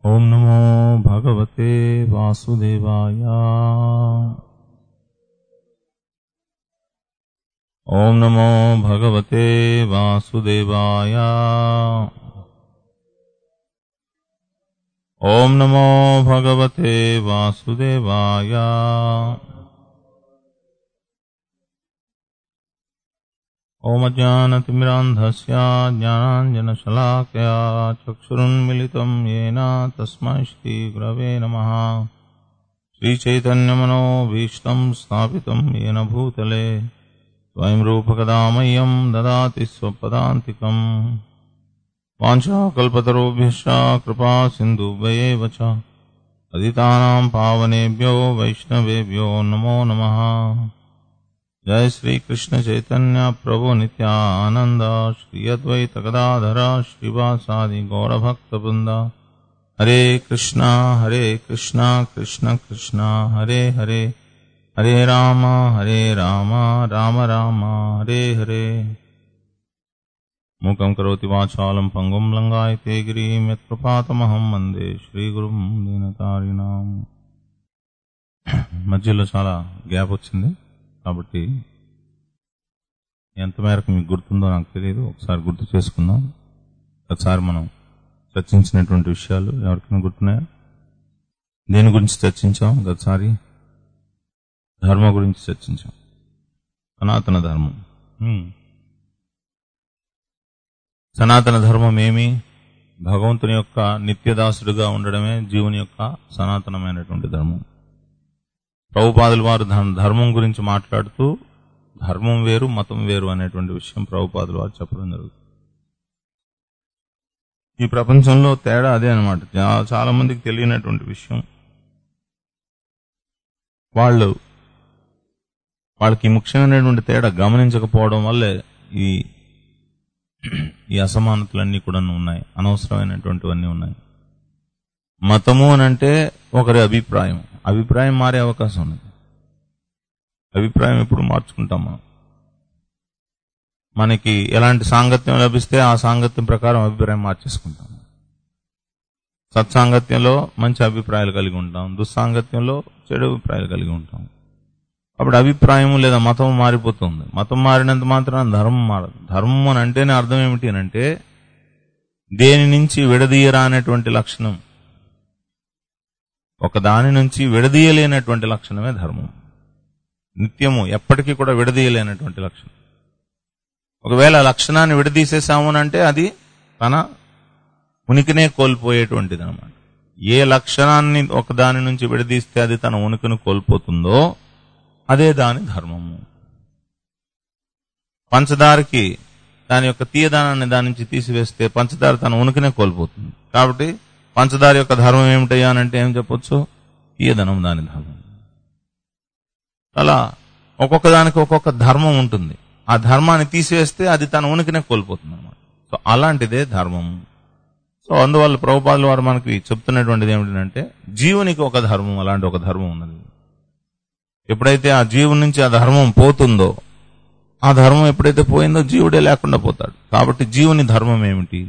ॐ नमो भगवते वासुदेवाय ॐ नमो भगवते वासुदेवाय ॐ नमो भगवते वासुदेवाय ओमज्ञानतिमिरान्धस्य ज्ञानाञ्जनशलाकया चक्षुरुन्मिलितं येन तस्मै श्रीगुरवे नमः श्रीचैतन्यमनोभीष्टं स्थापितं येन भूतले स्वयं रूपकदामह्यं ददाति स्वपदान्तिकम् वाञ्छाकल्पतरुभ्यश्च कृपा सिन्धुभ्येव च पतितानां पावनेभ्यो वैष्णवेभ्यो नमो नमः जय श्री कृष्ण चैतन्य प्रभु नित्यानंद श्री अद्वैत गदाधर श्रीवासादि गौरभक्त वृंदा हरे कृष्णा हरे कृष्णा कृष्ण कृष्णा हरे हरे हरे राम हरे राम राम राम हरे हरे मूकं करोति वाचालं पङ्गुं लङ्गायते गिरिं यत्कृपातमहं वन्दे శ్రీగురుం దీనతారిణాం మధ్యలో చాలా గ్యాప్ వచ్చింది కాబట్టి ఎంత మేరకు మీకు గుర్తుందో నాకు తెలియదు ఒకసారి గుర్తు చేసుకుందాం ఒకసారి మనం చర్చించినటువంటి విషయాలు ఎవరికైనా గుర్తున్నాయా దేని గురించి చర్చించాం గతసారి ధర్మ గురించి చర్చించాం సనాతన ధర్మం హ్మ్. సనాతన ధర్మం ఏమి భగవంతుని యొక్క నిత్యదాసుడుగా ఉండడమే జీవుని యొక్క సనాతనమైనటువంటి ధర్మం ప్రభుపాదుల వారు ధర్- ధర్మం గురించి మాట్లాడుతూ ధర్మం వేరు మతం వేరు అనేటువంటి విషయం ప్రభుపాదుల వారు చెప్పడం జరుగుతుంది ఈ ప్రపంచంలో తేడా అదే అనమాట చాలా మందికి తెలియనటువంటి విషయం వాళ్ళు వాళ్ళకి ఈ ముఖ్యమైనటువంటి తేడా గమనించకపోవడం వల్లే ఈ ఈ అసమానతలన్నీ కూడా ఉన్నాయి అనవసరమైనటువంటివన్నీ ఉన్నాయి మతము అని అంటే ఒకరి అభిప్రాయం అభిప్రాయం మారే అవకాశం ఉంది అభిప్రాయం ఎప్పుడు మార్చుకుంటాం మనం మనకి ఎలాంటి సాంగత్యం లభిస్తే ఆ సాంగత్యం ప్రకారం అభిప్రాయం మార్చేసుకుంటాం సత్సాంగత్యంలో మంచి అభిప్రాయాలు కలిగి ఉంటాం దుస్సాంగత్యంలో చెడు అభిప్రాయాలు కలిగి ఉంటాం అప్పుడు అభిప్రాయం లేదా మతం మారిపోతుంది మతం మారినంత మాత్రం ధర్మం మారదు ధర్మం అని అంటేనే అర్థం ఏమిటి అని అంటే దేని నుంచి విడదీయరా అనేటువంటి లక్షణం ఒక దాని నుంచి విడదీయలేనటువంటి లక్షణమే ధర్మం నిత్యము ఎప్పటికీ కూడా విడదీయలేనటువంటి లక్షణం ఒకవేళ ఆ లక్షణాన్ని విడదీసేసాము అని అంటే అది తన ఉనికినే కోల్పోయేటువంటిది అనమాట ఏ లక్షణాన్ని ఒక దాని నుంచి విడదీస్తే అది తన ఉనికిని కోల్పోతుందో అదే దాని ధర్మము పంచదారకి దాని యొక్క తీయదానాన్ని దాని నుంచి తీసివేస్తే పంచదార తన ఉనికినే కోల్పోతుంది కాబట్టి పంచదార యొక్క ధర్మం ఏమిటయ్యా అని అంటే ఏం చెప్పొచ్చు తీయదనం దాని ధర్మం అలా ఒక్కొక్క దానికి ఒక్కొక్క ధర్మం ఉంటుంది ఆ ధర్మాన్ని తీసివేస్తే అది తన ఉనికినే కోల్పోతుంది అనమాట సో అలాంటిదే ధర్మం సో అందువల్ల ప్రభుపాదుల వారు మనకి చెప్తున్నటువంటిది ఏమిటంటే జీవునికి ఒక ధర్మం అలాంటి ఒక ధర్మం ఉన్నది ఎప్పుడైతే ఆ జీవుని నుంచి ఆ ధర్మం పోతుందో ఆ ధర్మం ఎప్పుడైతే పోయిందో జీవుడే లేకుండా పోతాడు కాబట్టి జీవుని ధర్మం ఏమిటి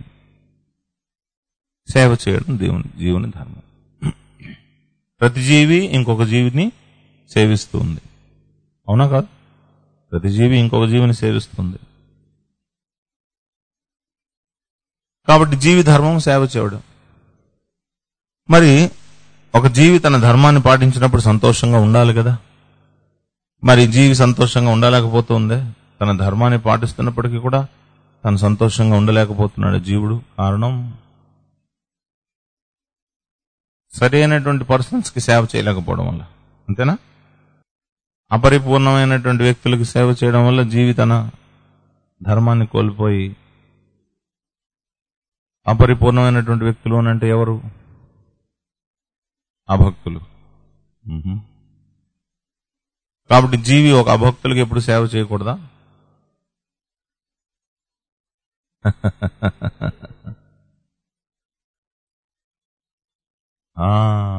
సేవ చేయడం దేవుని జీవుని ధర్మం ప్రతి జీవి ఇంకొక జీవిని సేవిస్తుంది అవునా కాదు ప్రతి జీవి ఇంకొక జీవిని సేవిస్తుంది కాబట్టి జీవి ధర్మం సేవ చేయడం మరి ఒక జీవి తన ధర్మాన్ని పాటించినప్పుడు సంతోషంగా ఉండాలి కదా మరి జీవి సంతోషంగా ఉండలేకపోతుందే తన ధర్మాన్ని పాటిస్తున్నప్పటికీ కూడా తను సంతోషంగా ఉండలేకపోతున్నాడు జీవుడు కారణం సరైనటువంటి పర్సన్స్ కి సేవ చేయలేకపోవడం వల్ల అంతేనా అపరిపూర్ణమైనటువంటి వ్యక్తులకు సేవ చేయడం వల్ల జీవి తన ధర్మాన్ని కోల్పోయి అపరిపూర్ణమైనటువంటి వ్యక్తులు అని అంటే ఎవరు అభక్తులు మ్హూ. కాబట్టి జీవి ఒక అభక్తులకు ఎప్పుడు సేవ చేయకూడదా ఆ,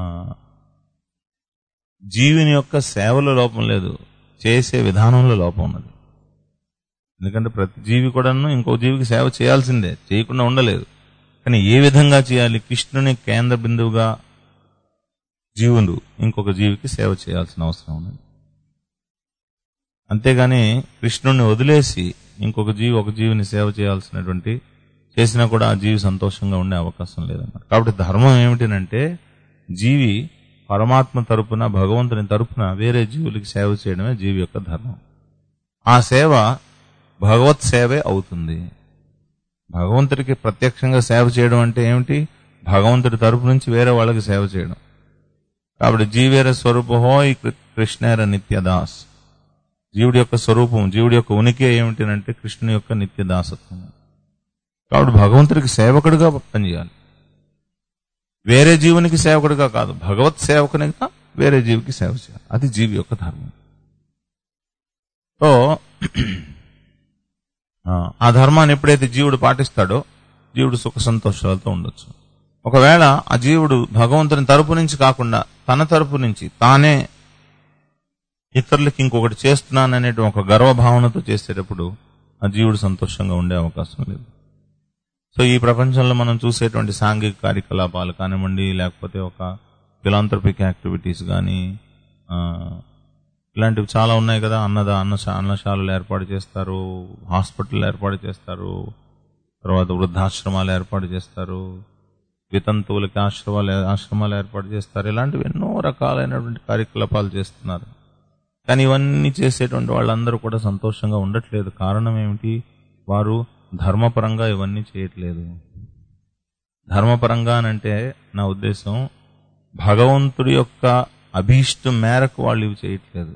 జీవిని యొక్క సేవలో లోపం లేదు చేసే విధానంలో లోపం ఉన్నది ఎందుకంటే ప్రతి జీవి కూడాను ఇంకో జీవికి సేవ చేయాల్సిందే చేయకుండా ఉండలేదు కానీ ఏ విధంగా చేయాలి కృష్ణుని కేంద్ర బిందువుగా జీవులు ఇంకొక జీవికి సేవ చేయాల్సిన అవసరం ఉన్నది అంతేగాని కృష్ణుడిని వదిలేసి ఇంకొక జీవి ఒక జీవిని సేవ చేయాల్సినటువంటి చేసినా కూడా ఆ జీవి సంతోషంగా ఉండే అవకాశం లేదన్నారు కాబట్టి ధర్మం ఏమిటినంటే జీవి పరమాత్మ తరపున భగవంతుని తరపున వేరే జీవులకి సేవ చేయడమే జీవి యొక్క ధర్మం ఆ సేవ భగవత్ సేవే అవుతుంది భగవంతుడికి ప్రత్యక్షంగా సేవ చేయడం అంటే ఏమిటి భగవంతుడి తరపు నుంచి వేరే వాళ్ళకి సేవ చేయడం కాబట్టి జీవేర స్వరూపహో ఈ కృ- కృష్ణేర నిత్యదాస్ జీవుడి యొక్క స్వరూపం జీవుడి యొక్క ఉనికి ఏమిటంటే కృష్ణుని యొక్క నిత్య దాసత్వం కాబట్టి భగవంతుడికి సేవకుడిగా పనిచేయాలి వేరే జీవునికి సేవకుడిగా కాదు భగవత్ సేవకునిగా వేరే జీవికి సేవ చేయాలి అది జీవి యొక్క ధర్మం సో ఆ, ఆ ధర్మాన్ని ఎప్పుడైతే జీవుడు పాటిస్తాడో జీవుడు సుఖ సంతోషాలతో ఉండొచ్చు ఒకవేళ ఆ జీవుడు భగవంతుని తరపు నుంచి కాకుండా తన తరపు నుంచి తానే ఇతరులకి ఇంకొకటి చేస్తున్నాననే ఒక గర్వభావనతో చేసేటప్పుడు ఆ జీవుడు సంతోషంగా ఉండే అవకాశం లేదు సో ఈ ప్రపంచంలో మనం చూసేటువంటి సాంఘిక కార్యకలాపాలు కానివ్వండి లేకపోతే ఒక ఫిలాంథ్రపిక్ యాక్టివిటీస్ కానీ ఇలాంటివి చాలా ఉన్నాయి కదా అన్నద అన్న అన్నశాలలు ఏర్పాటు చేస్తారు హాస్పిటల్ ఏర్పాటు చేస్తారు తర్వాత వృద్ధాశ్రమాలు ఏర్పాటు చేస్తారు వితంతువులకి ఆశ్రమాలు ఆశ్రమాలు ఏర్పాటు చేస్తారు ఇలాంటివి ఎన్నో రకాలైనటువంటి కార్యకలాపాలు చేస్తున్నారు కానీ ఇవన్నీ చేసేటువంటి వాళ్ళందరూ కూడా సంతోషంగా ఉండట్లేదు కారణం ఏమిటి వారు ధర్మపరంగా ఇవన్నీ చేయట్లేదు ధర్మపరంగా అంటే నా ఉద్దేశం భగవంతుడి యొక్క అభీష్టం మేరకు వాళ్ళు ఇవి చేయట్లేదు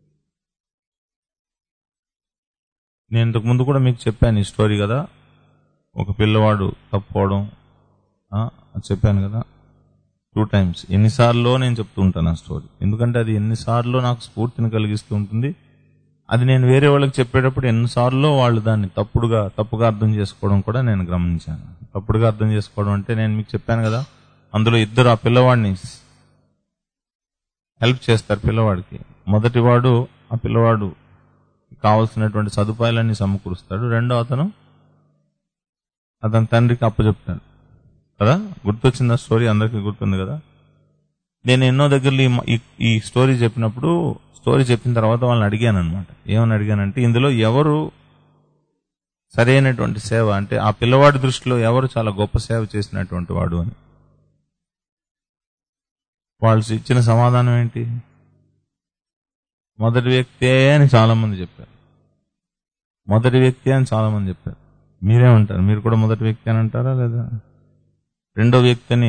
నేను ఇంతకు ముందు కూడా మీకు చెప్పాను ఈ స్టోరీ కదా ఒక పిల్లవాడు తప్పుకోవడం ఆ, అది చెప్పాను కదా టూ టైమ్స్ ఎన్నిసార్లు నేను చెప్తూ ఉంటాను ఆ స్టోరీ ఎందుకంటే అది ఎన్నిసార్లు నాకు స్ఫూర్తిని కలిగిస్తూ ఉంటుంది అది నేను వేరే వాళ్ళకి చెప్పేటప్పుడు ఎన్నిసార్లు వాళ్ళు దాన్ని తప్పుడుగా తప్పుగా అర్థం చేసుకోవడం కూడా నేను గమనించాను తప్పుడుగా అర్థం చేసుకోవడం అంటే నేను మీకు చెప్పాను కదా అందులో ఇద్దరు ఆ పిల్లవాడిని హెల్ప్ చేస్తారు పిల్లవాడికి మొదటివాడు ఆ పిల్లవాడు కావలసినటువంటి సదుపాయాలన్నీ సమకూరుస్తాడు రెండో అతను అతని తండ్రికి అప్పచెప్తాడు కదా గుర్తొచ్చింది ఆ స్టోరీ అందరికీ గుర్తుంది కదా నేను ఎన్నో దగ్గరలో ఈ మ- ఈ- ఈ స్టోరీ చెప్పినప్పుడు స్టోరీ చెప్పిన తర్వాత వాళ్ళని అడిగాను అనమాట ఏమని అడిగానంటే ఇందులో ఎవరు సరైనటువంటి సేవ అంటే ఆ పిల్లవాడి దృష్టిలో ఎవరు చాలా గొప్ప సేవ చేసినటువంటి వాడు అని వాళ్ళు ఇచ్చిన సమాధానం ఏంటి మొదటి వ్యక్తే అని చాలా మంది చెప్పారు మొదటి వ్యక్తి అని చాలా మంది చెప్పారు మీరేమంటారు మీరు కూడా మొదటి వ్యక్తి అని అంటారా లేదా రెండో వ్యక్తిని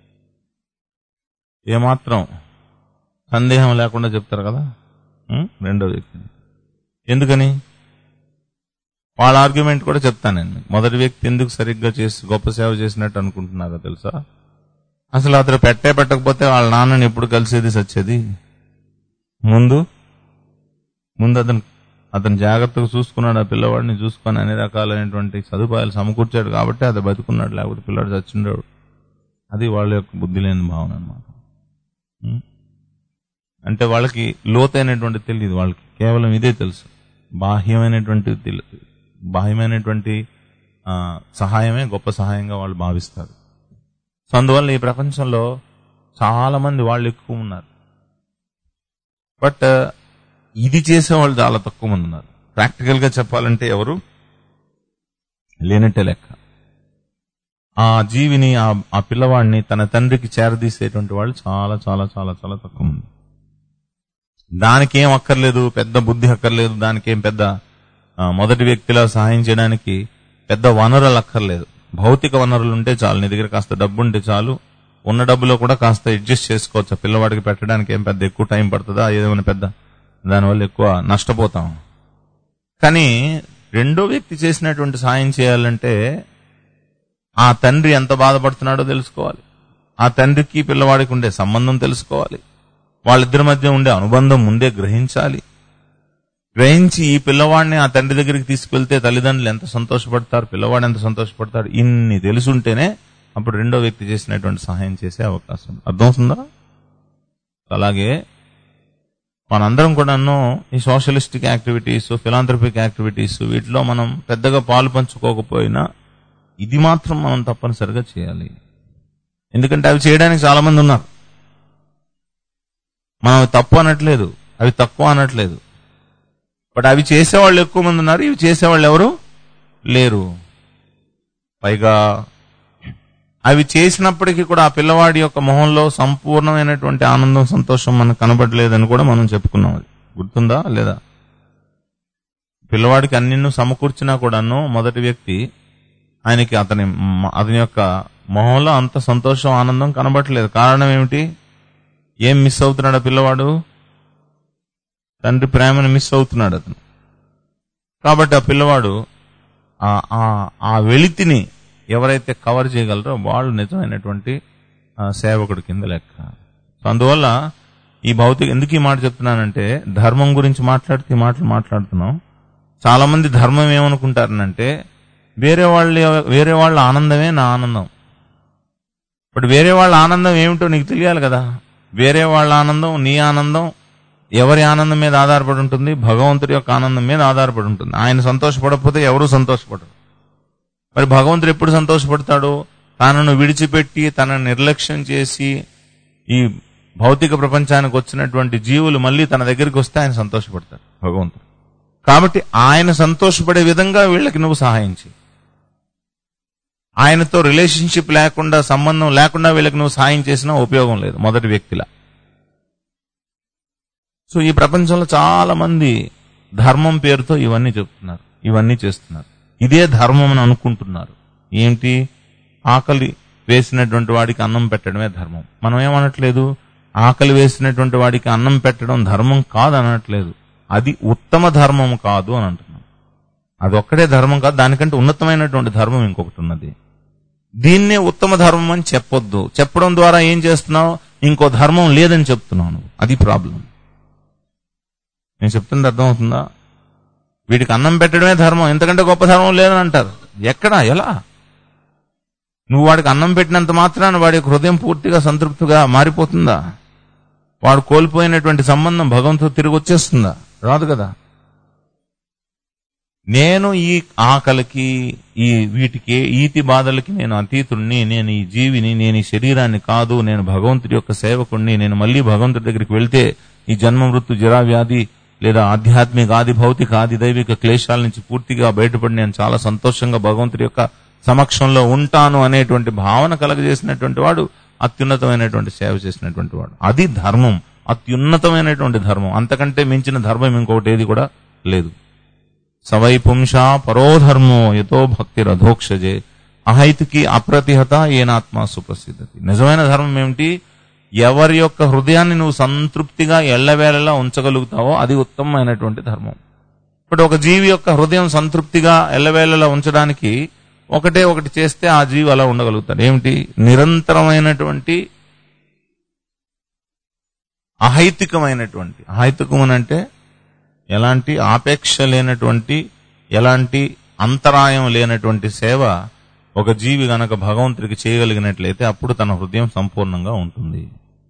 ఏమాత్రం సందేహం లేకుండా చెప్తారు కదా ఉం? రెండో వ్యక్తిని ఎందుకని వాళ్ళ ఆర్గ్యుమెంట్ కూడా చెప్తాను నేను మీకు. మొదటి వ్యక్తి ఎందుకు సరిగ్గా చేసి గొప్ప సేవ చేసినట్టు అనుకుంటున్నారో తెలుసా అసలు అతను పెట్టే పెట్టకపోతే వాళ్ళ నాన్నని ఎప్పుడు కలిసేది సచ్చేది ముందు ముందు అతను అతను జాగ్రత్తగా చూసుకున్నాడు ఆ పిల్లవాడిని చూసుకొని అన్ని రకాలైనటువంటి సదుపాయాలు సమకూర్చాడు కాబట్టి అది బతుకున్నాడు లేకపోతే పిల్లాడు చచ్చిండాడు అది వాళ్ళ యొక్క బుద్ధి లేని భావన అనమాట అంటే వాళ్ళకి లోతైనటువంటి తెలియదు వాళ్ళకి కేవలం ఇదే తెలుసు బాహ్యమైనటువంటి తెలు- బాహ్యమైనటువంటి ఆ, సహాయమే గొప్ప సహాయంగా వాళ్ళు భావిస్తారు సో అందువల్ల ఈ ప్రపంచంలో చాలా మంది వాళ్ళు ఎక్కువ ఉన్నారు బట్ ఇది చేసేవాళ్ళు చాలా తక్కువ మంది ఉన్నారు ప్రాక్టికల్ గా చెప్పాలంటే ఎవరు లేనట్టే లెక్క ఆ జీవిని ఆ ఆ పిల్లవాడిని తన తండ్రికి చేరదీసేటువంటి వాళ్ళు చాలా చాలా చాలా చాలా తక్కువ మంది దానికి ఏం అక్కర్లేదు పెద్ద బుద్ధి అక్కర్లేదు దానికి ఏం పెద్ద ఆ, మొదటి వ్యక్తిలా సహాయం చేయడానికి పెద్ద వనరులు అక్కర్లేదు భౌతిక వనరులు ఉంటే చాలు నీ దగ్గర కాస్త డబ్బు ఉంటే చాలు ఉన్న డబ్బులో కూడా కాస్త అడ్జస్ట్ చేసుకోవచ్చు ఆ పిల్లవాడికి పెట్టడానికి ఏం పెద్ద ఎక్కువ టైం పడుతుందా ఏదైనా పెద్ద దానివల్ల ఎక్కువ నష్టపోతాం కానీ రెండో వ్యక్తి చేసినటువంటి సాయం చేయాలంటే ఆ తండ్రి ఎంత బాధపడుతున్నాడో తెలుసుకోవాలి ఆ తండ్రికి పిల్లవాడికి ఉండే సంబంధం తెలుసుకోవాలి వాళ్ళిద్దరి మధ్య ఉండే అనుబంధం ముందే గ్రహించాలి గ్రహించి ఈ పిల్లవాడిని ఆ తండ్రి దగ్గరికి తీసుకెళ్తే తల్లిదండ్రులు ఎంత సంతోషపడతారు పిల్లవాడు ఎంత సంతోషపడతాడు ఇన్ని తెలుసుంటేనే అప్పుడు రెండో వ్యక్తి చేసినటువంటి సహాయం చేసే అవకాశం ఉంది. అర్థమవుతుందా అలాగే మనందరం కూడాను ఈ సోషలిస్టిక్ యాక్టివిటీస్ ఫిలాంథ్రపిక్ యాక్టివిటీస్ వీటిలో మనం పెద్దగా పాలు పంచుకోకపోయినా ఇది మాత్రం మనం తప్పనిసరిగా చేయాలి ఎందుకంటే అవి చేయడానికి చాలా మంది ఉన్నారు మనం అవి తప్పు అనట్లేదు అవి తక్కువ అనట్లేదు బట్ అవి చేసేవాళ్ళు ఎక్కువ మంది ఉన్నారు ఇవి చేసేవాళ్ళు ఎవరు లేరు పైగా అవి చేసినప్పటికీ కూడా ఆ పిల్లవాడి యొక్క మొహంలో సంపూర్ణమైనటువంటి ఆనందం సంతోషం మనకు కనబడలేదని కూడా మనం చెప్పుకున్నాం అది గుర్తుందా లేదా పిల్లవాడికి అన్నిన్ను సమకూర్చినా కూడాను మొదటి వ్యక్తి ఆయనకి అతని మ- అతని యొక్క మొహంలో అంత సంతోషం ఆనందం కనబడట్లేదు కారణం ఏమిటి ఏం మిస్ అవుతున్నాడు ఆ పిల్లవాడు తండ్రి ప్రేమను మిస్ అవుతున్నాడు అతను కాబట్టి ఆ పిల్లవాడు ఆ- ఆ- ఆ వెలితిని ఎవరైతే కవర్ చేయగలరో వాళ్ళు నిజమైనటువంటి ఆ, సేవకుడి కింద లెక్క సో అందువల్ల ఈ భౌతిక ఎందుకు ఈ మాట చెప్తున్నానంటే ధర్మం గురించి మాట్లాడితే ఈ మాటలు మాట్లాడుతున్నాం చాలా మంది ధర్మం ఏమనుకుంటారనంటే వేరే వాళ్ళ వేరే వాళ్ళ ఆనందమే నా ఆనందం బట్ వేరే వాళ్ళ ఆనందం ఏమిటో నీకు తెలియాలి కదా వేరే వాళ్ళ ఆనందం నీ ఆనందం ఎవరి ఆనందం మీద ఆధారపడి ఉంటుంది భగవంతుడి యొక్క ఆనందం మీద ఆధారపడి ఉంటుంది ఆయన సంతోషపడకపోతే ఎవరూ సంతోషపడరు మరి భగవంతుడు ఎప్పుడు సంతోషపడతాడు తనను విడిచిపెట్టి తనను నిర్లక్ష్యం చేసి ఈ భౌతిక ప్రపంచానికి వచ్చినటువంటి జీవులు మళ్ళీ తన దగ్గరికి వస్తే ఆయన సంతోషపడతాడు భగవంతుడు కాబట్టి ఆయన సంతోషపడే విధంగా వీళ్ళకి నువ్వు సహాయం చేయి ఆయనతో రిలేషన్షిప్ లేకుండా సంబంధం లేకుండా వీళ్ళకి నువ్వు సహాయం చేసినా ఉపయోగం లేదు మొదటి వ్యక్తిలా సో ఈ ప్రపంచంలో చాలా మంది ధర్మం పేరుతో ఇవన్నీ చెప్తున్నారు ఇవన్నీ చేస్తున్నారు ఇదే ధర్మం అని అనుకుంటున్నారు ఏంటి ఆకలి వేసినటువంటి వాడికి అన్నం పెట్టడమే ధర్మం మనం ఏమనట్లేదు ఆకలి వేసినటువంటి వాడికి అన్నం పెట్టడం ధర్మం కాదు అనట్లేదు అది ఉత్తమ ధర్మం కాదు అని అంటున్నాం అది ఒక్కడే ధర్మం కాదు దానికంటే ఉన్నతమైనటువంటి ధర్మం ఇంకొకటి ఉన్నది దీన్నే ఉత్తమ ధర్మం అని చెప్పొద్దు చెప్పడం ద్వారా ఏం చేస్తున్నావు ఇంకో ధర్మం లేదని చెప్తున్నావు నువ్వు అది ప్రాబ్లం నేను చెప్తుంది అర్థమవుతుందా వీడికి అన్నం పెట్టడమే ధర్మం ఎంతకంటే గొప్ప ధర్మం లేదని అంటారు ఎక్కడ ఎలా నువ్వు వాడికి అన్నం పెట్టినంత మాత్రాన వాడి యొక్క హృదయం పూర్తిగా సంతృప్తిగా మారిపోతుందా వాడు కోల్పోయినటువంటి సంబంధం భగవంతుడు తిరిగి వచ్చేస్తుందా రాదు కదా నేను ఈ ఆకలికి ఈ వీటికి ఈతి బాధలకి నేను అతీతుణ్ణి నేను ఈ జీవిని నేను ఈ శరీరాన్ని కాదు నేను భగవంతుడి యొక్క సేవకుణ్ణి నేను మళ్ళీ భగవంతుడి దగ్గరికి వెళ్తే ఈ జన్మ మృत्यు జరా వ్యాధి లేదా ఆధ్యాత్మిక ఆది భౌతిక ఆది దైవిక క్లేశాల నుంచి పూర్తిగా బయటపడి నేను చాలా సంతోషంగా భగవంతుడి యొక్క సమక్షంలో ఉంటాను అనేటువంటి భావన కలగజేసినటువంటి వాడు అత్యున్నతమైనటువంటి సేవ చేసినటువంటి వాడు అది ధర్మం అత్యున్నతమైనటువంటి ధర్మం అంతకంటే మించిన ధర్మం ఇంకొకటి ఏది కూడా లేదు సవై పుంషా పరోధర్మో యతో భక్తి రథోక్షజే అహైతుకి అప్రతిహత ఏనాత్మ సుప్రసిద్ధతి నిజమైన ధర్మం ఏమిటి ఎవరి యొక్క హృదయాన్ని నువ్వు సంతృప్తిగా ఎల్లవేళలా ఉంచగలుగుతావో అది ఉత్తమమైనటువంటి ధర్మం ఇప్పుడు ఒక జీవి యొక్క హృదయం సంతృప్తిగా ఎల్లవేళలా ఉంచడానికి ఒకటే ఒకటి చేస్తే ఆ జీవి అలా ఉండగలుగుతాడు ఏమిటి నిరంతరమైనటువంటి అహైతికమైనటువంటి అహైతికం అని అంటే ఎలాంటి ఆపేక్ష లేనటువంటి ఎలాంటి అంతరాయం లేనటువంటి సేవ ఒక జీవి గనక భగవంతుడికి చేయగలిగినట్లయితే అప్పుడు తన హృదయం సంపూర్ణంగా ఉంటుంది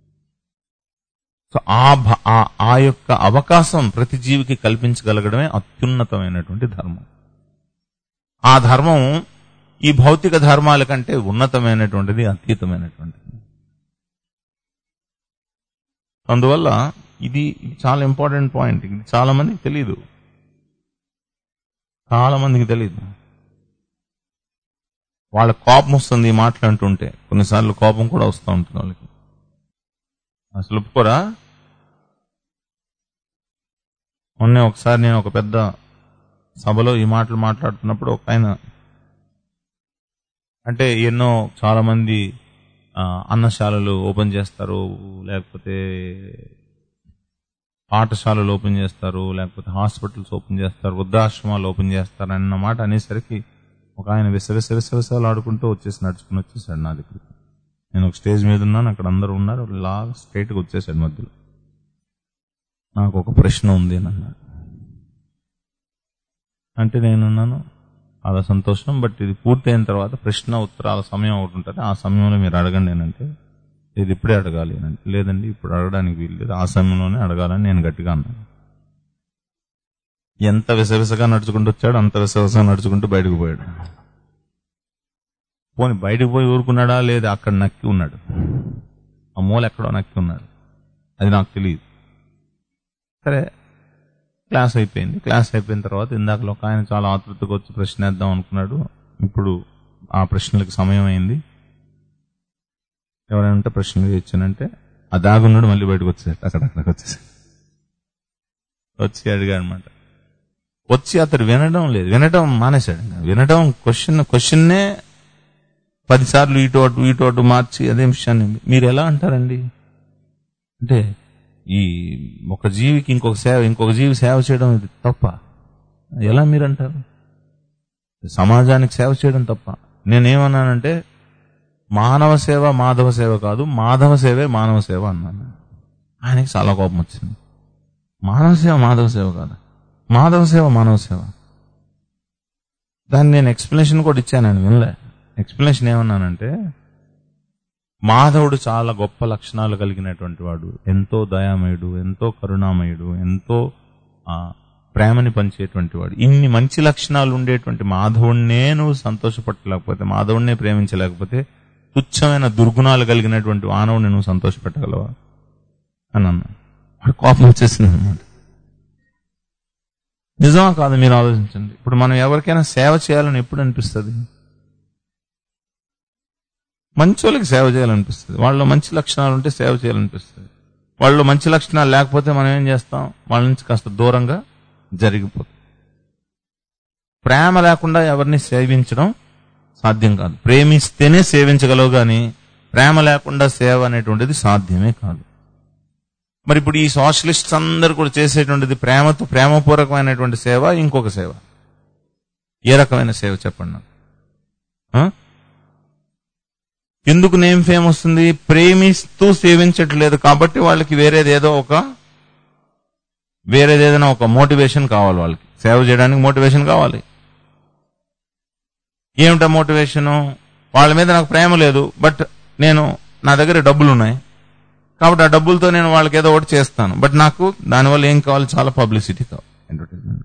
సో ఆ భ- ఆ- ఆ యొక్క అవకాశం ప్రతి జీవికి కల్పించగలగడమే అత్యున్నతమైనటువంటి ధర్మం ఆ ధర్మం ఈ భౌతిక ధర్మాల కంటే ఉన్నతమైనటువంటిది అతీతమైనటువంటిది అందువల్ల ఇది ఇది చాలా ఇంపార్టెంట్ పాయింట్ ఇది చాలా మందికి తెలియదు చాలా మందికి తెలియదు వాళ్ళ కోపం వస్తుంది ఈ మాటలు అంటుంటే కొన్నిసార్లు కోపం కూడా వస్తూ ఉంటుంది వాళ్ళకి అసలు ఒప్పుకోరా మొన్నే ఒకసారి నేను ఒక పెద్ద సభలో ఈ మాటలు మాట్లాడుతున్నప్పుడు ఒక ఆయన అంటే ఎన్నో చాలా మంది ఆ, అన్నశాలలు ఓపెన్ చేస్తారు లేకపోతే పాఠశాలలు ఓపెన్ చేస్తారు లేకపోతే హాస్పిటల్స్ ఓపెన్ చేస్తారు వృద్ధాశ్రమాలు ఓపెన్ చేస్తారు అన్న మాట అనేసరికి ఒక ఆయన విస విస విస విసలు ఆడుకుంటూ వచ్చేసి నడుచుకుని వచ్చేసాడు నా దగ్గరికి నేను ఒక స్టేజ్ మీద ఉన్నాను అక్కడ అందరూ ఉన్నారు లాగా స్ట్రైట్గా వచ్చేసాడు మధ్యలో నాకు ఒక ప్రశ్న ఉంది అని అన్నాడు అంటే నేనున్నాను చాలా సంతోషం బట్ ఇది పూర్తయిన తర్వాత ప్రశ్న ఉత్తరాల సమయం ఒకటి ఉంటుంది ఆ సమయంలో మీరు అడగండి అంటే ఇది ఇప్పుడే అడగాలి అని అంటే లేదండి ఇప్పుడు అడగడానికి వీలు లేదు ఆ సమయంలోనే అడగాలని నేను గట్టిగా అన్నాను ఎంత విసవిసగా నడుచుకుంటూ వచ్చాడు అంత విసవిసగా నడుచుకుంటూ బయటకు పోయాడు పోని బయటకు పోయి ఊరుకున్నాడా లేదా అక్కడ నక్కి ఉన్నాడు ఆ మూల ఎక్కడో నక్కి ఉన్నాడు అది నాకు తెలియదు సరే క్లాస్ అయిపోయింది క్లాస్ అయిపోయిన తర్వాత ఇందాకలో ఒక ఆయన చాలా ఆతృతగా వచ్చి ప్రశ్న వేద్దాం అనుకున్నాడు ఇప్పుడు ఆ ప్రశ్నలకు సమయం అయింది ఎవరైనా ఉంటే ప్రశ్నలు చేయొచ్చానంటే ఆ దాగున్నాడు మళ్ళీ బయటకు వచ్చేసాడు అక్కడక్కడికి వచ్చేసాడు వచ్చి అడిగాడు అనమాట వచ్చి అతడు వినడం లేదు వినడం మానేశాడు ఇంకా. వినడం క్వశ్చన్ క్వశ్చన్నే పదిసార్లు ఇటు అటు ఇటు అటు మార్చి అదే విషయాన్ని మీరు ఎలా అంటారండి అంటే ఈ ఒక జీవికి ఇంకొక సేవ ఇంకొక జీవి సేవ చేయడం ఇది తప్ప ఎలా మీరు అంటారు సమాజానికి సేవ చేయడం తప్ప నేనేమన్నానంటే మానవ సేవ మాధవ సేవ కాదు మాధవ సేవే మానవ సేవ అన్నాను ఆయనకి చాలా కోపం వచ్చింది మానవ సేవ మాధవ సేవ కాదు మాధవ సేవ మానవ సేవ దాన్ని నేను ఎక్స్ప్లెనేషన్ కూడా ఇచ్చాను ఆయన వినలే ఎక్స్ప్లెనేషన్ ఏమన్నానంటే మాధవుడు చాలా గొప్ప లక్షణాలు కలిగినటువంటి వాడు ఎంతో దయామయుడు ఎంతో కరుణామయుడు ఎంతో ఆ, ప్రేమని పంచేటువంటి వాడు ఇన్ని మంచి లక్షణాలు ఉండేటువంటి మాధవుణ్ణే నువ్వు సంతోషపెట్టలేకపోతే మాధవుణ్ణే ప్రేమించలేకపోతే తుచ్చమైన దుర్గుణాలు కలిగినటువంటి మానవుని నువ్వు సంతోషపెట్టగలవా అని అన్నా వాడు కోపం వచ్చేసింది అనమాట నిజమా కాదు మీరు ఆలోచించండి ఇప్పుడు మనం ఎవరికైనా సేవ చేయాలని ఎప్పుడు అనిపిస్తుంది మంచి వాళ్ళకి సేవ చేయాలనిపిస్తుంది వాళ్ళలో మంచి లక్షణాలు ఉంటే సేవ చేయాలనిపిస్తుంది వాళ్ళలో మంచి లక్షణాలు లేకపోతే మనం ఏం చేస్తాం వాళ్ళ నుంచి కాస్త దూరంగా జరిగిపోతుంది ప్రేమ లేకుండా ఎవరిని సేవించడం సాధ్యం కాదు ప్రేమిస్తేనే సేవించగలవు కానీ ప్రేమ లేకుండా సేవ అనేటువంటిది సాధ్యమే కాదు మరి ఇప్పుడు ఈ సోషలిస్ట్స్ అందరు కూడా చేసేటువంటిది ప్రేమతో ప్రేమపూర్వకమైనటువంటి సేవ ఇంకొక సేవ ఏ రకమైన సేవ చెప్పండి నాకు ఆ? ఎందుకు నేమ్ ఫేమ్ వస్తుంది ప్రేమిస్తూ సేవించట్లేదు కాబట్టి వాళ్ళకి వేరేది ఏదో ఒక వేరేది ఏదైనా ఒక మోటివేషన్ కావాలి వాళ్ళకి సేవ చేయడానికి మోటివేషన్ కావాలి ఏమిటా మోటివేషను వాళ్ళ మీద నాకు ప్రేమ లేదు బట్ నేను నా దగ్గర డబ్బులు ఉన్నాయి కాబట్టి ఆ డబ్బులతో నేను వాళ్ళకి ఏదో ఒకటి చేస్తాను బట్ నాకు దానివల్ల ఏం కావాలి చాలా పబ్లిసిటీ కావాలి అడ్వర్టైజ్మెంట్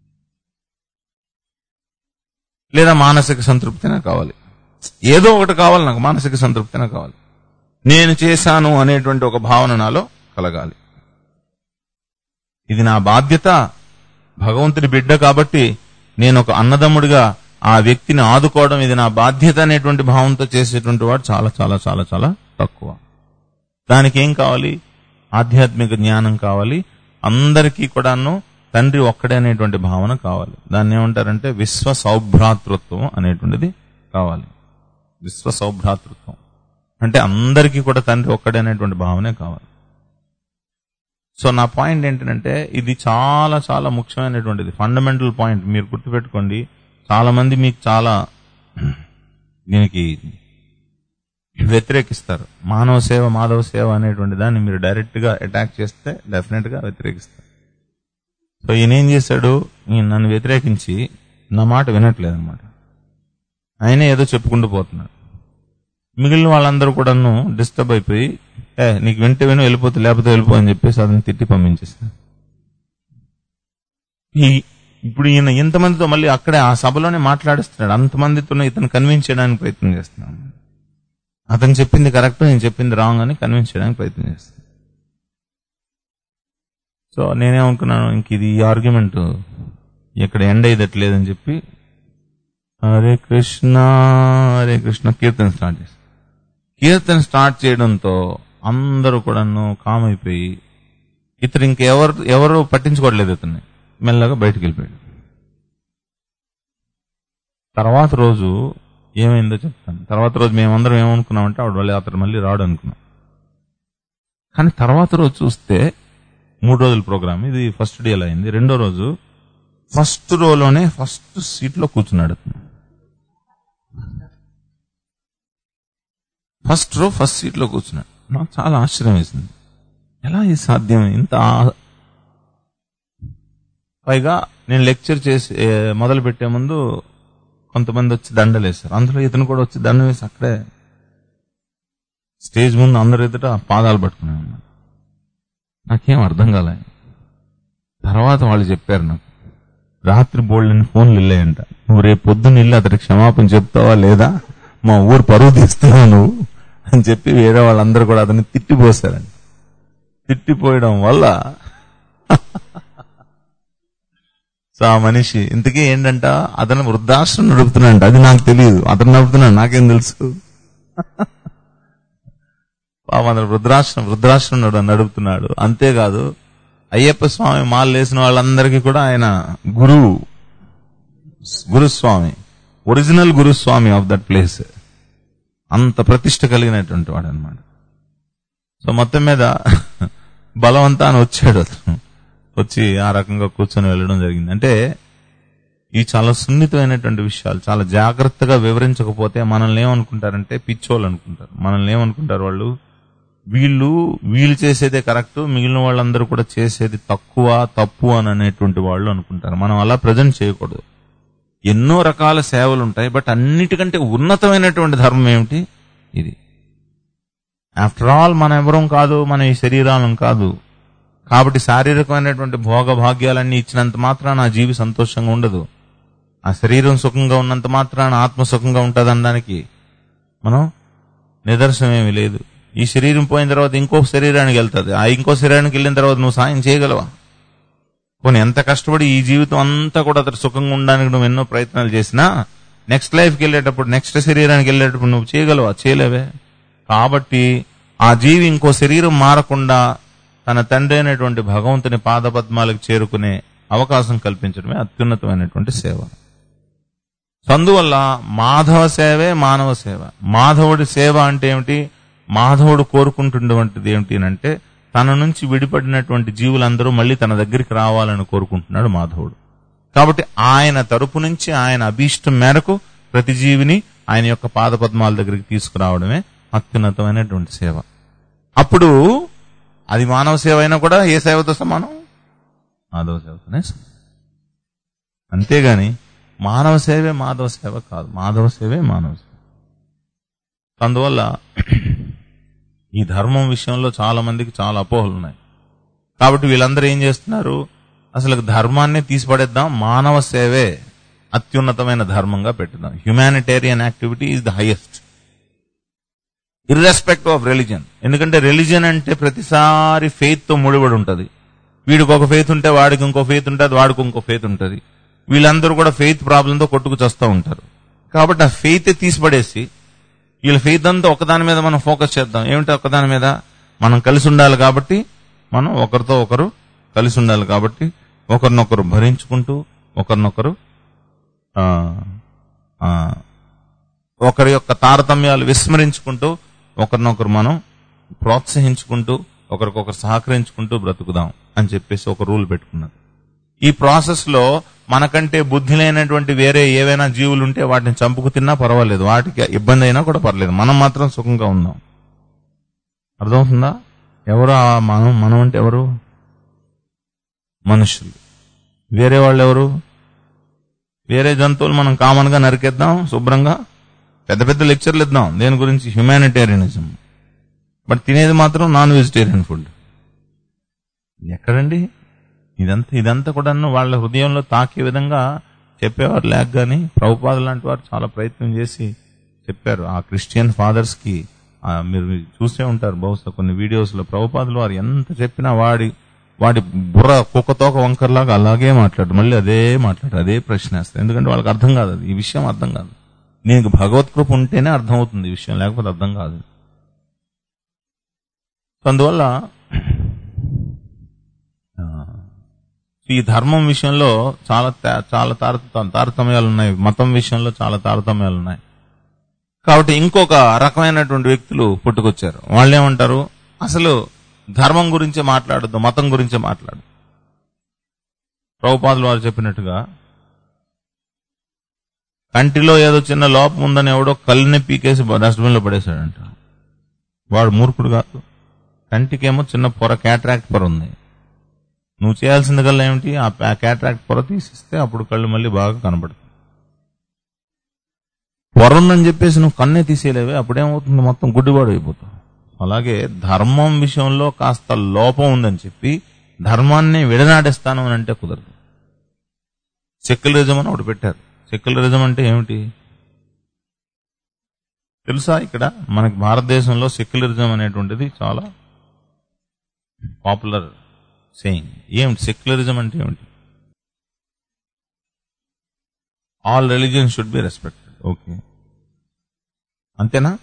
లేదా మానసిక సంతృప్తినే కావాలి ఏదో ఒకటి కావాలి నాకు మానసిక సంతృప్తినే కావాలి నేను చేశాను అనేటువంటి ఒక భావన నాలో కలగాలి ఇది నా బాధ్యత భగవంతుడి బిడ్డ కాబట్టి నేను ఒక అన్నదమ్ముడిగా ఆ వ్యక్తిని ఆదుకోవడం ఇది నా బాధ్యత అనేటువంటి భావంతో చేసేటువంటి వాడు చాలా చాలా చాలా చాలా తక్కువ దానికి ఏం కావాలి ఆధ్యాత్మిక జ్ఞానం కావాలి అందరికీ కూడాను తండ్రి ఒక్కడే అనేటువంటి భావన కావాలి దాన్ని ఏమంటారంటే విశ్వ సౌభ్రాతృత్వం అనేటువంటిది కావాలి విశ్వ సౌభ్రాతృత్వం అంటే అందరికీ కూడా తండ్రి ఒక్కడే అనేటువంటి భావనే కావాలి సో నా పాయింట్ ఏంటంటే ఇది చాలా చాలా ముఖ్యమైనటువంటిది ఫండమెంటల్ పాయింట్ మీరు గుర్తుపెట్టుకోండి చాలా మంది మీకు చాలా దీనికి వ్యతిరేకిస్తారు మానవ సేవ మాధవ సేవ అనేటువంటి దాన్ని మీరు డైరెక్ట్ గా అటాక్ చేస్తే డెఫినెట్ గా వ్యతిరేకిస్తారు సో ఈయన ఏం చేశాడు ఈయన నన్ను వ్యతిరేకించి నా మాట వినట్లేదు అనమాట ఆయనే ఏదో చెప్పుకుంటూ పోతున్నాడు మిగిలిన వాళ్ళందరూ కూడాను డిస్టర్బ్ అయిపోయి ఏ నీకు వింటే విను వెళ్ళిపోతే లేకపోతే వెళ్ళిపో అని చెప్పేసి అతను తిట్టి పంపించేశారు ఈ ఇప్పుడు ఈయన ఇంతమందితో మళ్ళీ అక్కడే ఆ సభలోనే మాట్లాడిస్తున్నాడు అంతమందితో ఇతను కన్విన్స్ చేయడానికి ప్రయత్నం చేస్తున్నాను అతను చెప్పింది కరెక్ట్ నేను చెప్పింది రాంగ్ అని కన్విన్స్ చేయడానికి ప్రయత్నం చేస్తాను సో నేనేమనుకున్నాను ఇంక ఇది ఈ ఆర్గ్యుమెంట్ ఇక్కడ ఎండ్ అయ్యేటట్లేదని చెప్పి హరే కృష్ణ హరే కృష్ణ కీర్తన స్టార్ట్ చేశాను కీర్తన స్టార్ట్ చేయడంతో అందరూ కూడాను కామ్ అయిపోయి ఇతను ఇంకెవరు ఎవరు పట్టించుకోవట్లేదు ఇతన్ని మెల్లగా బయటికి వెళ్ళిపోయాడు తర్వాత రోజు ఏమైందో చెప్తాను తర్వాత రోజు మేమందరం ఏమనుకున్నామంటే ఆవిడ మళ్ళీ అతను మళ్ళీ రాడు అనుకున్నాం కానీ తర్వాత రోజు చూస్తే మూడు రోజుల ప్రోగ్రామ్ ఇది ఫస్ట్ డే అలా అయింది రెండో రోజు ఫస్ట్ రోలోనే ఫస్ట్ సీట్లో కూర్చున్నాడు అతను ఫస్ట్ రో ఫస్ట్ సీట్లో కూర్చున్నాడు నాకు చాలా ఆశ్చర్యం వేసింది ఎలా ఇది సాధ్యం ఇంత ఆ- పైగా నేను లెక్చర్ చేసి ఏ, మొదలు పెట్టే ముందు కొంతమంది వచ్చి దండలు వేశారు అందులో ఇతను కూడా వచ్చి దండం వేసి అక్కడే స్టేజ్ ముందు అందరు ఎదుట పాదాలు పట్టుకునే ఉన్నాడు నాకేం అర్థం కాలే తర్వాత వాళ్ళు చెప్పారు నాకు రాత్రి బోల్డని ఫోన్లు వెళ్ళాయంట నువ్వు రేపు పొద్దున్న వెళ్ళి అతనికి క్షమాపణ చెప్తావా లేదా మా ఊరు పరువు తీస్తున్నావు నువ్వు అని చెప్పి వేరే వాళ్ళందరూ కూడా అతన్ని తిట్టిపోసారండి తిట్టిపోయడం వల్ల సో ఆ మనిషి ఇంతకీ ఏంటంట అతను వృద్ధాశ్రమం నడుపుతున్నాడంట అది నాకు తెలియదు అతను నడుపుతున్నాడు నాకేం తెలుసు పాపం అతను వృద్ధాశ్రమం వృద్ధాశ్రమం నడు- నడుపుతున్నాడు అంతేకాదు అయ్యప్ప స్వామి మాలు వేసిన వాళ్ళందరికీ కూడా ఆయన గురువు గురుస్వామి ఒరిజినల్ గురుస్వామి ఆఫ్ దట్ ప్లేస్ అంత ప్రతిష్ట కలిగినటువంటి వాడు అనమాట సో మొత్తం మీద బలవంతా అని వచ్చాడు అతను వచ్చి ఆ రకంగా కూర్చొని వెళ్ళడం జరిగింది అంటే ఈ చాలా సున్నితమైనటువంటి విషయాలు చాలా జాగ్రత్తగా వివరించకపోతే మనల్ని ఏమనుకుంటారంటే పిచ్చోళ్ళు అనుకుంటారు మనల్ని ఏమనుకుంటారు వాళ్ళు వీళ్ళు వీళ్ళు చేసేదే కరెక్ట్ మిగిలిన వాళ్ళందరూ కూడా చేసేది తక్కువ తప్పు అని అనేటువంటి వాళ్ళు అనుకుంటారు మనం అలా ప్రజెంట్ చేయకూడదు ఎన్నో రకాల సేవలు ఉంటాయి బట్ అన్నిటికంటే ఉన్నతమైనటువంటి ధర్మం ఏమిటి ఇది ఆఫ్టర్ ఆల్ మన ఎవరం కాదు మన ఈ శరీరాలం కాదు కాబట్టి శారీరకమైనటువంటి భోగ భాగ్యాలన్నీ ఇచ్చినంత మాత్రాన ఆ జీవి సంతోషంగా ఉండదు ఆ శరీరం సుఖంగా ఉన్నంత మాత్రాన ఆత్మ సుఖంగా ఉంటుందనడానికి మనం నిదర్శనం ఏమీ లేదు ఈ శరీరం పోయిన తర్వాత ఇంకో శరీరానికి వెళ్తుంది ఆ ఇంకో శరీరానికి వెళ్ళిన తర్వాత నువ్వు సాయం చేయగలవా పోనీ ఎంత కష్టపడి ఈ జీవితం అంతా కూడా అతను సుఖంగా ఉండడానికి నువ్వు ఎన్నో ప్రయత్నాలు చేసినా నెక్స్ట్ లైఫ్కి వెళ్ళేటప్పుడు నెక్స్ట్ శరీరానికి వెళ్ళేటప్పుడు నువ్వు చేయగలవా చేయలేవే కాబట్టి ఆ జీవి ఇంకో శరీరం మారకుండా తన తండ్రి అయినటువంటి భగవంతుని పాదపద్మాలకు చేరుకునే అవకాశం కల్పించడమే అత్యున్నతమైనటువంటి సేవ సో అందువల్ల మాధవ సేవే మానవ సేవ మాధవుడి సేవ అంటే ఏమిటి మాధవుడు కోరుకుంటున్నటువంటిది ఏమిటి అంటే తన నుంచి విడిపడినటువంటి జీవులందరూ మళ్ళీ తన దగ్గరికి రావాలని కోరుకుంటున్నాడు మాధవుడు కాబట్టి ఆయన తరపు నుంచి ఆయన అభీష్టం మేరకు ప్రతి జీవిని ఆయన యొక్క పాదపద్మాల దగ్గరికి తీసుకురావడమే అత్యున్నతమైనటువంటి సేవ అప్పుడు అది మానవ సేవ అయినా కూడా ఏ సేవతో సమానం మాధవ సేవతోనే సమానం. అంతేగాని మానవ సేవే మాధవ సేవ కాదు మాధవ సేవే మానవ సేవ అందువల్ల ఈ ధర్మం విషయంలో చాలా మందికి చాలా అపోహలు ఉన్నాయి కాబట్టి వీళ్ళందరూ ఏం చేస్తున్నారు అసలు ధర్మాన్ని తీసిపడేద్దాం మానవ సేవే అత్యున్నతమైన ధర్మంగా పెట్టుదాం humanitarian activity is the highest irrespective of religion ఎందుకంటే రిలీజన్ అంటే ప్రతిసారి ఫెయిత్ తో ముడిపడి ఉంటది వీడికి ఒక ఫెయిత్ ఉంటే వాడికి ఇంకో ఫెయిత్ ఉంటుంది వాడికి ఇంకో ఫెయిత్ ఉంటది వీళ్ళందరూ కూడా ఫెయిత్ ప్రాబ్లంతో కొట్టుకు చస్తూ ఉంటారు కాబట్టి ఆ ఫెయిత్ తీసిపడేసి వీళ్ళ ఫెయిత్ అంతా ఒకదాని మీద మనం ఫోకస్ చేద్దాం ఏమిటి ఒకదాని మీద మనం కలిసి ఉండాలి కాబట్టి మనం ఒకరితో ఒకరు కలిసి ఉండాలి కాబట్టి ఒకరినొకరు భరించుకుంటూ ఒకరినొకరు ఆ, ఆ, ఒకరి యొక్క తారతమ్యాలు విస్మరించుకుంటూ ఒకరినొకరు మనం ప్రోత్సహించుకుంటూ ఒకరికొకరు సహకరించుకుంటూ బ్రతుకుదాం అని చెప్పేసి ఒక రూల్ పెట్టుకున్నారు ఈ ప్రాసెస్ లో మనకంటే బుద్ధి లేనటువంటి వేరే ఏవైనా జీవులు ఉంటే వాటిని చంపుకు తిన్నా పర్వాలేదు వాటికి ఇబ్బంది అయినా కూడా పర్లేదు మనం మాత్రం సుఖంగా ఉందాం అర్థమవుతుందా ఎవరు ఆ మనం మనం అంటే ఎవరు మనుషులు వేరే వాళ్ళు ఎవరు వేరే జంతువులు మనం కామన్ గా నరికేద్దాం శుభ్రంగా పెద్ద పెద్ద లెక్చర్లు ఇద్దాం దేని గురించి హ్యుమానిటేరియనిజం బట్ తినేది మాత్రం నాన్ వెజిటేరియన్ ఫుడ్ ఎక్కడండి ఇదంతా ఇదంతా కూడా వాళ్ళ హృదయంలో తాకే విధంగా చెప్పేవారు లేక గాని ప్రభుపాద లాంటి వారు చాలా ప్రయత్నం చేసి చెప్పారు ఆ క్రిస్టియన్ ఫాదర్స్ కి ఆ మీరు చూసే ఉంటారు బహుశా కొన్ని వీడియోస్ లో ప్రభుపాదులు వారు ఎంత చెప్పినా వాడి వాడి బుర్ర కుక్కతోక వంకర్లాగా అలాగే మాట్లాడు మళ్ళీ అదే మాట్లాడు అదే ప్రశ్న వేస్తారు ఎందుకంటే వాళ్ళకి అర్థం కాదు అది ఈ విషయం అర్థం కాదు నీకు భగవత్ కృప ఉంటేనే అర్థం అవుతుంది ఈ విషయం లేకపోతే అర్థం కాదు సో అందువల్ల ఆ, ఈ ధర్మం విషయంలో చాలా తా- చాలా తారత తారతమ్యాలు ఉన్నాయి మతం విషయంలో చాలా తారతమ్యాలు ఉన్నాయి కాబట్టి ఇంకొక రకమైనటువంటి వ్యక్తులు పుట్టుకొచ్చారు వాళ్ళు ఏమంటారు అసలు ధర్మం గురించే మాట్లాడద్దు మతం గురించే మాట్లాడు ప్రభుపాదులు వారు చెప్పినట్టుగా కంటిలో ఏదో చిన్న లోపం ఉందని ఎవడో కళ్ళని పీకేసి డస్ట్బిన్ లో పడేశాడంట వాడు మూర్ఖుడు కాదు కంటికేమో చిన్న పొర క్యాట్రాక్ట్ పొర ఉంది నువ్వు చేయాల్సింది కల్లా ఏమిటి ఆ క్యాట్రాక్ట్ పొర తీసిస్తే అప్పుడు కళ్ళు మళ్ళీ బాగా కనబడతాయి పొర ఉందని చెప్పేసి నువ్వు కన్నే తీసేయలేవే అప్పుడేమవుతుంది మొత్తం గుడ్డివాడు అయిపోతావు అలాగే ధర్మం విషయంలో కాస్త లోపం ఉందని చెప్పి ధర్మాన్ని విడనాడేస్తాను అని అంటే కుదరదు సెక్యులరిజం అని ఒకటి పెట్టారు సెక్యులరిజం అంటే ఏమిటి తెలుసా ఇక్కడ మనకి భారతదేశంలో సెక్యులరిజం అనేటువంటిది చాలా పాపులర్ సేయింగ్ ఏమిటి సెక్యులరిజం అంటే ఏమిటి all religion should be respected okay అంతేనా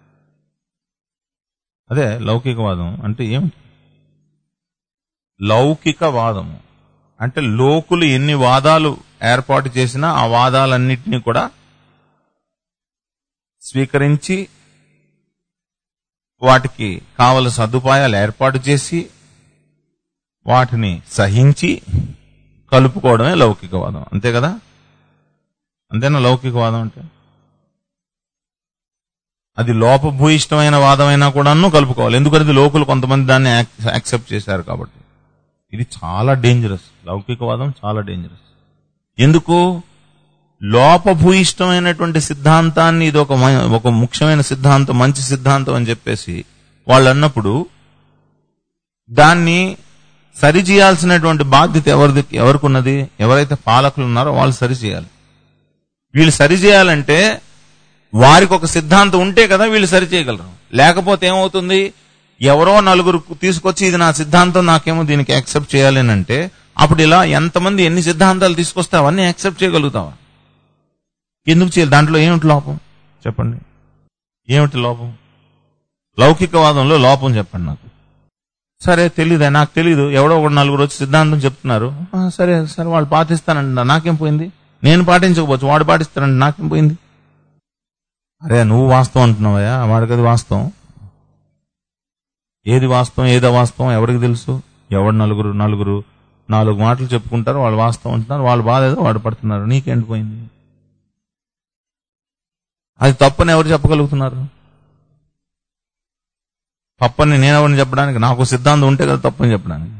అదే లౌకికవాదం అంటే ఏమిటి లౌకికవాదము అంటే లోకులు ఎన్ని వాదాలు ఏర్పాటు చేసినా ఆ వాదాలన్నిటినీ కూడా స్వీకరించి వాటికి కావలసిన సదుపాయాలు ఏర్పాటు చేసి వాటిని సహించి కలుపుకోవడమే లౌకికవాదం అంతే కదా అంతేనా లౌకికవాదం అంటే అది లోపభూయిష్టమైన వాదమైనా కూడాను కలుపుకోవాలి ఎందుకంటే లోకులు కొంతమంది దాన్ని యాక్సెప్ట్ చేశారు కాబట్టి ఇది చాలా డేంజరస్ లౌకికవాదం చాలా డేంజరస్ ఎందుకు లోపభూయిష్టమైనటువంటి సిద్ధాంతాన్ని ఇది ఒక మ- ఒక ముఖ్యమైన సిద్ధాంతం మంచి సిద్ధాంతం అని చెప్పేసి వాళ్ళు అన్నప్పుడు దాన్ని సరి చేయాల్సినటువంటి బాధ్యత ఎవరిది ఎవరికి ఉన్నది ఎవరైతే పాలకులు ఉన్నారో వాళ్ళు సరి చేయాలి వీళ్ళు సరి చేయాలంటే వారికి ఒక సిద్ధాంతం ఉంటే కదా వీళ్ళు సరి చేయగలరు లేకపోతే ఏమవుతుంది ఎవరో నలుగురు తీసుకొచ్చి ఇది నా సిద్ధాంతం నాకేమో దీనికి యాక్సెప్ట్ చేయాలి అని అంటే అప్పుడు ఇలా ఎంతమంది ఎన్ని సిద్ధాంతాలు తీసుకొస్తే అవన్నీ యాక్సెప్ట్ చేయగలుగుతావా ఎందుకు చేయాలి దాంట్లో ఏమిటి లోపం చెప్పండి ఏమిటి లోపం లౌకికవాదంలో లోపం చెప్పండి నాకు సరే తెలీదా నాకు తెలీదు ఎవడో ఒక నలుగురు వచ్చి సిద్ధాంతం చెప్తున్నారు "ఆ, సరే సరే వాళ్ళు పాటిస్తానంట నాకేం పోయింది నేను పాటించకపోవచ్చు వాడు పాటిస్తానంట నాకేం పోయింది అరే నువ్వు వాస్తవం అంటున్నావయ్యా వాడికి అది వాస్తవం ఏది వాస్తవం ఏదో వాస్తవం ఎవరికి తెలుసు ఎవడు నలుగురు నలుగురు నాలుగు మాటలు చెప్పుకుంటారు వాళ్ళు వాస్తవం అంటున్నారు వాళ్ళు బాధ ఏదో వాడు పడుతున్నారు నీకేంటి పోయింది అది తప్పని ఎవరు చెప్పగలుగుతున్నారు తప్పని నేనెవరిని చెప్పడానికి నాకు సిద్ధాంతం ఉంటే కదా తప్పని చెప్పడానికి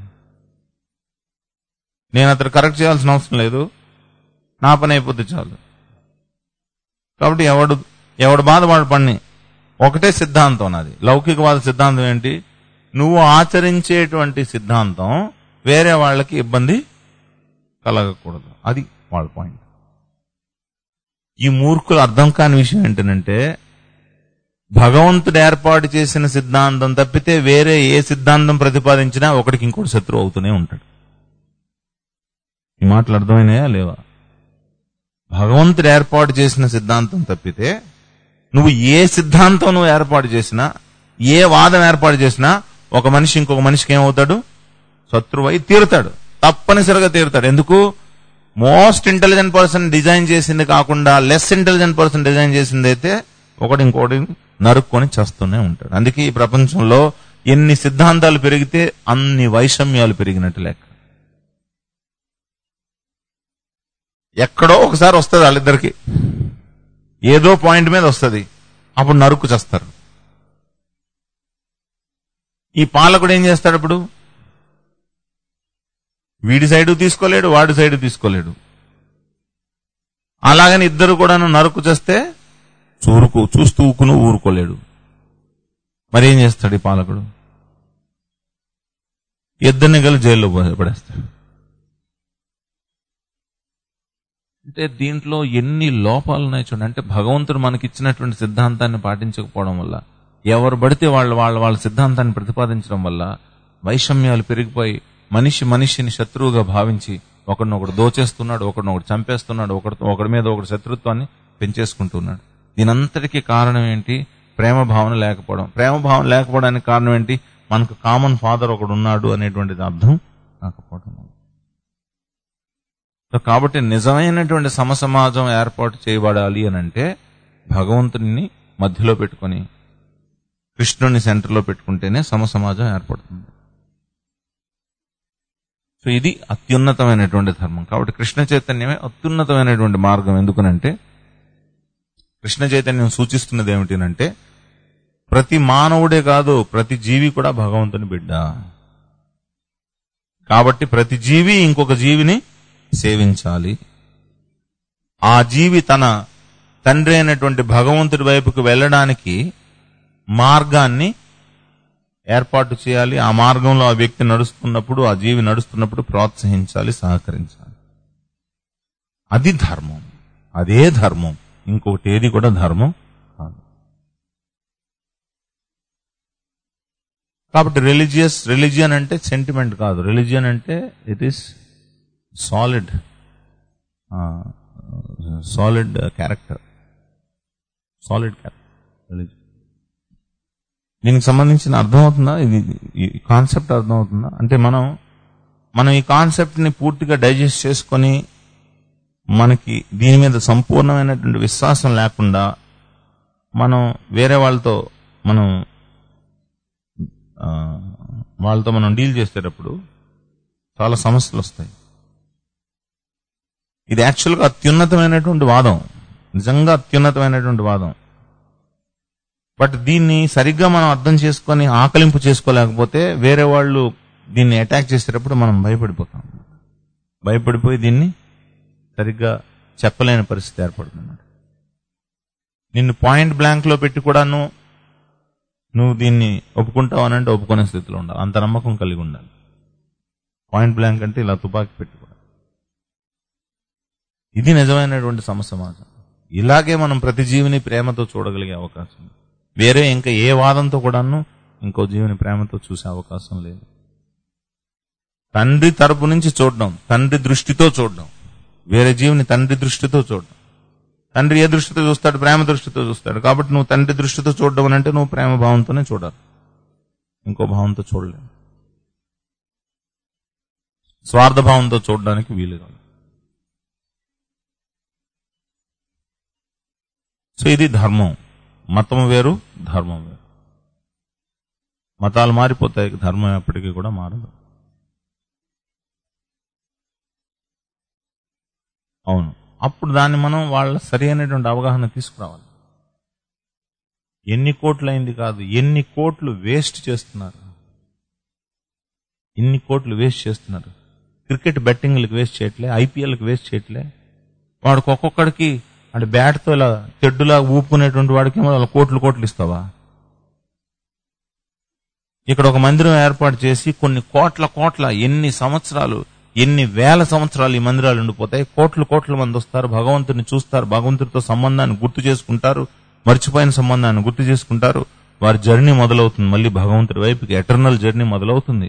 నేను అతను కరెక్ట్ చేయాల్సిన అవసరం లేదు నా పని అయిపోతే చాలు కాబట్టి ఎవడు ఎవడు బాధ వాడు పని ఒకటే సిద్ధాంతం నాది లౌకికవాద సిద్ధాంతం ఏంటి నువ్వు ఆచరించేటువంటి సిద్ధాంతం వేరే వాళ్ళకి ఇబ్బంది కలగకూడదు అది వాళ్ళ పాయింట్ ఈ మూర్ఖులు అర్థం కాని విషయం ఏంటంటే భగవంతుడు ఏర్పాటు చేసిన సిద్ధాంతం తప్పితే వేరే ఏ సిద్ధాంతం ప్రతిపాదించినా ఒకటికి ఇంకోటి శత్రువు అవుతూనే ఉంటాడు ఈ మాటలు అర్థమైనాయా లేవా భగవంతుడు ఏర్పాటు చేసిన సిద్ధాంతం తప్పితే నువ్వు ఏ సిద్ధాంతం నువ్వు ఏర్పాటు చేసినా ఏ వాదం ఏర్పాటు చేసినా ఒక మనిషి ఇంకొక మనిషికి ఏమవుతాడు శత్రువై తీరుతాడు తప్పనిసరిగా తీరుతాడు ఎందుకు మోస్ట్ ఇంటెలిజెంట్ పర్సన్ డిజైన్ చేసింది కాకుండా లెస్ ఇంటెలిజెంట్ పర్సన్ డిజైన్ చేసింది అయితే ఒకటి ఇంకోటి నరుక్కొని చేస్తూనే ఉంటాడు అందుకే ఈ ప్రపంచంలో ఎన్ని సిద్ధాంతాలు పెరిగితే అన్ని వైషమ్యాలు పెరిగినట్టు లెక్క ఎక్కడో ఒకసారి వస్తుంది వాళ్ళిద్దరికి ఏదో పాయింట్ మీద వస్తుంది అప్పుడు నరుకు చేస్తారు ఈ పాలకుడు ఏం చేస్తాడు ఇప్పుడు వీడి సైడు తీసుకోలేడు వాడి సైడు తీసుకోలేడు అలాగని ఇద్దరు కూడా నరుకు చేస్తే చూరుకు చూస్తూ ఊకును ఊరుకోలేడు మరి ఏం చేస్తాడు ఈ పాలకుడు ఇద్దరిని కలిసి జైల్లో పో- పడేస్తాడు అంటే దీంట్లో ఎన్ని లోపాలు ఉన్నాయి చూడండి అంటే భగవంతుడు మనకి ఇచ్చినటువంటి సిద్ధాంతాన్ని పాటించకపోవడం వల్ల ఎవరు పడితే వాళ్ళు వాళ్ళ వాళ్ళ సిద్ధాంతాన్ని ప్రతిపాదించడం వల్ల వైషమ్యాలు పెరిగిపోయి మనిషి మనిషిని శత్రువుగా భావించి ఒకడినొకడు దోచేస్తున్నాడు ఒకడినొకడు చంపేస్తున్నాడు ఒకటి ఒకడి మీద ఒకటి శత్రుత్వాన్ని పెంచేసుకుంటున్నాడు దీనంతటికీ కారణం ఏంటి ప్రేమ భావన లేకపోవడం ప్రేమ భావన లేకపోవడానికి కారణం ఏంటి మనకు కామన్ ఫాదర్ ఒకడు ఉన్నాడు అనేటువంటిది అర్థం కాకపోవడం సో కాబట్టి నిజమైనటువంటి సమసమాజం ఏర్పాటు చేయబడాలి అని అంటే భగవంతుని మధ్యలో పెట్టుకొని కృష్ణుని సెంటర్లో పెట్టుకుంటేనే సమసమాజం ఏర్పడుతుంది సో ఇది అత్యున్నతమైనటువంటి ధర్మం కాబట్టి కృష్ణ చైతన్యమే అత్యున్నతమైనటువంటి మార్గం ఎందుకనంటే కృష్ణ చైతన్యం సూచిస్తున్నది ఏమిటంటే ప్రతి మానవుడే కాదు ప్రతి జీవి కూడా భగవంతుని బిడ్డ కాబట్టి ప్రతి జీవి ఇంకొక జీవిని సేవించాలి ఆ జీవి తన తండ్రి అయినటువంటి భగవంతుడి వైపుకు వెళ్ళడానికి మార్గాన్ని ఏర్పాటు చేయాలి ఆ మార్గంలో ఆ వ్యక్తి నడుస్తున్నప్పుడు ఆ జీవి నడుస్తున్నప్పుడు ప్రోత్సహించాలి సహకరించాలి అది ధర్మం అదే ధర్మం ఇంకొకటి ఏది కూడా ధర్మం కాదు కాబట్టి రిలీజియస్ రిలీజియన్ అంటే సెంటిమెంట్ కాదు రిలీజియన్ అంటే it is solid solid character solid character religion దీనికి సంబంధించిన అర్థమవుతుందా ఇది ఈ కాన్సెప్ట్ అర్థమవుతుందా అంటే మనం మనం ఈ కాన్సెప్ట్ ని పూర్తిగా డైజెస్ట్ చేసుకొని మనకి దీని మీద సంపూర్ణమైనటువంటి విశ్వాసం లేకుండా మనం వేరే వాళ్ళతో మనం ఆ, వాళ్ళతో మనం డీల్ చేసేటప్పుడు చాలా సమస్యలు వస్తాయి ఇది యాక్చువల్గా అత్యున్నతమైనటువంటి వాదం నిజంగా అత్యున్నతమైనటువంటి వాదం బట్ దీన్ని సరిగ్గా మనం అర్థం చేసుకొని ఆకలింపు చేసుకోలేకపోతే వేరే వాళ్ళు దీన్ని అటాక్ చేసేటప్పుడు మనం భయపడిపోతాం భయపడిపోయి దీన్ని సరిగ్గా చెప్పలేని పరిస్థితి ఏర్పడుతుంది నిన్ను పాయింట్ బ్లాంక్ లో పెట్టి కూడా నువ్వు నువ్వు దీన్ని ఒప్పుకుంటావు అని అంటే ఒప్పుకునే స్థితిలో ఉండాలి అంత నమ్మకం కలిగి ఉండాలి పాయింట్ బ్లాంక్ అంటే ఇలా తుపాకీ పెట్టి కూడా ఇది నిజమైనటువంటి సమస్య మాత్రం ఇలాగే మనం ప్రతి జీవిని ప్రేమతో చూడగలిగే అవకాశం ఉంది. వేరే ఇంకా ఏ వాదంతో కూడాను ఇంకో జీవిని ప్రేమతో చూసే అవకాశం లేదు తండ్రి తరపు నుంచి చూడడం తండ్రి దృష్టితో చూడడం వేరే జీవిని తండ్రి దృష్టితో చూడడం తండ్రి ఏ దృష్టితో చూస్తాడు ప్రేమ దృష్టితో చూస్తాడు కాబట్టి నువ్వు తండ్రి దృష్టితో చూడడం అని అంటే నువ్వు ప్రేమ భావంతోనే చూడాలి ఇంకో భావంతో చూడలేవు స్వార్థ భావంతో చూడడానికి వీలు కాదు సో ఇది ధర్మం మతం వేరు ధర్మం వేరు మతాలు మారిపోతాయి ధర్మం ఎప్పటికీ కూడా మారదు అవును అప్పుడు దాన్ని మనం వాళ్ళ సరి అయినటువంటి అవగాహన తీసుకురావాలి ఎన్ని కోట్లు అయింది కాదు ఎన్ని కోట్లు వేస్ట్ చేస్తున్నారు ఇన్ని కోట్లు వేస్ట్ చేస్తున్నారు క్రికెట్ బెట్టింగ్లకు వేస్ట్ చేయట్లే ఐపీఎల్కి వేస్ట్ చేయట్లే వాడికి ఒక్కొక్కడికి అంటే బ్యాట్తో ఇలా తెడ్డులా ఊపుకునేటువంటి వాడికి ఏమో అలా కోట్లు కోట్లు ఇస్తావా ఇక్కడ ఒక మందిరం ఏర్పాటు చేసి కొన్ని కోట్ల కోట్ల ఎన్ని సంవత్సరాలు ఎన్ని వేల సంవత్సరాలు ఈ మందిరాలు ఉండిపోతాయి కోట్లు కోట్ల మంది వస్తారు భగవంతుని చూస్తారు భగవంతుడితో సంబంధాన్ని గుర్తు చేసుకుంటారు మర్చిపోయిన సంబంధాన్ని గుర్తు చేసుకుంటారు వారి జర్నీ మొదలవుతుంది మళ్ళీ భగవంతుడి వైపుకి ఎటర్నల్ జర్నీ మొదలవుతుంది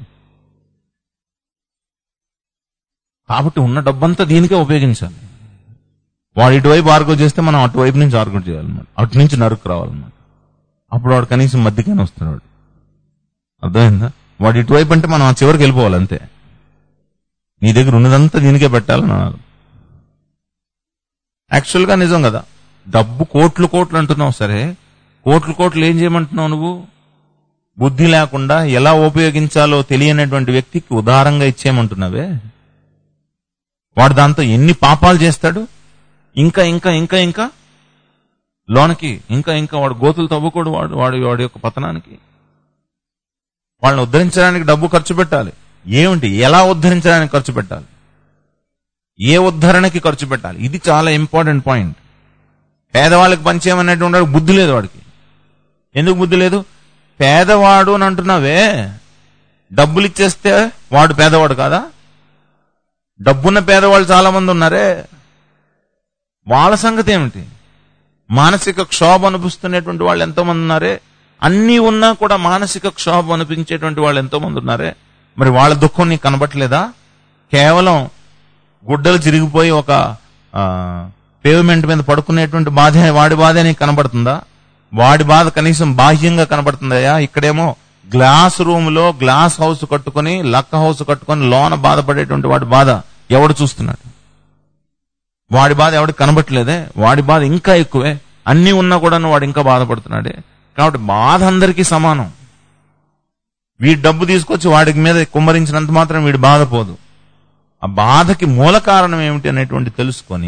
కాబట్టి ఉన్న డబ్బంతా దీనికే ఉపయోగించాలి వాడు ఇటువైపు ఆర్గ్యూ చేస్తే మనం అటువైపు నుంచి ఆర్గ్యూ చేయాలన్నమాట అటు నుంచి నరుకు రావాలన్నమాట అప్పుడు వాడు కనీసం మధ్యకైనా వస్తాడు వాడు అర్థమైందా వాడు ఇటువైపు అంటే మనం ఆ చివరికి వెళ్ళిపోవాలి అంతే నీ దగ్గర ఉన్నదంతా దీనికే పెట్టాలని అన్నారు యాక్చువల్గా నిజం కదా డబ్బు కోట్లు కోట్లు అంటున్నావు సరే కోట్లు కోట్లు ఏం చేయమంటున్నావు నువ్వు బుద్ధి లేకుండా ఎలా ఉపయోగించాలో తెలియనటువంటి వ్యక్తికి ఉదారంగా ఇచ్చేయమంటున్నావే వాడు దాంతో ఎన్ని పాపాలు చేస్తాడు ఇంకా ఇంకా ఇంకా ఇంకా లోనకి ఇంకా ఇంకా వాడు గోతులు తవ్వుకోడు వాడు వాడి వాడి యొక్క పతనానికి వాళ్ళని ఉద్ధరించడానికి డబ్బు ఖర్చు పెట్టాలి ఏమిటి ఎలా ఉద్ధరించడానికి ఖర్చు పెట్టాలి ఏ ఉద్ధరణకి ఖర్చు పెట్టాలి ఇది చాలా ఇంపార్టెంట్ పాయింట్ పేదవాళ్ళకి పంచేయమనేటువంటి వాడికి బుద్ధి లేదు వాడికి ఎందుకు బుద్ధి లేదు పేదవాడు అని అంటున్నావే డబ్బులు ఇచ్చేస్తే వాడు పేదవాడు కాదా డబ్బున్న పేదవాళ్ళు చాలా మంది ఉన్నారే వాళ్ళ సంగతి ఏమిటి మానసిక క్షోభ అనిపిస్తున్నటువంటి వాళ్ళు ఎంతో మంది ఉన్నారే అన్నీ ఉన్నా కూడా మానసిక క్షోభ అనిపించేటువంటి వాళ్ళు ఎంతో మంది ఉన్నారే మరి వాళ్ళ దుఃఖం నీకు కనబట్టలేదా కేవలం గుడ్డలు చిరిగిపోయి ఒక పేవ్మెంట్ మీద పడుకునేటువంటి బాధ వాడి బాధ నీకు కనబడుతుందా వాడి బాధ కనీసం బాహ్యంగా కనబడుతుందయ్యా ఇక్కడేమో గ్లాస్ రూమ్ లో గ్లాస్ హౌస్ కట్టుకొని లక్క హౌస్ కట్టుకొని లోన బాధపడేటువంటి వాడి బాధ ఎవడు చూస్తున్నాడు వాడి బాధ ఎవడికి కనబట్టలేదే వాడి బాధ ఇంకా ఎక్కువే అన్ని ఉన్నా కూడా వాడు ఇంకా బాధపడుతున్నాడే కాబట్టి బాధ అందరికీ సమానం వీడి డబ్బు తీసుకొచ్చి వాడికి మీద కుమ్మరించినంత మాత్రం వీడి బాధపోదు ఆ బాధకి మూల కారణం ఏమిటి అనేటువంటి తెలుసుకొని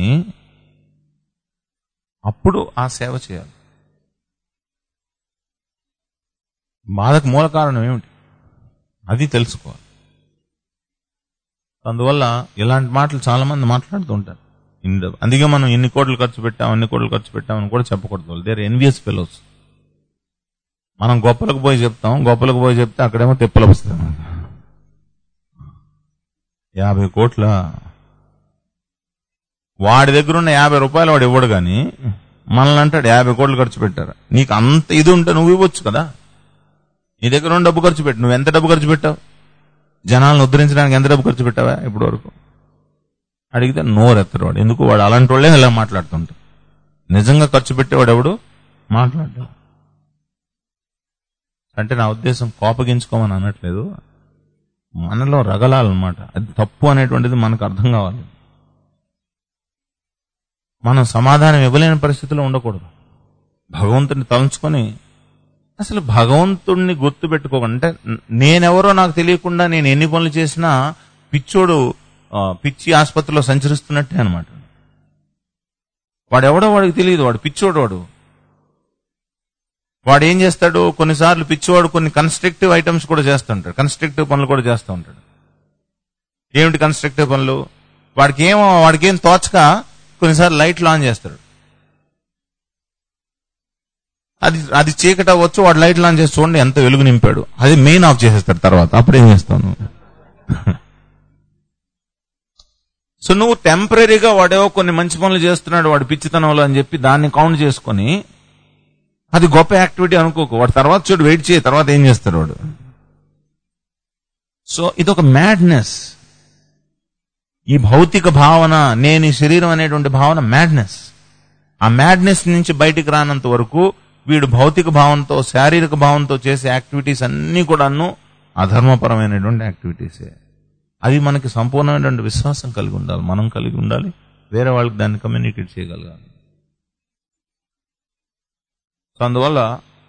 అప్పుడు ఆ సేవ చేయాలి బాధకు మూల కారణం ఏమిటి అది తెలుసుకోవాలి అందువల్ల ఇలాంటి మాటలు చాలా మంది మాట్లాడుతూ ఉంటారు ఇన్ని- అందుకే మనం ఎన్ని కోట్లు ఖర్చు పెట్టాం అన్ని కోట్లు ఖర్చు పెట్టామని కూడా చెప్పకూడదు దేర్ ఎన్విఎస్ ఫెలోస్ మనం గొప్పలకు పోయి చెప్తాం గొప్పలకు పోయి చెప్తే అక్కడేమో తిప్పలు వస్తాయి మనకి. యాభై కోట్ల వాడి దగ్గర ఉన్న యాభై రూపాయలు వాడు ఇవ్వడు కానీ మనల్ని అంటాడు యాభై కోట్లు ఖర్చు పెట్టారు నీకు అంత ఇది ఉంటే నువ్వు ఇవ్వచ్చు కదా నీ దగ్గర ఉన్న డబ్బు ఖర్చు పెట్టు నువ్వు ఎంత డబ్బు ఖర్చు పెట్టావు జనాలను ఉద్ధరించడానికి ఎంత డబ్బు ఖర్చు పెట్టావా ఇప్పటి వరకు అడిగితే నోరెత్తరు వాడు ఎందుకు వాడు అలాంటి వాళ్ళే ఇలా మాట్లాడుతుంటారు నిజంగా ఖర్చు పెట్టేవాడు ఎవడు మాట్లాడ్డా అంటే నా ఉద్దేశం కోపగించుకోమని అనట్లేదు మనలో రగలాలన్నమాట అది తప్పు అనేటువంటిది మనకు అర్థం కావాలి మనం సమాధానం ఇవ్వలేని పరిస్థితిలో ఉండకూడదు భగవంతుని తలంచుకొని అసలు భగవంతుణ్ణి గుర్తు పెట్టుకోకండి అంటే న- నేనెవరో నాకు తెలియకుండా నేను ఎన్ని పనులు చేసినా పిచ్చోడు ఆ, పిచ్చి ఆసుపత్రిలో సంచరిస్తున్నట్టే అనమాట వాడెవడో వాడికి తెలియదు వాడు పిచ్చోడు వాడు వాడు ఏం చేస్తాడు కొన్నిసార్లు పిచ్చివాడు కొన్ని కన్స్ట్రక్టివ్ ఐటమ్స్ కూడా చేస్తుంటాడు కన్స్ట్రక్టివ్ పనులు కూడా చేస్తూ ఉంటాడు ఏమిటి కన్స్ట్రక్టివ్ పనులు వాడికి ఏమో వాడికి ఏం తోచక కొన్నిసార్లు లైట్లు ఆన్ చేస్తాడు అది అది చీకటి అవ్వచ్చు వాడు లైట్లు ఆన్ చేసి చూడండి ఎంత వెలుగు నింపాడు అది మెయిన్ ఆఫ్ చేసేస్తాడు తర్వాత అప్పుడు ఏం చేస్తాను సో నువ్వు టెంపరీగా వాడేవో కొన్ని మంచి పనులు చేస్తున్నాడు వాడు పిచ్చితనంలో అని చెప్పి దాన్ని కౌంట్ చేసుకొని అది గొప్ప యాక్టివిటీ అనుకోకు వాడు తర్వాత చూడు వెయిట్ చేయి తర్వాత ఏం చేస్తాడు వాడు సో ఇదొక మ్యాడ్నెస్ ఈ భౌతిక భావన నేను ఈ శరీరం అనేటువంటి భావన మ్యాడ్నెస్ ఆ మ్యాడ్నెస్ నుంచి బయటికి రానంత వరకు వీడు భౌతిక భావంతో శారీరక భావంతో చేసే యాక్టివిటీస్ అన్ని కూడాను అధర్మపరమైనటువంటి యాక్టివిటీసే అవి మనకి సంపూర్ణమైనటువంటి విశ్వాసం కలిగి ఉండాలి మనం కలిగి ఉండాలి వేరే వాళ్ళకి దాన్ని కమ్యూనికేట్ చేయగలగాలి సో అందువల్ల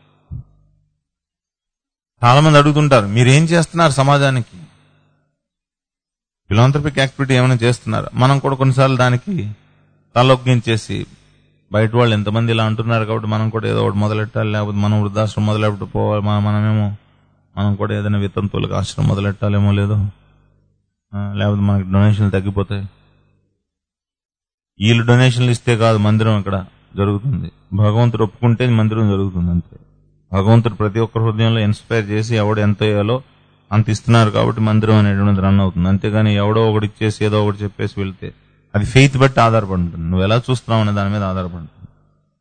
చాలా మంది అడుగుతుంటారు మీరు ఏం చేస్తున్నారు సమాజానికి ఫిలాంథ్రపిక్ యాక్టివిటీ ఏమైనా చేస్తున్నారు మనం కూడా కొన్నిసార్లు దానికి తలొగ్గించేసి బయట వాళ్ళు ఎంతమంది ఇలా అంటున్నారు కాబట్టి మనం కూడా ఏదో ఒకటి మొదలెట్టాలి లేకపోతే మనం వృద్ధాశ్రమం మొదలెట్టు పోవాలి మన- మనమేమో మనం కూడా ఏదైనా వితంతువులకు ఆశ్రమం మొదలెట్టాలేమో లేదో ఆ, లేకపోతే మనకి డొనేషన్లు తగ్గిపోతాయి వీళ్ళు డొనేషన్లు ఇస్తే కాదు మందిరం ఇక్కడ జరుగుతుంది భగవంతుడు ఒప్పుకుంటే మందిరం జరుగుతుంది అంతే భగవంతుడు ప్రతి ఒక్కరి హృదయంలో ఇన్స్పైర్ చేసి ఎవడు ఎంత వేయాలో అంత ఇస్తున్నారు కాబట్టి మందిరం అనేటువంటిది రన్ అవుతుంది అంతేగాని ఎవడో ఒకటి ఇచ్చేసి ఏదో ఒకటి చెప్పేసి వెళ్తే అది ఫెయిత్ బట్టి ఆధారపడి ఉంటుంది నువ్వు ఎలా చూస్తున్నావు అనే దాని మీద ఆధారపడి ఉంటుంది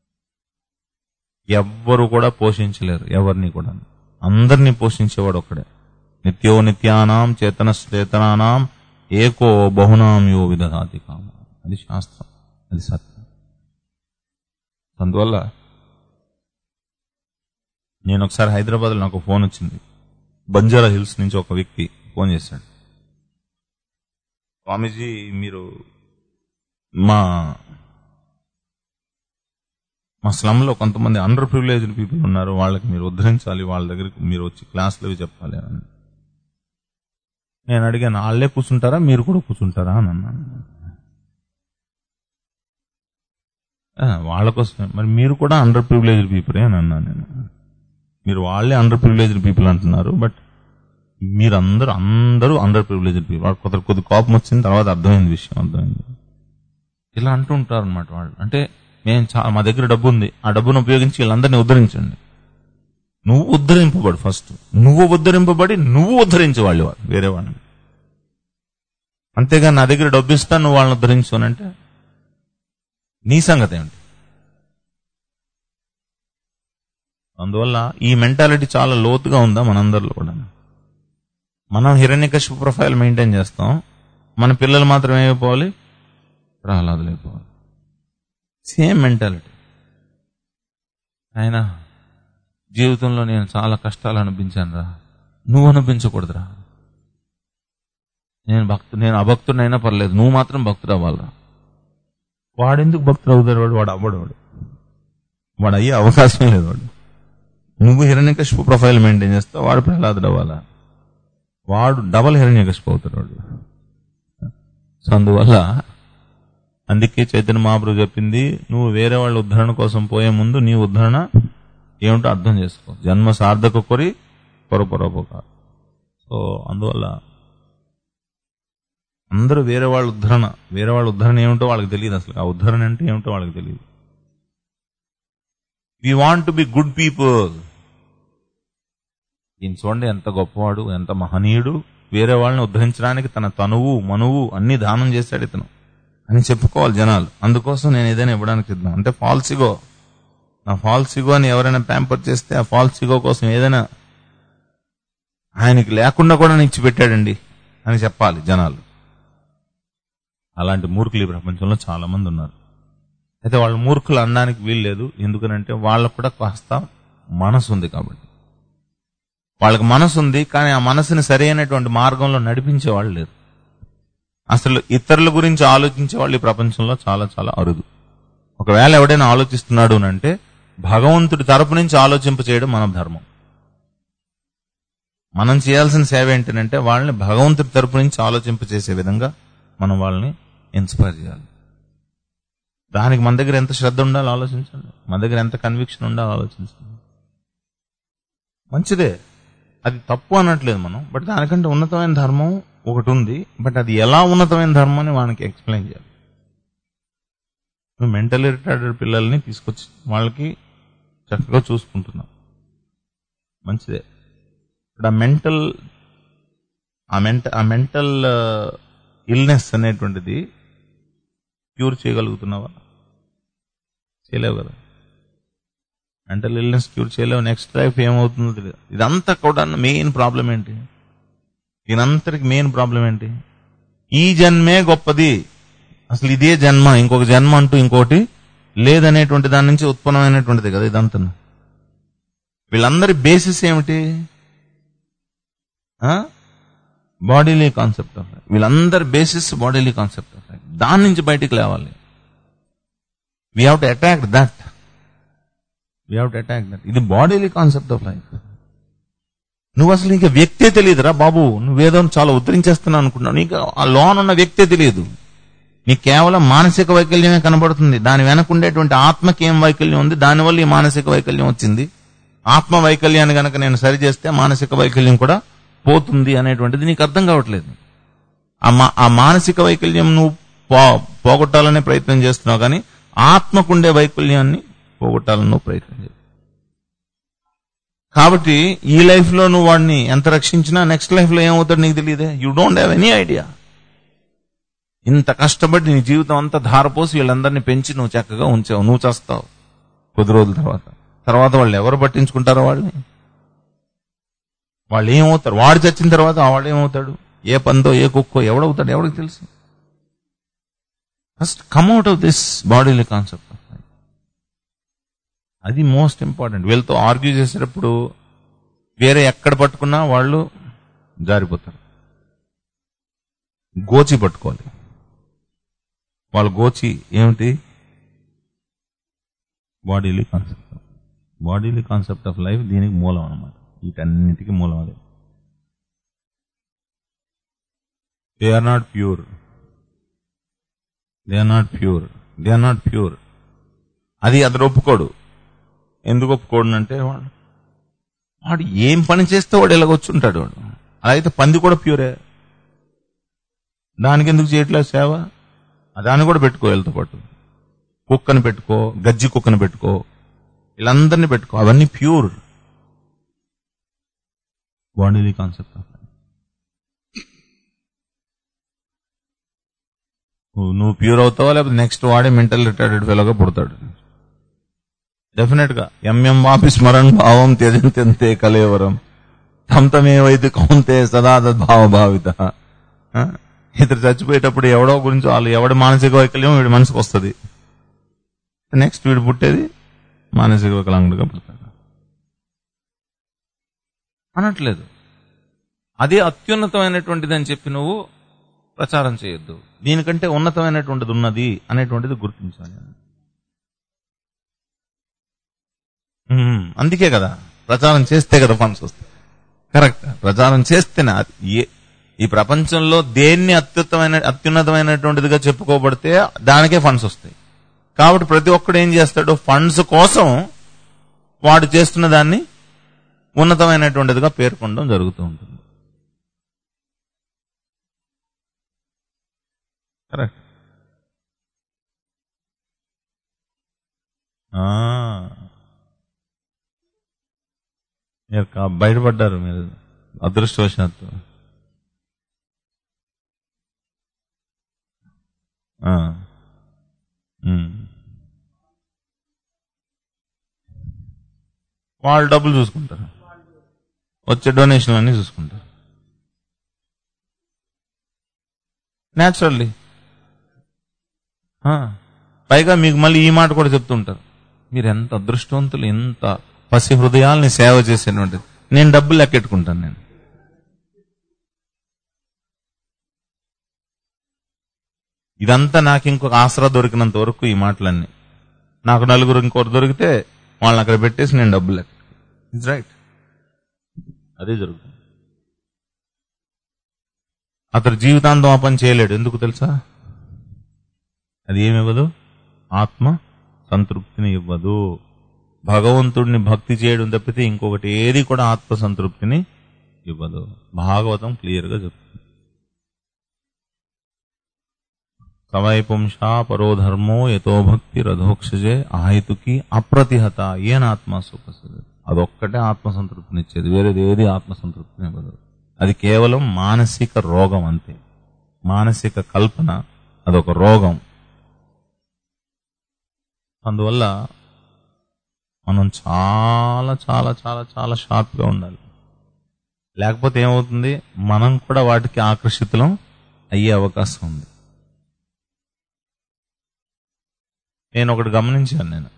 ఎవ్వరు కూడా పోషించలేరు ఎవరిని కూడా అందరినీ పోషించేవాడు ఒక్కడే నిత్యో నిత్యానాం చేతన చేతనానాం ఏకో బహునాం యో విదధాతి కామ అది శాస్త్రం అది సత్యం అందువల్ల నేను ఒకసారి హైదరాబాద్లో నాకు ఫోన్ వచ్చింది బంజారా హిల్స్ నుంచి ఒక వ్యక్తి ఫోన్ చేశాడు స్వామీజీ మీరు మా మా స్లమ్లో కొంతమంది అండర్ ప్రివిలేజ్డ్ పీపుల్ ఉన్నారు వాళ్ళకి మీరు ఉద్ధరించాలి వాళ్ళ దగ్గరికి మీరు వచ్చి క్లాసులు అవి చెప్పాలి అని నేను అడిగాను వాళ్ళే కూర్చుంటారా మీరు కూడా కూర్చుంటారా అని అన్నాను "ఆ, వాళ్ళ కోసమే మరి మీరు కూడా అండర్ ప్రివిలేజ్డ్ పీపులే అని అన్నాను నేను మీరు వాళ్ళే అండర్ ప్రివిలేజ్డ్ పీపుల్ అంటున్నారు బట్ మీరందరూ అందరూ అండర్ ప్రివిలేజ్డ్ పీపుల్ వాళ్ళకి కొద్ది కొద్ది కోపం వచ్చిన తర్వాత అర్థమైంది విషయం అర్థమైంది ఇలా అంటూ ఉంటారు అనమాట వాళ్ళు అంటే మేము చా- మా దగ్గర డబ్బు ఉంది ఆ డబ్బును ఉపయోగించి వీళ్ళందరినీ ఉద్ధరించండి నువ్వు ఉద్ధరింపబడు ఫస్ట్ నువ్వు ఉద్ధరింపబడి నువ్వు ఉద్ధరించే వాళ్ళు వేరే వాళ్ళని అంతేగా నా దగ్గర డబ్బు ఇస్తా నువ్వు వాళ్ళని ఉద్ధరించు అని అంటే నీ సంగతి ఏమిటి అందువల్ల ఈ మెంటాలిటీ చాలా లోతుగా ఉందా మనందరిలో కూడా మనం హిరణ్యకశిపు ప్రొఫైల్ మెయింటైన్ చేస్తాం మన పిల్లలు మాత్రం ఏమైపోవాలి ప్రహ్లాదులు అయిపోవాలి సేమ్ మెంటాలిటీ ఆయన జీవితంలో నేను చాలా కష్టాలు అనిపించాను రా నువ్వు అనిపించకూడదురా నేను భక్తు నేను అభక్తుడైనా పర్లేదు నువ్వు మాత్రం భక్తుడు అవ్వాలరా వాడెందుకు భక్తుడు అవుతాడు వాడు వాడు అవ్వడు వాడు వాడు అయ్యే అవకాశం లేదు వాడు నువ్వు హిరణ్యకశిపు ప్రొఫైల్ మెయింటైన్ చేస్తావు వాడు ప్రహ్లాదుడు అవ్వాలా వాడు డబల్ హిరణ్యకశిపు అవుతాడు వాడు సో అందువల్ల అందుకే చైతన్య మహాప్రభు చెప్పింది నువ్వు వేరే వాళ్ళ ఉద్ధరణ కోసం పోయే ముందు నీ ఉద్ధరణ ఏమిటో అర్థం చేసుకో జన్మ సార్థక కొరి పొరపొరపోక సో అందువల్ల అందరూ వేరే వాళ్ళ ఉద్ధరణ వేరే వాళ్ళ ఉద్ధరణ ఏమిటో వాళ్ళకి తెలియదు అసలు ఆ ఉద్ధరణ అంటే ఏమిటో వాళ్ళకి తెలియదు we want to be good people ఈయన చూడండి ఎంత గొప్పవాడు ఎంత మహనీయుడు వేరే వాళ్ళని ఉద్ధరించడానికి తన తనువు మనువు అన్ని దానం చేశాడు ఇతను అని చెప్పుకోవాలి జనాలు అందుకోసం నేను ఏదైనా ఇవ్వడానికి సిద్ధం అంటే ఫాల్స్ ఇగో నా ఫాల్స్ ఇగో అని ఎవరైనా ప్యాంపర్ చేస్తే ఆ ఫాల్స్ ఇగో కోసం ఏదైనా ఆయనకి లేకుండా కూడా ఇచ్చి పెట్టాడండి అని చెప్పాలి జనాలు అలాంటి మూర్ఖులు ఈ ప్రపంచంలో చాలా మంది ఉన్నారు అయితే వాళ్ళు మూర్ఖులు అనడానికి వీల్లేదు ఎందుకనంటే వాళ్ళకు కూడా కాస్త మనసు ఉంది కాబట్టి వాళ్ళకి మనసు ఉంది కానీ ఆ మనసుని సరైనటువంటి మార్గంలో నడిపించే వాళ్ళు లేరు అసలు ఇతరుల గురించి ఆలోచించే వాళ్ళు ఈ ప్రపంచంలో చాలా చాలా అరుదు ఒకవేళ ఎవడైనా ఆలోచిస్తున్నాడు అని అంటే భగవంతుడి తరపు నుంచి ఆలోచింప చేయడం మన ధర్మం మనం చేయాల్సిన సేవ ఏంటంటే వాళ్ళని భగవంతుడి తరపు నుంచి ఆలోచింప చేసే విధంగా మనం వాళ్ళని ఇన్స్పైర్ చేయాలి దానికి మన దగ్గర ఎంత శ్రద్ధ ఉండాలో ఆలోచించండి మన దగ్గర ఎంత కన్విక్షన్ ఉండాలో ఆలోచించండి మంచిదే అది తప్పు అనట్లేదు మనం బట్ దానికంటే ఉన్నతమైన ధర్మం ఒకటి ఉంది బట్ అది ఎలా ఉన్నతమైన ధర్మం అని వానికి ఎక్స్ప్లెయిన్ చేయాలి నువ్వు మెంటల్ రిటార్డెడ్ పిల్లల్ని తీసుకొచ్చి వాళ్ళకి చక్కగా చూసుకుంటున్నాం మంచిదే ఇప్పుడు ఆ మెంటల్ ఆ మెంట ఆ మెంటల్ ఇల్నెస్ అనేటువంటిది క్యూర్ చేయగలుగుతున్నావా చేయలేవు కదా మెంటల్ ఇల్నెస్ క్యూర్ చేయలేవు నెక్స్ట్ లైఫ్ ఏమవుతుందో తెలియదు ఇదంతా కూడా మెయిన్ ప్రాబ్లం ఏంటి దీనంతటికి మెయిన్ ప్రాబ్లం ఏంటి ఈ జన్మే గొప్పది అసలు ఇదే జన్మ ఇంకొక జన్మ అంటూ ఇంకోటి లేదనేటువంటి దాని నుంచి ఉత్పన్నమైనటువంటిది కదా ఇదంతా వీళ్ళందరి బేసిస్ ఏమిటి బాడీలీ కాన్సెప్ట్ ఆఫ్ లైఫ్ వీళ్ళందరి basis bodily concept of life దాని నుంచి బయటికి లేవాలి we have to attack that we have to attack that ఇది బాడీలీ కాన్సెప్ట్ ఆఫ్ లైఫ్ నువ్వు అసలు నీకు వ్యక్తే తెలియదురా బాబు నువ్వేదో చాలా ఉద్ధరించేస్తున్నావు అనుకుంటున్నావు నీకు ఆ లోన్ ఉన్న వ్యక్తే తెలియదు నీకు కేవలం మానసిక వైకల్యమే కనబడుతుంది దాని వెనక ఉండేటువంటి ఆత్మకి ఏం వైకల్యం ఉంది దానివల్ల ఈ మానసిక వైకల్యం వచ్చింది ఆత్మ వైకల్యాన్ని గనక నేను సరి చేస్తే మానసిక వైకల్యం కూడా పోతుంది అనేటువంటిది నీకు అర్థం కావట్లేదు ఆ మా- ఆ మానసిక వైకల్యం నువ్వు పో- పోగొట్టాలనే ప్రయత్నం చేస్తున్నావు కానీ ఆత్మకుండే వైకల్యాన్ని పోగొట్టాలని నువ్వు ప్రయత్నం చేస్తున్నావు కాబట్టి ఈ లైఫ్ లో నువ్వు వాడిని ఎంత రక్షించినా నెక్స్ట్ లైఫ్ లో ఏమవుతాడు నీకు తెలియదే you don't have any idea ఇంత కష్టపడి నీ జీవితం అంతా ధారపోసి వీళ్ళందరినీ పెంచి నువ్వు చక్కగా ఉంచావు నువ్వు చేస్తావు కొద్ది రోజుల తర్వాత తర్వాత వాళ్ళు ఎవరు పట్టించుకుంటారో వాళ్ళని వాళ్ళు ఏమవుతారు వాడు చచ్చిన తర్వాత ఆ వాడు ఏమవుతాడు ఏ పందో ఏ కుక్కో ఎవడవుతాడు ఎవడికి తెలుసు first come out of this bodily concept అది మోస్ట్ ఇంపార్టెంట్ వీళ్ళతో ఆర్గ్యూ చేసేటప్పుడు వేరే ఎక్కడ పట్టుకున్నా వాళ్ళు జారిపోతారు గోచి పట్టుకోవాలి వాళ్ళ గోచి ఏమిటి bodily concept bodily concept of life దీనికి మూలం అన్నమాట వీటన్నిటికీ మూలం అదే they are not pure they are not pure they are not pure అది అతను ఒప్పుకోడు ఎందుకు ఒప్పుకోడు అంటే వాడు వాడు ఏం పని చేస్తే వాడు ఇలాగొచ్చుంటాడు వాడు అలా అయితే పంది కూడా ప్యూరే దానికి ఎందుకు చేయట్లేదు సేవ ఆ దాన్ని కూడా పెట్టుకో వీళ్ళతో పాటు కుక్కని పెట్టుకో గజ్జి కుక్కని పెట్టుకో వీళ్ళందరినీ పెట్టుకో అవన్నీ ప్యూర్ బాడీలీ కాన్సెప్ట్ ఆఫ్ నువ్వు ప్యూర్ అవుతావా లేకపోతే నెక్స్ట్ వాడే మెంటల్ రిటార్డెడ్ ఫెలోగా పుడతాడు డెఫినెట్ గా ఎంఎం వాపి స్మరణ్ భావం త్యజంతే కలేవరం తమ్ తమేవైతే కౌంతే సదా భావ భావిత ఇతరు చచ్చిపోయేటప్పుడు ఎవడో గురించి వాళ్ళు ఎవడి మానసిక వైకల్యం వీడి మనసుకు వస్తుంది నెక్స్ట్ వీడు పుట్టేది మానసిక వికలాంగుడిగా పుడతాడు అనట్లేదు అదే అత్యున్నతమైనటువంటిది అని చెప్పి నువ్వు ప్రచారం చేయొద్దు దీనికంటే ఉన్నతమైనటువంటిది ఉన్నది అనేటువంటిది గుర్తించాలి ఉమ్, అందుకే కదా ప్రచారం చేస్తే కదా ఫండ్స్ వస్తాయి కరెక్ట్ ప్రచారం చేస్తేనే అది ఏ- ఈ ప్రపంచంలో దేన్ని అత్యుత్తమైన అత్యున్నతమైనటువంటిదిగా చెప్పుకోబడితే దానికే ఫండ్స్ వస్తాయి కాబట్టి ప్రతి ఒక్కడు ఏం చేస్తాడు ఫండ్స్ కోసం వాడు చేస్తున్న దాన్ని ఉన్నతమైనటువంటిదిగా పేర్కొనడం జరుగుతూ ఉంటుంది కరెక్ట్ మీరు కా- బయటపడ్డారు మీరు అదృష్టవశాత్తు ఆ. ఉమ్. వాళ్ళు డబ్బులు చూసుకుంటారు వచ్చే డొనేషన్ అన్ని చూసుకుంటారు న్యాచురల్లీ పైగా మీకు మళ్ళీ ఈ మాట కూడా చెప్తుంటారు మీరు ఎంత అదృష్టవంతులు ఎంత పసి హృదయాల్ని సేవ చేసేటువంటిది నేను డబ్బులు లెక్కెట్టుకుంటాను నేను ఇదంతా నాకు ఇంకొక ఆసరా దొరికినంత వరకు ఈ మాటలన్నీ నాకు నలుగురు ఇంకొకరు దొరికితే వాళ్ళని అక్కడ పెట్టేసి నేను డబ్బులు లెక్క ఇట్స్ రైట్ అదే జరుగుతుంది అతడు జీవితాంతం ఆ పని చేయలేడు ఎందుకు తెలుసా అది ఏమి ఇవ్వదు ఆత్మ సంతృప్తిని ఇవ్వదు భగవంతుడిని భక్తి చేయడం తప్పితే ఇంకొకటి ఏది కూడా ఆత్మ సంతృప్తిని ఇవ్వదు భాగవతం క్లియర్ గా చెప్తుంది సవైపుంషా పరోధర్మో యతో భక్తి రథోక్షజే ఆహితుకి అప్రతిహత ఏనాత్మ సుఖసది అదొక్కటే ఆత్మ సంతృప్తినిచ్చేది వేరేది ఏది ఆత్మ సంతృప్తిని ఇవ్వదు అది కేవలం మానసిక రోగం అంతే మానసిక కల్పన అదొక రోగం అందువల్ల మనం చాలా చాలా చాలా చాలా షార్ప్గా ఉండాలి లేకపోతే ఏమవుతుంది మనం కూడా వాటికి ఆకర్షితులం అయ్యే అవకాశం ఉంది నేను ఒకటి గమనించాను నేను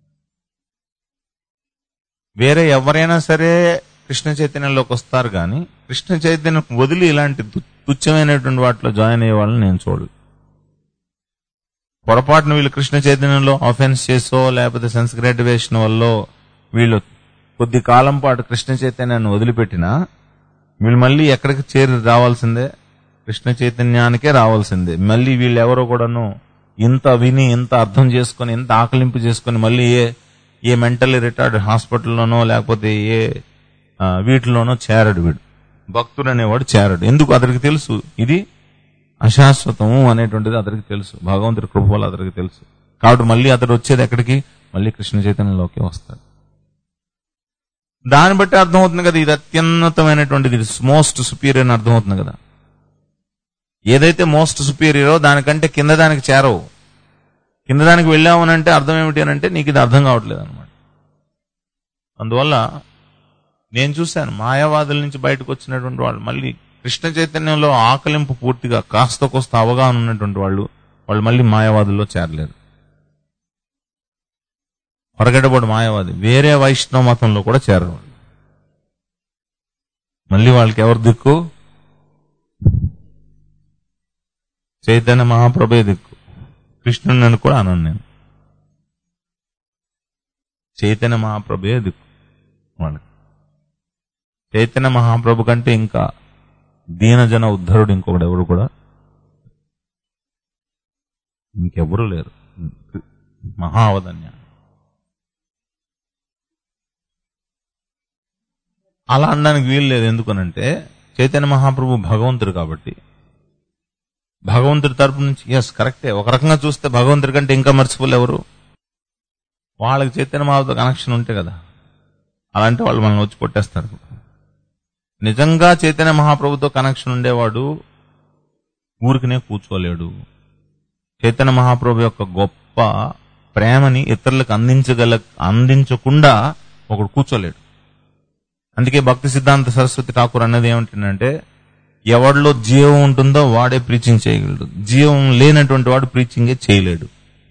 వేరే ఎవరైనా సరే కృష్ణ చైతన్యంలోకి వస్తారు కానీ కృష్ణ చైతన్యం వదిలి ఇలాంటి తు- తుచ్చమైనటువంటి వాటిలో జాయిన్ అయ్యే వాళ్ళని నేను చూడలేదు పొరపాటున వీళ్ళు కృష్ణ చైతన్యంలో ఆఫెన్స్ చేసో లేకపోతే సెన్స్ గ్రాడ్యుయేషన్ వల్ల వీళ్ళు కొద్ది కాలం పాటు కృష్ణ చైతన్యాన్ని వదిలిపెట్టినా వీళ్ళు మళ్ళీ ఎక్కడికి చేరి రావాల్సిందే కృష్ణ చైతన్యానికే రావాల్సిందే మళ్ళీ వీళ్ళు ఎవరో కూడాను ఇంత విని ఇంత అర్థం చేసుకొని ఇంత ఆకలింపు చేసుకొని మళ్ళీ ఏ ఏ మెంటల్లీ రిటార్డ్ హాస్పిటల్లోనో లేకపోతే ఏ ఆ, వీటిలోనో చేరడు వీడు భక్తుడు అనేవాడు చేరడు ఎందుకు అతనికి తెలుసు ఇది అశాశ్వతము అనేటువంటిది అతనికి తెలుసు భగవంతుడి కృప వల్ల అతనికి తెలుసు కాబట్టి మళ్ళీ అతడు వచ్చేది ఎక్కడికి మళ్ళీ కృష్ణ చైతన్యంలోకి వస్తాడు దాన్ని బట్టి అర్థమవుతుంది కదా ఇది అత్యున్నతమైనటువంటిది ఇది మోస్ట్ సుపీరియర్ అని అర్థమవుతుంది కదా ఏదైతే మోస్ట్ సుపీరియరో దానికంటే కింద దానికి చేరవు కింద దానికి వెళ్ళామనంటే అర్థం ఏమిటి అని అంటే నీకు ఇది అర్థం కావట్లేదు అనమాట అందువల్ల నేను చూశాను మాయావాదుల నుంచి బయటకు వచ్చినటువంటి వాళ్ళు మళ్ళీ కృష్ణ చైతన్యంలో ఆకలింపు పూర్తిగా కాస్త కోస్త అవగాహన ఉన్నటువంటి వాళ్ళు వాళ్ళు మళ్ళీ మాయావాదుల్లో చేరలేరు పొరగడబడి మాయావాది వేరే వైష్ణవ మతంలో కూడా చేరరు వాళ్ళు. మళ్ళీ వాళ్ళకి ఎవరు దిక్కు చైతన్య మహాప్రభే దిక్కు కృష్ణుని అని కూడా అనను నేను చైతన్య మహాప్రభే దిక్కు వాళ్ళకి చైతన్య మహాప్రభు కంటే ఇంకా దీనజన ఉద్ధరుడు ఇంకొకడు ఎవరు కూడా ఇంకెవరు లేరు మహా అవధన్య అలా అనడానికి వీలు లేదు ఎందుకనంటే చైతన్య మహాప్రభు భగవంతుడు కాబట్టి భగవంతుడి తరపు నుంచి ఎస్ కరెక్టే ఒక రకంగా చూస్తే భగవంతుడి కంటే ఇంకా మర్చిపోలే ఎవరు వాళ్ళకి చైతన్య మహాప్రభు కనెక్షన్ ఉంటే కదా అలాంటి వాళ్ళు మనల్ని వచ్చి కొట్టేస్తారు నిజంగా చైతన్య మహాప్రభుతో కనెక్షన్ ఉండేవాడు ఊరికనే కూర్చోలేడు చైతన్య మహాప్రభు యొక్క గొప్ప ప్రేమని ఇతరులకు అందించగల అందించకుండా ఒకడు కూర్చోలేడు అందుకే భక్తి సిద్ధాంత సరస్వతి ఠాకూర్ అన్నది ఏమంటుందంటే ఎవరిలో జీవం ఉంటుందో వాడే ప్రీచింగ్ చేయగలడు జీవం లేనటువంటి వాడు ప్రీచింగే చేయలేడు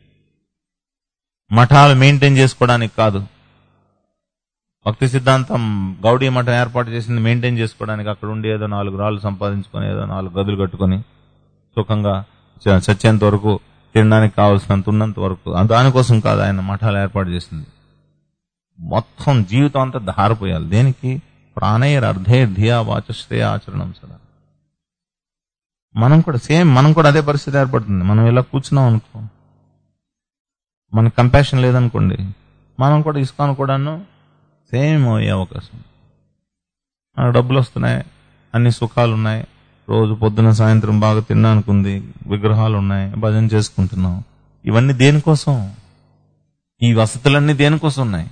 మఠాలు మెయింటైన్ చేసుకోవడానికి కాదు భక్తి సిద్ధాంతం గౌడీ మఠం ఏర్పాటు చేసింది మెయింటైన్ చేసుకోవడానికి అక్కడ ఉండి ఏదో నాలుగు రాళ్ళు సంపాదించుకొని ఏదో నాలుగు గదులు కట్టుకొని సుఖంగా చ- చచ్చేంత వరకు తినడానికి కావాల్సినంత ఉన్నంత వరకు ఆ దానికోసం కాదు ఆయన మఠాలు ఏర్పాటు చేసింది మొత్తం జీవితం అంతా ధారపోయాలి దేనికి ప్రాణేర్ అర్ధే ధియా వాచశ్రేయ ఆచరణం సదా మనం కూడా సేమ్ మనం కూడా అదే పరిస్థితి ఏర్పడుతుంది మనం ఇలా కూర్చున్నాం అనుకో మనకు కంపాషన్ లేదనుకోండి మనం కూడా ఇస్కాన్ కూడాను సేమ్ అయ్యే అవకాశం మనకు డబ్బులు వస్తున్నాయి అన్ని సుఖాలు ఉన్నాయి రోజు పొద్దున సాయంత్రం బాగా తినడానికుంది విగ్రహాలు ఉన్నాయి భజన చేసుకుంటున్నాం ఇవన్నీ దేనికోసం ఈ వసతులన్నీ దేనికోసం ఉన్నాయి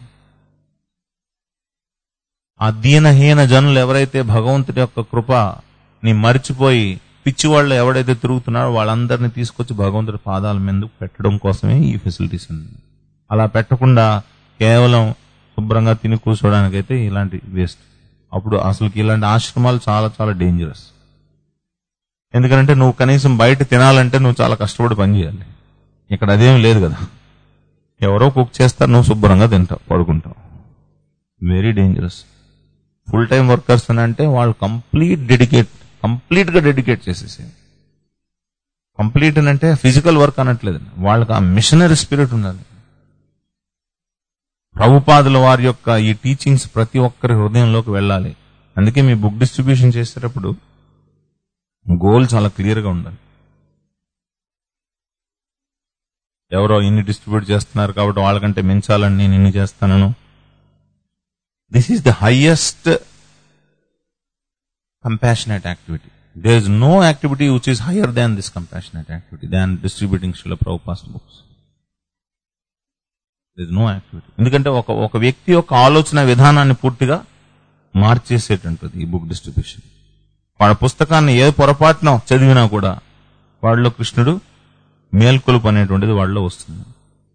ఆ దీనహీన జనులు ఎవరైతే భగవంతుడి యొక్క కృపని మరిచిపోయి పిచ్చి వాళ్ళు ఎవడైతే తిరుగుతున్నారో వాళ్ళందరినీ తీసుకొచ్చి భగవంతుడి పాదాల మీద పెట్టడం కోసమే ఈ ఫెసిలిటీస్ ఉంది అలా పెట్టకుండా కేవలం శుభ్రంగా తిని కూర్చోడానికైతే ఇలాంటి వేస్ట్ అప్పుడు అసలుకి ఇలాంటి ఆశ్రమాలు చాలా చాలా డేంజరస్ ఎందుకంటే నువ్వు కనీసం బయట తినాలంటే నువ్వు చాలా కష్టపడి పని చేయాలి ఇక్కడ అదేం లేదు కదా ఎవరో కుక్ చేస్తారు నువ్వు శుభ్రంగా తింటావు పడుకుంటావు very dangerous full time workers అని అంటే వాళ్ళు కంప్లీట్ డెడికేట్ కంప్లీట్ గా డెడికేట్ చేసేసి కంప్లీట్ అని అంటే ఫిజికల్ వర్క్ అనట్లేదు వాళ్ళకి ఆ మిషనరీ స్పిరిట్ ఉండాలి ప్రభుపాదుల వారి యొక్క ఈ టీచింగ్స్ ప్రతి ఒక్కరి హృదయంలోకి వెళ్ళాలి అందుకే మీ బుక్ డిస్ట్రిబ్యూషన్ చేసేటప్పుడు గోల్ చాలా క్లియర్ గా ఉండాలి ఎవరో ఇన్ని డిస్ట్రిబ్యూట్ చేస్తున్నారు కాబట్టి వాళ్ళకంటే మించాలని నేను ఇన్ని చేస్తాను this is the highest compassionate activity there is no activity which is higher than this compassionate activity than distributing Srila Prabhupada's books this no activity ఎందుకంటే ఒక ఒక వ్యక్తి యొక్క ఆలోచన విధానాన్ని పూర్తిగా మార్చేసేటంటుంది ఈ బుక్ డిస్ట్రిబ్యూషన్ వాళ్ళ పుస్తకాన్ని ఏ పొరపాటున చదివినా కూడా వాళ్ళలో కృష్ణుడు మేల్కొలుపు అనేటువంటిది వాళ్ళలో వస్తుంది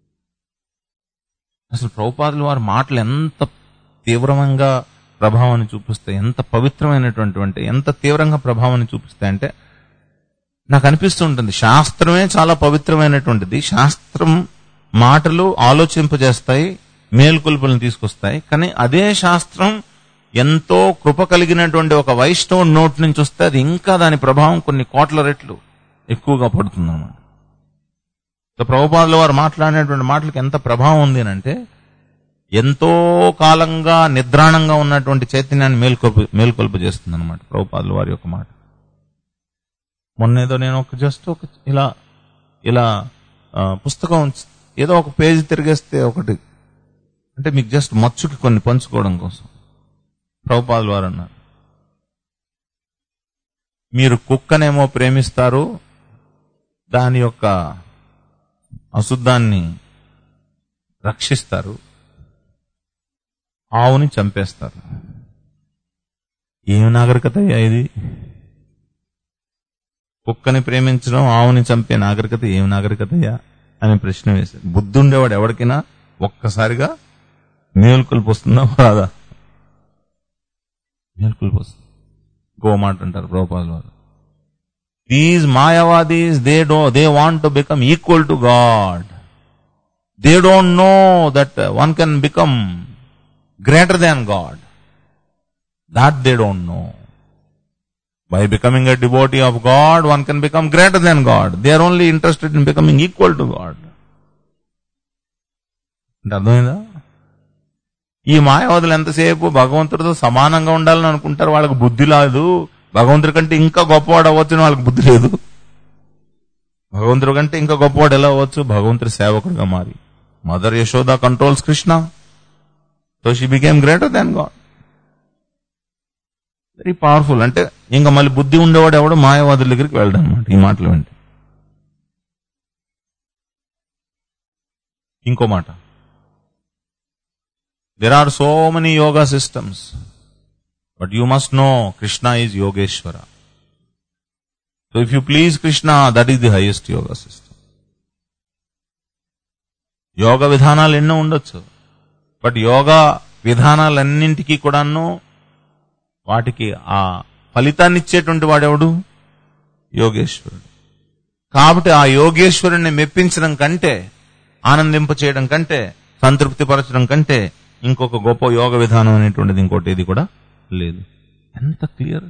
అసలు ప్రభుపాదులు వారి మాటలు ఎంత తీవ్రంగా ప్రభావాన్ని చూపిస్తాయి ఎంత పవిత్రమైనటువంటి అంటే ఎంత తీవ్రంగా ప్రభావాన్ని చూపిస్తాయి అంటే నాకు అనిపిస్తుంటుంది శాస్త్రమే చాలా పవిత్రమైనటువంటిది శాస్త్రం మాటలు ఆలోచింపజేస్తాయి మేల్కొల్పులను తీసుకొస్తాయి కానీ అదే శాస్త్రం ఎంతో కృప కలిగినటువంటి ఒక వైష్ణవ నోట్ నుంచి వస్తే అది ఇంకా దాని ప్రభావం కొన్ని కోట్ల రెట్లు ఎక్కువగా పడుతుంది అన్నమాట ప్రభుపాదుల వారు మాట్లాడినటువంటి మాటలకు ఎంత ప్రభావం ఉంది అంటే ఎంతో కాలంగా నిద్రాణంగా ఉన్నటువంటి చైతన్యాన్ని మేల్కొల్పు మేల్కొల్పు చేస్తుంది అనమాట ప్రభుపాదుల వారి యొక్క మాట మొన్నేదో నేను ఒక జస్ట్ ఒక ఇలా ఇలా ఆ, పుస్తకం ఏదో ఒక పేజీ తిరిగేస్తే ఒకటి అంటే మీకు జస్ట్ మచ్చుకి కొన్ని పంచుకోవడం కోసం ప్రభుపాదుల వారు అన్నారు మీరు కుక్కనేమో ప్రేమిస్తారు దాని యొక్క అశుద్ధాన్ని రక్షిస్తారు ఆవుని చంపేస్తారు ఏమి నాగరికత అయ్యా ఇది కుక్కని ప్రేమించడం ఆవుని చంపే నాగరికత ఏమి నాగరికత అయ్యా అని ప్రశ్న వేశారు బుద్ధి ఉండేవాడు ఎవరికైనా ఒక్కసారిగా మేలుకొల్పు వస్తుందా రాదా మేలుకొల్పు వస్తుంది గోమాట అంటారు ప్రభుపాదుల వారు these Mayavadis they do they want to become equal to God they don't know that one can become greater than God that they don't know by becoming a devotee of God one can become greater than God they are only interested in becoming equal to God అంటే అర్థమైందా ఈ మాయావాదులు ఎంతసేపు భగవంతుడితో సమానంగా ఉండాలని అనుకుంటారు వాళ్ళకి బుద్ధి లేదు భగవంతుడి కంటే ఇంకా గొప్పవాడు అవ్వచ్చు వాళ్ళకి బుద్ధి లేదు భగవంతుడి కంటే ఇంకా గొప్పవాడు ఎలా అవ్వచ్చు భగవంతుడి సేవకుడిగా మారి mother Yashoda controls Krishna so she became greater than God very powerful అంటే ఇంకా మళ్ళీ బుద్ధి ఉండేవాడు ఎవడు మాయావాదుల దగ్గరికి వెళ్ళడం అనమాట ఈ మాటలు వింటే ఇంకో మాట there are so many yoga systems but you must know Krishna is Yogeshwara so if you please Krishna that is the highest yoga system యోగ విధానాలు ఎన్నో ఉండొచ్చు బట్ యోగా విధానాలన్నింటికీ కూడాను వాటికి ఆ ఫలితాన్ని ఇచ్చేటువంటి వాడెవడు యోగేశ్వరుడు కాబట్టి ఆ యోగేశ్వరుణ్ణి మెప్పించడం కంటే ఆనందింప చేయడం కంటే సంతృప్తి పరచడం కంటే ఇంకొక గొప్ప యోగ విధానం అనేటువంటిది ఇంకోటి ఇది కూడా లేదు ఎంత క్లియర్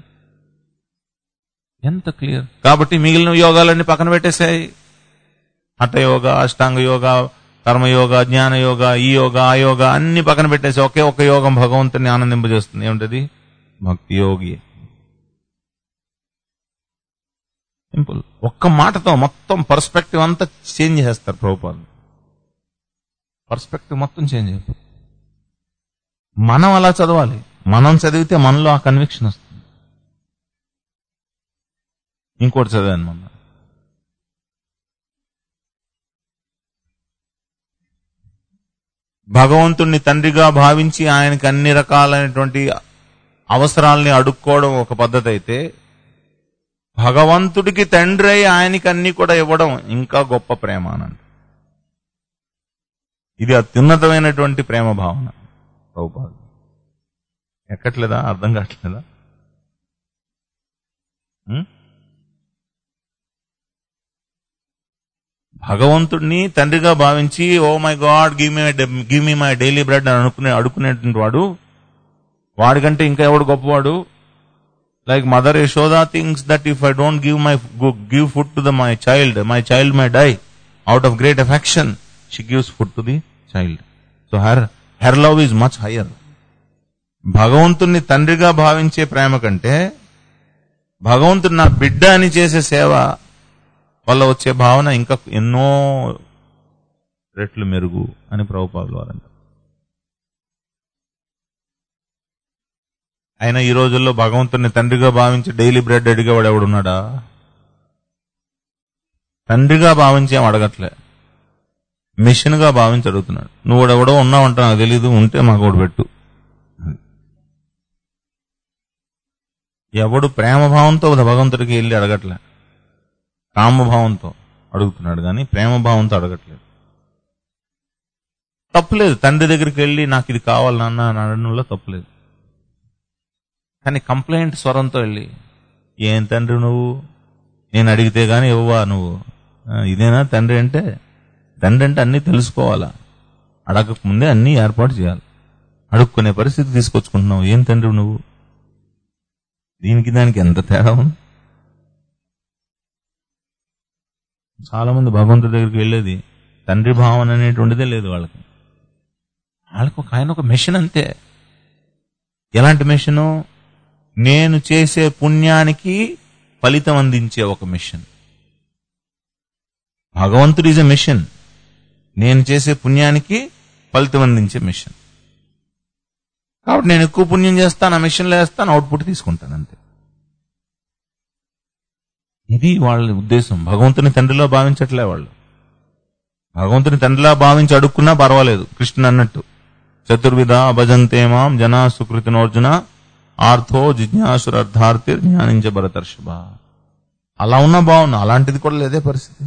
ఎంత క్లియర్ కాబట్టి మిగిలిన యోగాలన్నీ పక్కన పెట్టేశాయి హఠ యోగ అష్టాంగ యోగ కర్మయోగ జ్ఞాన యోగ ఈ యోగ ఆ యోగ అన్ని పక్కన పెట్టేసి ఒకే ఒక యోగం భగవంతుని ఆనందింపజేస్తుంది ఏమిటది భక్తి యోగి సింపుల్ ఒక్క మాటతో మొత్తం పర్స్పెక్టివ్ అంతా చేంజ్ చేస్తారు ప్రభుపాలు పర్స్పెక్టివ్ మొత్తం చేంజ్ అయిపోతుంది మనం అలా చదవాలి మనం చదివితే మనలో ఆ కన్విక్షన్ వస్తుంది ఇంకోటి చదివాను మొన్న భగవంతుణ్ణి తండ్రిగా భావించి ఆయనకి అన్ని రకాలైనటువంటి అవసరాల్ని అడుక్కోవడం ఒక పద్ధతి అయితే భగవంతుడికి తండ్రి అయి ఆయనకి అన్ని కూడా ఇవ్వడం ఇంకా గొప్ప ప్రేమ అనంట ఇది అత్యున్నతమైనటువంటి ప్రేమ భావన ప్రభుపాదు ఎక్కట్లేదా అర్థం కావట్లేదా ఉం? భగవంతుడిని తండ్రిగా భావించి oh my God give me give me my daily bread అని అనుకునే అడుకునేటువంటి వాడు వాడికంటే ఇంకా ఎవడు గొప్పవాడు like mother Yashoda things that if I don't give my give food to the my child my child my die out of great affection she gives food to the child so her her love is much higher భగవంతుణ్ణి తండ్రిగా భావించే ప్రేమ కంటే భగవంతుడు నా బిడ్డ అని చేసే సేవ వల్ల వచ్చే భావన ఇంకా ఎన్నో రెట్లు మెరుగు అని ప్రభుపాదులు వారు అంటారు అయినా ఈ రోజుల్లో భగవంతుడిని తండ్రిగా భావించి డైలీ బ్రెడ్ అడిగేవాడు ఎవడున్నాడా తండ్రిగా భావించి ఏం అడగట్లే మిషన్ గా భావించి అడుగుతున్నాడు నువ్వు ఎవడో ఉన్నావంట నాకు తెలీదు ఉంటే మాకు ఒకటి పెట్టు ఎవడు ప్రేమ భావంతో భగవంతుడికి వెళ్ళి అడగట్లే కామభావంతో అడుగుతున్నాడు కానీ ప్రేమ భావంతో అడగట్లేదు తప్పులేదు తండ్రి దగ్గరికి వెళ్ళి నాకు ఇది కావాలి నాన్న అని అడగడంలో తప్పులేదు కానీ కంప్లైంట్ స్వరంతో వెళ్ళి ఏం తండ్రి నువ్వు నేను అడిగితే గాని ఇవ్వవా నువ్వు ఆ, ఇదేనా తండ్రి అంటే తండ్రి అంటే అన్నీ తెలుసుకోవాలా అడగక ముందే అన్నీ ఏర్పాటు చేయాలి అడుక్కునే పరిస్థితి తీసుకొచ్చుకుంటున్నావు ఏం తండ్రి నువ్వు దీనికి దానికి ఎంత తేడా ఉంది చాలా మంది భగవంతుడి దగ్గరికి వెళ్ళేది తండ్రి భావన అనేటువంటిదే లేదు వాళ్ళకి వాళ్ళకి ఒక ఆయన ఒక మెషిన్ అంతే ఎలాంటి మెషిను నేను చేసే పుణ్యానికి ఫలితం అందించే ఒక మిషన్ భగవంతుడు ఈజ్ ఎ మిషన్ నేను చేసే పుణ్యానికి ఫలితం అందించే మిషన్ కాబట్టి నేను ఎక్కువ పుణ్యం చేస్తాను ఆ మిషన్లో వేస్తాను అవుట్పుట్ తీసుకుంటాను అంతే ఇది వాళ్ళ ఉద్దేశం భగవంతుని తండ్రిలో భావించట్లే వాళ్ళు భగవంతుని తండ్రిలా భావించి అడుక్కున్నా పర్వాలేదు కృష్ణుని అన్నట్టు చతుర్విధ అభజంతే మాం జనా సుకృతినోర్జున ఆర్థో జిజ్ఞాసుర అర్థార్థి జ్ఞానించ భరతర్షభ అలా ఉన్నా బాగున్నా అలాంటిది కూడా లేదే పరిస్థితి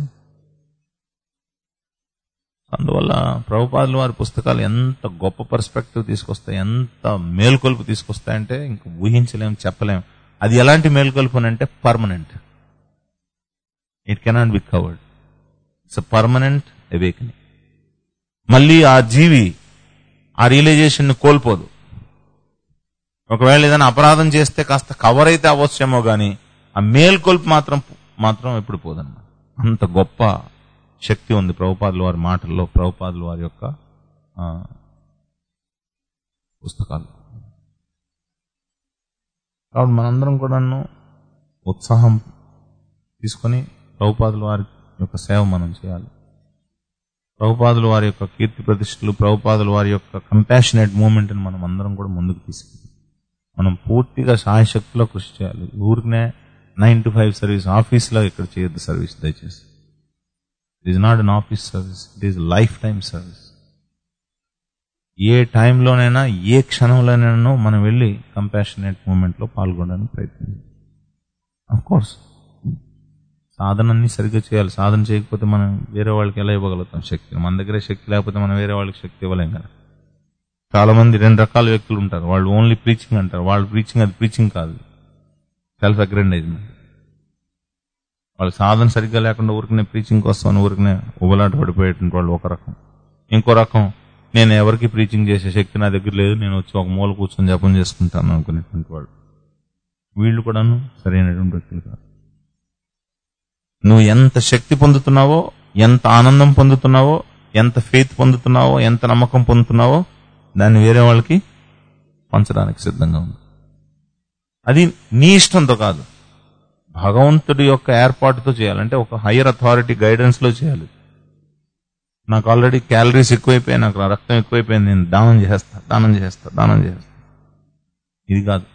అందువల్ల ప్రభుపాదుల వారి పుస్తకాలు ఎంత గొప్ప పర్స్పెక్టివ్ తీసుకొస్తాయి ఎంత మేల్కొల్పు తీసుకొస్తాయంటే ఇంక ఊహించలేం చెప్పలేం అది ఎలాంటి మేల్కొల్పు అని అంటే permanent it cannot be covered it's a permanent awakening మళ్ళీ ఆ జీవి ఆ రియలైజేషన్ ని కోల్పోదు ఒకవేళ ఏదైనా అపరాధం చేస్తే కాస్త కవర్ అయితే అవ్వచ్చేమో గాని ఆ మేల్కొల్పు మాత్రం మాత్రం ఎప్పుడు పోదన్నమాట అంత గొప్ప శక్తి ఉంది ప్రభుపాదుల వారి మాటల్లో ప్రభుపాదుల వారి యొక్క ఆ, పుస్తకాలు కాబట్టి మనందరం కూడాను ఉత్సాహం తీసుకొని ప్రభుపాదుల వారి యొక్క సేవ మనం చేయాలి ప్రభుపాదుల వారి యొక్క కీర్తి ప్రతిష్టలు ప్రభుపాదుల వారి యొక్క కంపాషనేట్ మూమెంట్ని మనం అందరం కూడా ముందుకు తీసుకెళ్ళాలి మనం పూర్తిగా సాయశక్తిలో కృషి చేయాలి ఊరికనే నైన్ టు ఫైవ్ సర్వీస్ ఆఫీస్లో ఇక్కడ చేయొద్దు సర్వీస్ దయచేసి it is not an office service it is lifetime service ఏ టైంలోనైనా ఏ క్షణంలోనైనా మనం వెళ్ళి కంపాషనేట్ మూమెంట్లో పాల్గొనడానికి ప్రయత్నం అఫ్ కోర్స్ సాధనని సరిగ్గా చేయాలి సాధన చేయకపోతే మనం వేరే వాళ్ళకి ఎలా ఇవ్వగలుగుతాం శక్తి మన దగ్గరే శక్తి లేకపోతే మనం వేరే వాళ్ళకి శక్తి ఇవ్వలేం కదా చాలా మంది రెండు రకాల వ్యక్తులు ఉంటారు వాళ్ళు ఓన్లీ ప్రీచింగ్ అంటారు వాళ్ళు ప్రీచింగ్ అది ప్రీచింగ్ కాదు సెల్ఫ్ అగ్రెండైజ్మెంట్ వాళ్ళు సాధన సరిగ్గా లేకుండా ఊరికనే ప్రీచింగ్ కోసం ఊరికనే ఉబలాట పడిపోయేటువంటి వాళ్ళు ఒక రకం ఇంకో రకం నేను ఎవరికి ప్రీచింగ్ చేసే శక్తి నా దగ్గర లేదు నేను వచ్చి ఒక మూల కూర్చొని జపం చేసుకుంటాను అనుకునేటువంటి వాళ్ళు వీళ్ళు కూడాను సరైనటువంటి వ్యక్తులు కాదు నువ్వు ఎంత శక్తి పొందుతున్నావో ఎంత ఆనందం పొందుతున్నావో ఎంత ఫెయిత్ పొందుతున్నావో ఎంత నమ్మకం పొందుతున్నావో దాన్ని వేరే వాళ్ళకి పంచడానికి సిద్ధంగా ఉంది అది నీ ఇష్టంతో కాదు భగవంతుడి యొక్క ఏర్పాటుతో చేయాలంటే ఒక హయ్యర్ అథారిటీ గైడెన్స్ లో చేయాలి నాకు ఆల్రెడీ క్యాలరీస్ ఎక్కువైపోయాయి నాకు రక్తం ఎక్కువైపోయింది నేను దానం చేస్తా దానం చేస్తా దానం చేస్తా ఇది కాదు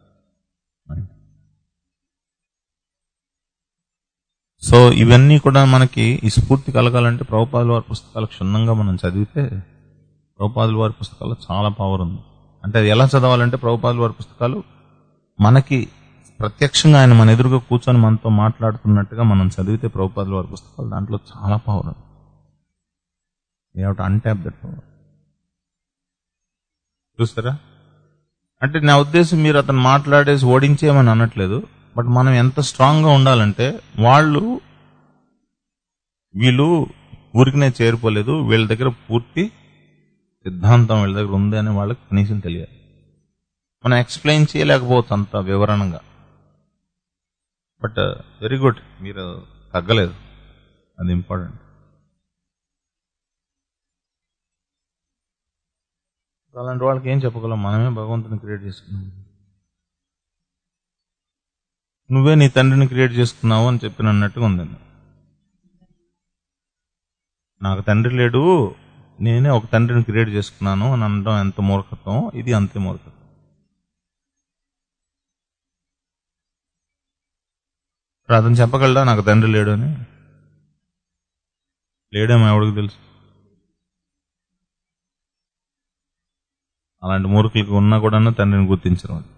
సో ఇవన్నీ కూడా మనకి ఈ స్ఫూర్తి కలగాలంటే ప్రభుపాదుల వారి పుస్తకాలు క్షుణ్ణంగా మనం చదివితే ప్రభుపాదుల వారి పుస్తకాల్లో చాలా పవర్ ఉంది అంటే అది ఎలా చదవాలంటే ప్రభుపాదుల వారి పుస్తకాలు మనకి ప్రత్యక్షంగా ఆయన మన ఎదురుగా కూర్చొని మనతో మాట్లాడుతున్నట్టుగా మనం చదివితే ప్రభుపాదుల వారి పుస్తకాలు దాంట్లో చాలా పవర్ ఉంది you to untap that power చూస్తారా అంటే నా ఉద్దేశం మీరు అతను మాట్లాడేసి ఓడించేయమని అనట్లేదు బట్ మనం ఎంత స్ట్రాంగ్ గా ఉండాలంటే వాళ్ళు వీళ్ళు ఊరికినే చేరిపోలేదు వీళ్ళ దగ్గర పూర్తి సిద్ధాంతం వీళ్ళ దగ్గర ఉంది అని వాళ్ళకి కనీసం తెలియాలి మనం ఎక్స్ప్లెయిన్ చేయలేకపోవచ్చు అంత వివరణంగా బట్ వెరీ గుడ్ మీరు తగ్గలేదు అది ఇంపార్టెంట్ అలాంటి వాళ్ళకి ఏం చెప్పగలం మనమే భగవంతుని క్రియేట్ చేసుకున్నాం నువ్వే నీ తండ్రిని క్రియేట్ చేసుకున్నావు అని చెప్పిన అన్నట్టుగా ఉంది నాకు తండ్రి లేడు నేనే ఒక తండ్రిని క్రియేట్ చేసుకున్నాను అని అనడం ఎంత మూర్ఖత్వం ఇది అంతే మూర్ఖత్వం ఇప్పుడు అతను చెప్పగలడా నాకు తండ్రి లేడు అని లేడేమో ఎవడికి తెలుసు అలాంటి మూర్ఖులకు ఉన్నా కూడా తండ్రిని గుర్తించరు వాళ్ళు.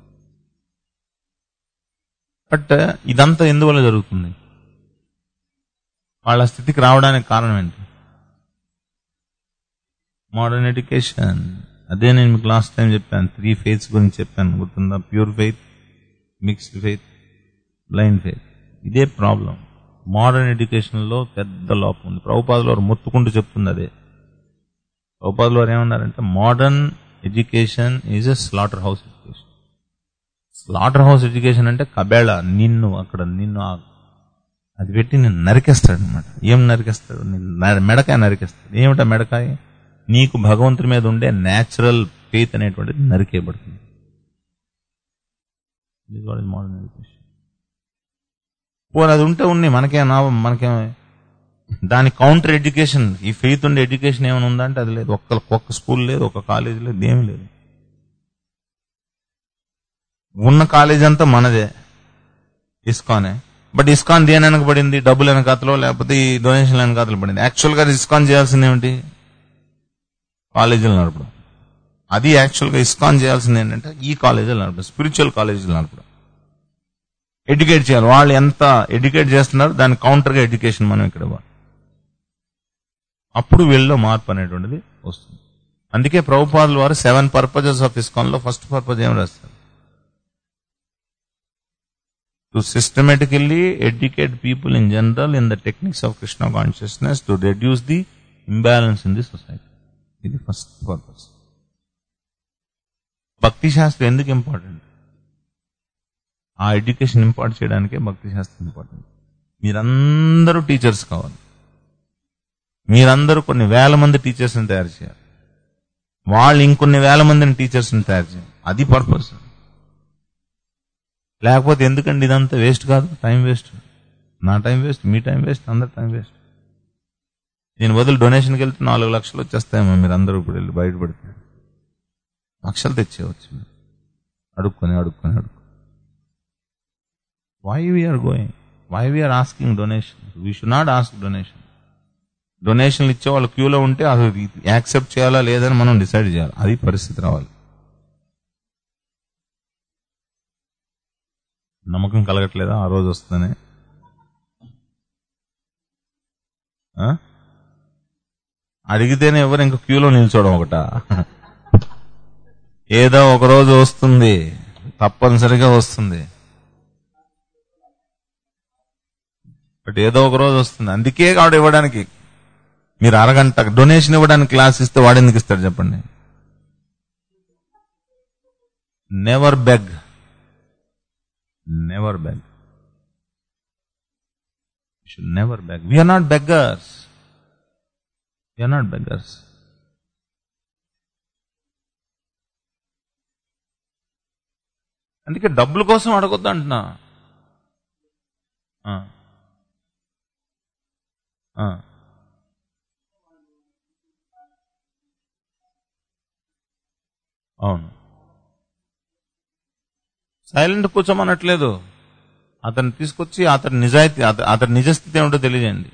బట్ ఇదంతా ఎందువల్ల జరుగుతుంది వాళ్ళ స్థితికి రావడానికి కారణం ఏంటి మోడర్న్ ఎడ్యుకేషన్ అదే నేను మీకు లాస్ట్ టైం చెప్పాను త్రీ ఫెయిత్స్ గురించి చెప్పాను గుర్తుందా pure faith mixed faith blind faith ఇదే ప్రాబ్లం మోడర్న్ ఎడ్యుకేషన్లో పెద్ద లోపం ఉంది ప్రభుపాదులు వారు మొత్తుకుంటూ చెప్తుంది అదే ప్రభుపాదులు వారు ఏమన్నారంటే modern education is a slaughterhouse education slaughterhouse education అంటే కబేళ నిన్ను అక్కడ నిన్ను ఆ- అది పెట్టి నేను నరికేస్తాడు అనమాట ఏం నరికేస్తాడు నిన్ను న- మెడకాయ నరికేస్తాడు ఏమిటా మెడకాయ నీకు భగవంతుడి మీద ఉండే న్యాచురల్ ఫెయిత్ అనేటువంటిది నరికేయబడుతుంది మోడర్న్ ఎడ్యుకేషన్ పోనీ అది ఉంటే ఉన్నాయి మనకేం లాభం మనకేం దాని కౌంటర్ ఎడ్యుకేషన్ ఈ ఫెయిత్ ఉండే ఎడ్యుకేషన్ ఏమైనా ఉందా అంటే అది లేదు ఒక్క ఒక్క స్కూల్ లేదు ఒక కాలేజ్ లేదు ఏమీ లేదు ఉన్న కాలేజ్ అంతా మనదే ఇస్కానే బట్ ఇస్కాన్ దేని వెనక పడింది డబ్బులు వెనకాతలో లేకపోతే ఈ డొనేషన్ వెనకాతలో పడింది యాక్చువల్ గా ఇస్కాన్ చేయాల్సింది ఏమిటి కాలేజీలు నడపడం అది యాక్చువల్ గా ఇస్కాన్ చేయాల్సింది ఏంటంటే ఈ కాలేజీలు నడపడం స్పిరిచువల్ కాలేజీలు నడపడం ఎడ్యుకేట్ చేయాలి వాళ్ళు ఎంత ఎడ్యుకేట్ చేస్తున్నారు దాని కౌంటర్ గా ఎడ్యుకేషన్ మనం ఇక్కడ ఇవ్వాలి అప్పుడు వీళ్ళలో మార్పు అనేటువంటిది వస్తుంది అందుకే ప్రభుపాదుల వారు సెవెన్ పర్పజెస్ ఆఫ్ ఇస్కాన్ లో ఫస్ట్ పర్పజ్ ఏం రాస్తారు to systematically educate people in general in the techniques of Krishna consciousness to reduce the imbalance in the society ఇది ఫస్ట్ పర్పస్ భక్తి శాస్త్రం ఎందుకు ఇంపార్టెంట్ ఆ ఎడ్యుకేషన్ ఇంపార్ట్ చేయడానికే భక్తి శాస్త్రం ఇంపార్టెంట్ మీరందరూ టీచర్స్ కావాలి మీరందరూ కొన్ని వేల మంది టీచర్స్ని తయారు చేయాలి వాళ్ళు ఇంకొన్ని వేల మందిని టీచర్స్ని తయారు చేయాలి అది పర్పస్ లేకపోతే ఎందుకండి ఇదంతా వేస్ట్ కాదు టైం వేస్ట్ నా టైం వేస్ట్ మీ టైం వేస్ట్ అందరి టైం వేస్ట్ నేను బదులు డొనేషన్కి వెళ్తే నాలుగు లక్షలు వచ్చేస్తాయేమో మీరు అందరూ ఇప్పుడు వెళ్ళి బయటపడితే లక్షలు తెచ్చేవచ్చు మీరు. అడుక్కొని అడుక్కొని అడుక్కొని why we are going why we are asking donation we should not ask donation డొనేషన్లు ఇచ్చే వాళ్ళు క్యూలో ఉంటే అది యాక్సెప్ట్ చేయాలా లేదని మనం డిసైడ్ చేయాలి అది పరిస్థితి రావాలి నమ్మకం కలగట్లేదా ఆ రోజు వస్తుందని ఆ? అడిగితేనే ఎవరు ఇంక క్యూలో నిల్చోవడం ఒకట ఏదో ఒక రోజు వస్తుంది తప్పనిసరిగా వస్తుంది బట్ ఏదో ఒక రోజు వస్తుంది అందుకే ఆవిడ ఇవ్వడానికి మీరు అరగంట డొనేషన్ ఇవ్వడానికి క్లాస్ ఇస్తే వాడు ఎందుకు ఇస్తాడు చెప్పండి never beg never beg should never beg we are not beggars we are not beggars అందుకే డబ్బుల కోసం అడగొద్దు అంటున్నా ఆ. ఆ. అవును సైలెంట్ కూర్చోమనట్లేదు అతన్ని తీసుకొచ్చి అతని నిజాయితీ అత- అతని నిజస్థితి ఏమిటో తెలియజేయండి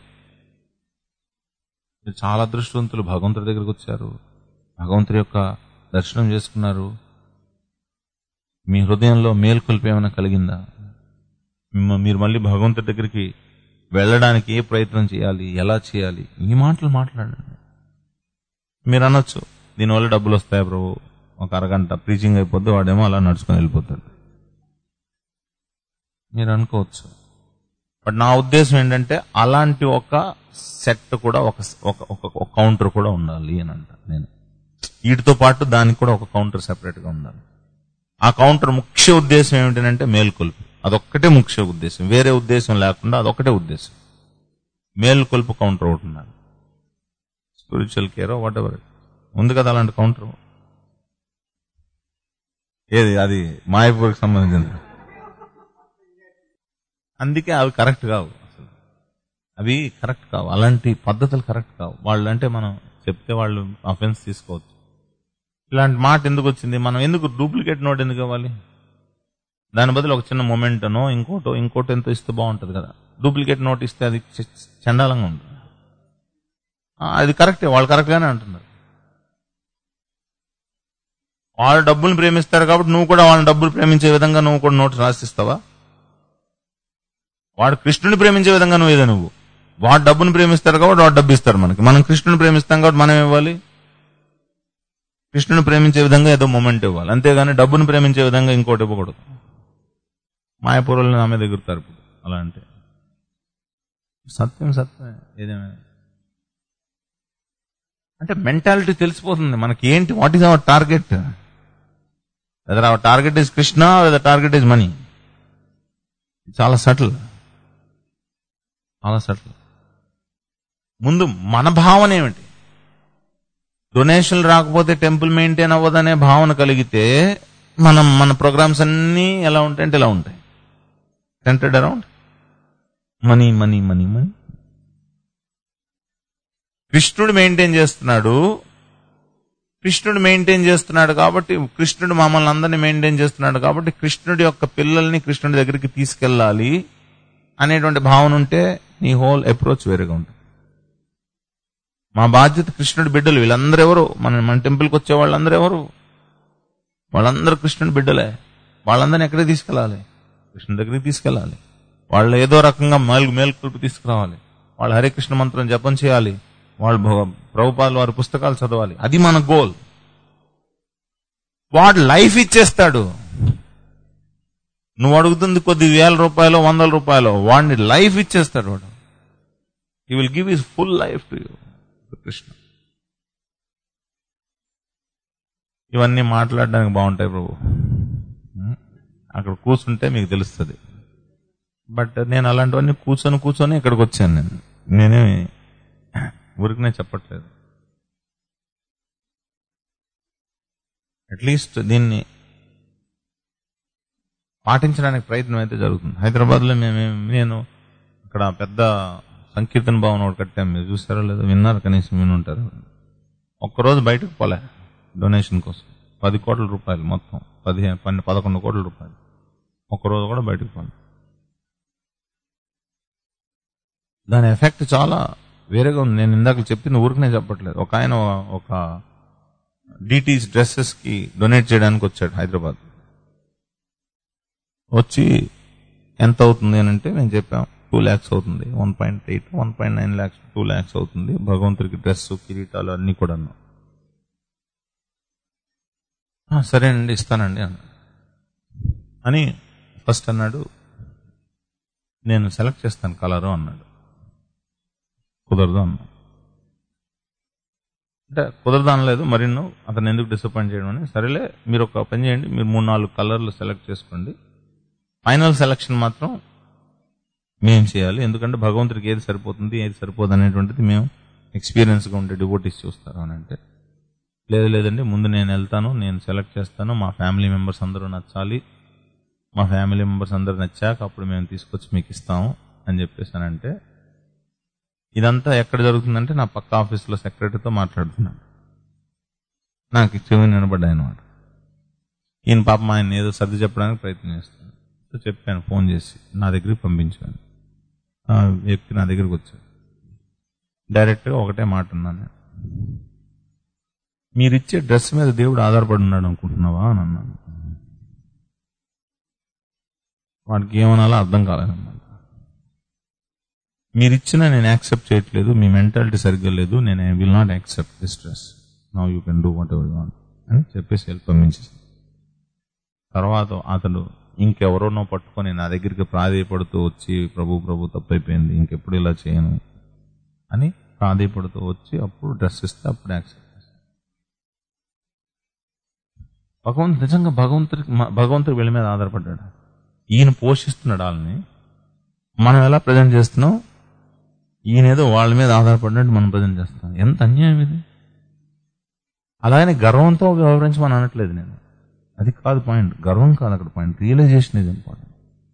మీరు చాలా అదృష్టవంతులు భగవంతుడి దగ్గరికి వచ్చారు భగవంతుడి యొక్క దర్శనం చేసుకున్నారు మీ హృదయంలో మేల్కొల్పు ఏమైనా కలిగిందా మిమ్మ- మీరు మళ్ళీ భగవంతుడి దగ్గరికి వెళ్ళడానికి ఏ ప్రయత్నం చేయాలి ఎలా చేయాలి ఈ మాటలు మాట్లాడండి మీరు అనొచ్చు దీనివల్ల డబ్బులు వస్తాయి ప్రభు ఒక అరగంట ప్రీచింగ్ అయిపోతే వాడేమో అలా నడుచుకొని వెళ్ళిపోతాడు మీరు అనుకోవచ్చు బట్ నా ఉద్దేశం ఏంటంటే అలాంటి ఒక సెట్ కూడా ఒక ఒక ఒక- ఒక కౌంటర్ కూడా ఉండాలి అని అంట నేను వీటితో పాటు దానికి కూడా ఒక కౌంటర్ సెపరేట్ గా ఉండాలి ఆ కౌంటర్ ముఖ్య ఉద్దేశం ఏమిటంటే మేల్కొల్పు అదొక్కటే ముఖ్య ఉద్దేశం వేరే ఉద్దేశం లేకుండా అదొక్కటే ఉద్దేశం మేల్కొల్పు కౌంటర్ ఒకటి ఉండాలి స్పిరిచువల్ కేర్ వాట్ ఎవర్ ఉంది కదా అలాంటి కౌంటర్ ఏది అది మాయపూర్కి సంబంధించింది అందుకే అవి కరెక్ట్ కావు అసలు అవి కరెక్ట్ కావు అలాంటి పద్ధతులు కరెక్ట్ కావు వాళ్ళు అంటే మనం చెప్తే వాళ్ళు అఫెన్స్ తీసుకోవచ్చు ఇలాంటి మాట ఎందుకు వచ్చింది మనం ఎందుకు డూప్లికేట్ నోట్ ఎందుకు ఇవ్వాలి దాని బదులు ఒక చిన్న మొమెంటనో ఇంకోటో ఇంకోటి ఎంతో ఇస్తే బాగుంటుంది కదా డూప్లికేట్ నోట్ ఇస్తే అది చ- చండాలంగా ఉంటుంది ఆ, అది కరెక్టే వాళ్ళు కరెక్ట్గానే అంటున్నారు వాళ్ళు డబ్బులు ప్రేమిస్తారు కాబట్టి నువ్వు కూడా వాళ్ళని డబ్బులు ప్రేమించే విధంగా నువ్వు కూడా నోట్ రాసిస్తావా వాడు కృష్ణుని ప్రేమించే విధంగా నువ్వు ఏదో నువ్వు వాడు డబ్బుని ప్రేమిస్తారు కాబట్టి వాడు డబ్బు ఇస్తారు మనకి మనం కృష్ణుని ప్రేమిస్తాం కాబట్టి మనం ఇవ్వాలి కృష్ణుని ప్రేమించే విధంగా ఏదో మూమెంట్ ఇవ్వాలి అంతేగాని డబ్బును ప్రేమించే విధంగా ఇంకోటి ఇవ్వకూడదు మాయపూర్వలు నా మీద ఎగురుతారు ఇప్పుడు అలా అంటే సత్యం సత్యమే ఏదేమైనా అంటే మెంటాలిటీ తెలిసిపోతుంది మనకి ఏంటి what is our target whether our target is Krishna whether target is money చాలా సటిల్ చాలా సటిల్ ముందు మన భావన ఏమిటి డొనేషన్లు రాకపోతే టెంపుల్ మెయింటైన్ అవ్వదనే భావన కలిగితే మనం మన ప్రోగ్రామ్స్ అన్నీ ఎలా ఉంటాయంటే ఇలా ఉంటాయి centered around money money money money కృష్ణుడు మెయింటైన్ చేస్తున్నాడు కృష్ణుడు మెయింటైన్ చేస్తున్నాడు కాబట్టి కృష్ణుడు మమ్మల్ని అందరినీ మెయింటైన్ చేస్తున్నాడు కాబట్టి కృష్ణుడి యొక్క పిల్లల్ని కృష్ణుడి దగ్గరికి తీసుకెళ్ళాలి అనేటువంటి భావన ఉంటే నీ హోల్ అప్రోచ్ వేరేగా ఉంటుంది మా బాధ్యత కృష్ణుడి బిడ్డలు వీళ్ళందరూ ఎవరు మన మన టెంపుల్కి వచ్చే వాళ్ళందరూ ఎవరు వాళ్ళందరూ కృష్ణుడి బిడ్డలే వాళ్ళందరినీ ఎక్కడికి తీసుకెళ్ళాలి కృష్ణుడి దగ్గరికి తీసుకెళ్ళాలి వాళ్ళు ఏదో రకంగా మేలు మేల్కొల్పి తీసుకురావాలి వాళ్ళు హరే కృష్ణ మంత్రం జపం చేయాలి వాళ్ళు భగ- ప్రభుపాదులు వారి పుస్తకాలు చదవాలి అది మన గోల్ వాడు లైఫ్ ఇచ్చేస్తాడు నువ్వు అడుగుతుంది కొద్ది వేల రూపాయలు వందల రూపాయలు వాడిని లైఫ్ ఇచ్చేస్తాడు వాడు he will give his full life to you Krishna ఇవన్నీ మాట్లాడడానికి బాగుంటాయి ప్రభు ఉం? అక్కడ కూర్చుంటే మీకు తెలుస్తుంది బట్ నేను అలాంటివన్నీ కూర్చొని కూర్చొని ఇక్కడికి వచ్చాను నేను నేనేమి ఊరికనే చెప్పట్లేదు అట్లీస్ట్ దీన్ని పాటించడానికి ప్రయత్నం అయితే జరుగుతుంది హైదరాబాద్లో మేము నేను అక్కడ పెద్ద సంకీర్తన భవన్ ఒకటి కట్టాం మీరు చూసారో లేదో విన్నారు కనీసం వినుంటారు ఒక్కరోజు బయటకు పోలే డొనేషన్ కోసం పది కోట్ల రూపాయలు మొత్తం పదిహేను పన్నెండు పదకొండు కోట్ల రూపాయలు ఒక్కరోజు కూడా బయటకు పోలే దాని ఎఫెక్ట్ చాలా వేరేగా ఉంది నేను ఇందాక చెప్పింది ఊరికనే చెప్పట్లేదు ఒక ఆయన ఒక డిటీస్ డ్రెస్సెస్ కి డొనేట్ చేయడానికి వచ్చాడు హైదరాబాద్ వచ్చి ఎంత అవుతుంది అని అంటే మేము చెప్పాం టూ ల్యాక్స్ అవుతుంది one point eight one point nine lakhs two lakhs అవుతుంది భగవంతుడికి డ్రెస్ కిరీటాలు అన్ని కూడా సరేనండి ఇస్తానండి అన్నాడు అని ఫస్ట్ అన్నాడు నేను సెలెక్ట్ చేస్తాను కలరు అన్నాడు కుదరదు అన్నా అంటే కుదరదు అనలేదు మరి నువ్వు అతను ఎందుకు డిసప్పాయింట్ చేయడం అని సరేలే మీరు ఒక పని చేయండి మీరు మూడు నాలుగు కలర్లు సెలెక్ట్ చేసుకోండి ఫైనల్ సెలక్షన్ మాత్రం మేము చేయాలి ఎందుకంటే భగవంతుడికి ఏది సరిపోతుంది ఏది సరిపోదు అనేటువంటిది మేము ఎక్స్పీరియన్స్గా ఉండే డివోటీస్ చూస్తారు అని అంటే లేదు లేదండి ముందు నేను వెళ్తాను నేను సెలెక్ట్ చేస్తాను మా ఫ్యామిలీ మెంబర్స్ అందరూ నచ్చాలి మా ఫ్యామిలీ మెంబర్స్ అందరూ నచ్చాక అప్పుడు మేము తీసుకొచ్చి మీకు ఇస్తాము అని చెప్పేసానంటే ఇదంతా ఎక్కడ జరుగుతుందంటే నా పక్క ఆఫీస్లో సెక్రటరీతో మాట్లాడుతున్నాను నాకు చెవి నిలబడ్డాయి అనమాట ఈయన పాపం ఆయన ఏదో సర్ది చెప్పడానికి ప్రయత్నం చేస్తాను సో చెప్పాను ఫోన్ చేసి నా దగ్గరికి పంపించాను ఆ వ్యక్తి నా దగ్గరికి వచ్చాడు డైరెక్ట్గా ఒకటే మాట అన్నాను నేను. మీరిచ్చే డ్రెస్ మీద దేవుడు ఆధారపడి ఉన్నాడు అనుకుంటున్నావా అని అన్నాను వాడికి ఏమనాలో అర్థం కాలేదన్నమాట మీరిచ్చిన నేను యాక్సెప్ట్ చేయట్లేదు మీ మెంటాలిటీ సరిగ్గా లేదు నేను I will not accept this dress now you can do whatever want అని చెప్పేసి వెళ్ళి పంపించేసి తర్వాత అతడు ఇంకెవరోనో పట్టుకొని నా దగ్గరికి ప్రాధేయపడుతూ వచ్చి ప్రభు ప్రభు తప్పైపోయింది ఇంకెప్పుడు ఇలా చేయను అని ప్రాధేయపడుతూ వచ్చి అప్పుడు డ్రెస్ ఇస్తే అప్పుడు యాక్సెప్ట్ చేస్తాను భగవంతు నిజంగా భగవంతుడికి మ- భగవంతుడి వీళ్ళ మీద ఆధారపడ్డాడు ఈయన పోషిస్తున్నాడు వాళ్ళని మనం ఎలా ప్రజెంట్ చేస్తున్నాం ఈయన ఏదో వాళ్ళ మీద ఆధారపడినట్టు మనం ప్రజెంట్ చేస్తాం ఎంత అన్యాయం ఇది అలాగని గర్వంతో వ్యవహరించమని అనట్లేదు నేను అది కాదు పాయింట్ గర్వం కాదు అక్కడ పాయింట్ రియలైజేషన్ ఇది ఇంపార్టెంట్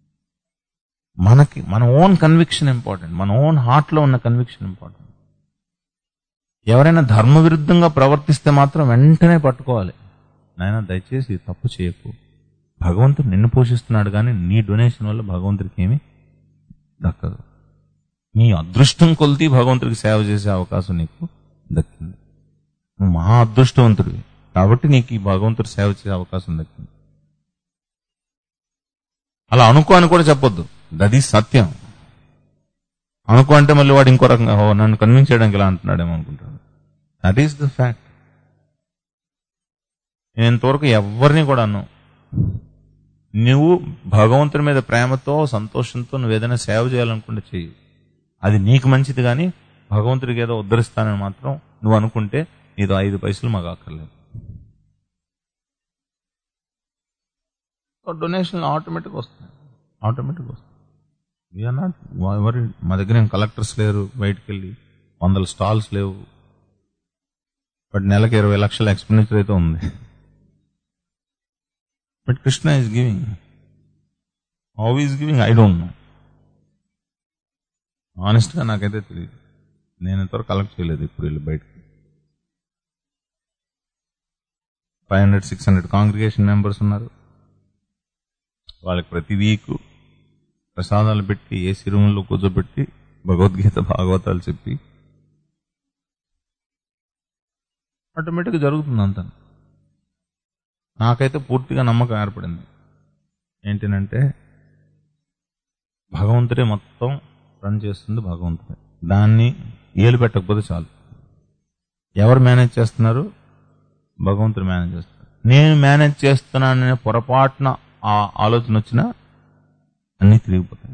మనకి మన ఓన్ కన్విక్షన్ ఇంపార్టెంట్ మన ఓన్ హార్ట్లో ఉన్న కన్విక్షన్ ఇంపార్టెంట్ ఎవరైనా ధర్మ విరుద్ధంగా ప్రవర్తిస్తే మాత్రం వెంటనే పట్టుకోవాలి నాయన దయచేసి ఇది తప్పు చేయకు భగవంతుడు నిన్ను పోషిస్తున్నాడు కానీ నీ డొనేషన్ వల్ల భగవంతుడికి ఏమీ దక్కదు నీ అదృష్టం కొలిది భగవంతుడికి సేవ చేసే అవకాశం నీకు దక్కింది నువ్వు మహా అదృష్టవంతుడివి కాబట్టి నీకు ఈ భగవంతుడు సేవ చేసే అవకాశం దక్కింది అలా అనుకో అని కూడా చెప్పొద్దు దది సత్యం అనుకో అంటే మళ్ళీ వాడు ఇంకో రకంగా "ఓ, నన్ను కన్విన్స్ చేయడానికి ఇలా అంటున్నాడేమో అనుకుంటాడు దట్ ఈస్ ద ఫ్యాక్ట్ నేను ఇంతవరకు ఎవరిని కూడా అన్నావు నువ్వు భగవంతుని మీద ప్రేమతో సంతోషంతో నువ్వు ఏదైనా సేవ చేయాలనుకుంటే చెయ్యి అది నీకు మంచిది కానీ భగవంతుడికి ఏదో ఉద్ధరిస్తానని మాత్రం నువ్వు అనుకుంటే నీతో ఐదు పైసలు మాకు అక్కర్లేదు డొనేషన్ ఆటోమేటిక్ వస్తాయి ఆటోమేటిక్ వస్తాయి వీఆర్ నాట్ ఎవరి మా దగ్గర ఏం కలెక్టర్స్ లేరు బయటికి వెళ్ళి వందల స్టాల్స్ లేవు బట్ నెలకి ఇరవై లక్షల ఎక్స్పెండిచర్ అయితే ఉంది but Krishna is giving how is giving I don't know ఆనెస్ట్గా నాకైతే తెలియదు నేను ఇంతవరకు కలెక్ట్ చేయలేదు ఇప్పుడు వెళ్ళి బయటకి five hundred six hundred congregation members ఉన్నారు వాళ్ళకి ప్రతి వీక్ ప్రసాదాలు పెట్టి ఏసీ రూమ్లో కూర్చోబెట్టి భగవద్గీత భాగవతాలు చెప్పి ఆటోమేటిక్గా జరుగుతుంది అంతా నాకైతే పూర్తిగా నమ్మకం ఏర్పడింది ఏంటంటే భగవంతుడే మొత్తం రన్ చేస్తుంది భగవంతుడే దాన్ని ఏలు పెట్టకపోతే చాలు ఎవరు మేనేజ్ చేస్తున్నారు భగవంతుడు మేనేజ్ చేస్తారు నేను మేనేజ్ చేస్తున్నాననే పొరపాటున ఆ ఆలోచన వచ్చినా అన్నీ తిరిగిపోతాయి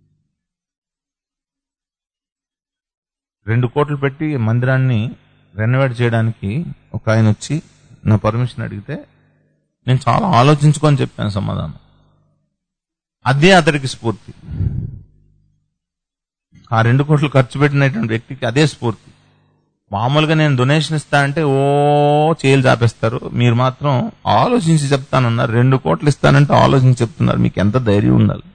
రెండు కోట్లు పెట్టి మందిరాన్ని రెనోవేట్ చేయడానికి ఒక ఆయన వచ్చి నా పర్మిషన్ అడిగితే నేను చాలా ఆలోచించుకొని చెప్పాను సమాధానం అదే అతడికి స్ఫూర్తి ఆ రెండు కోట్లు ఖర్చు పెట్టినటువంటి వ్యక్తికి అదే స్ఫూర్తి మామూలుగా నేను డొనేషన్ ఇస్తా అంటే ఓ చేయలు చాపేస్తారు మీరు మాత్రం ఆలోచించి చెప్తానన్నారు రెండు కోట్లు ఇస్తానంటే ఆలోచించి చెప్తున్నారు మీకు ఎంత ధైర్యం ఉండాలి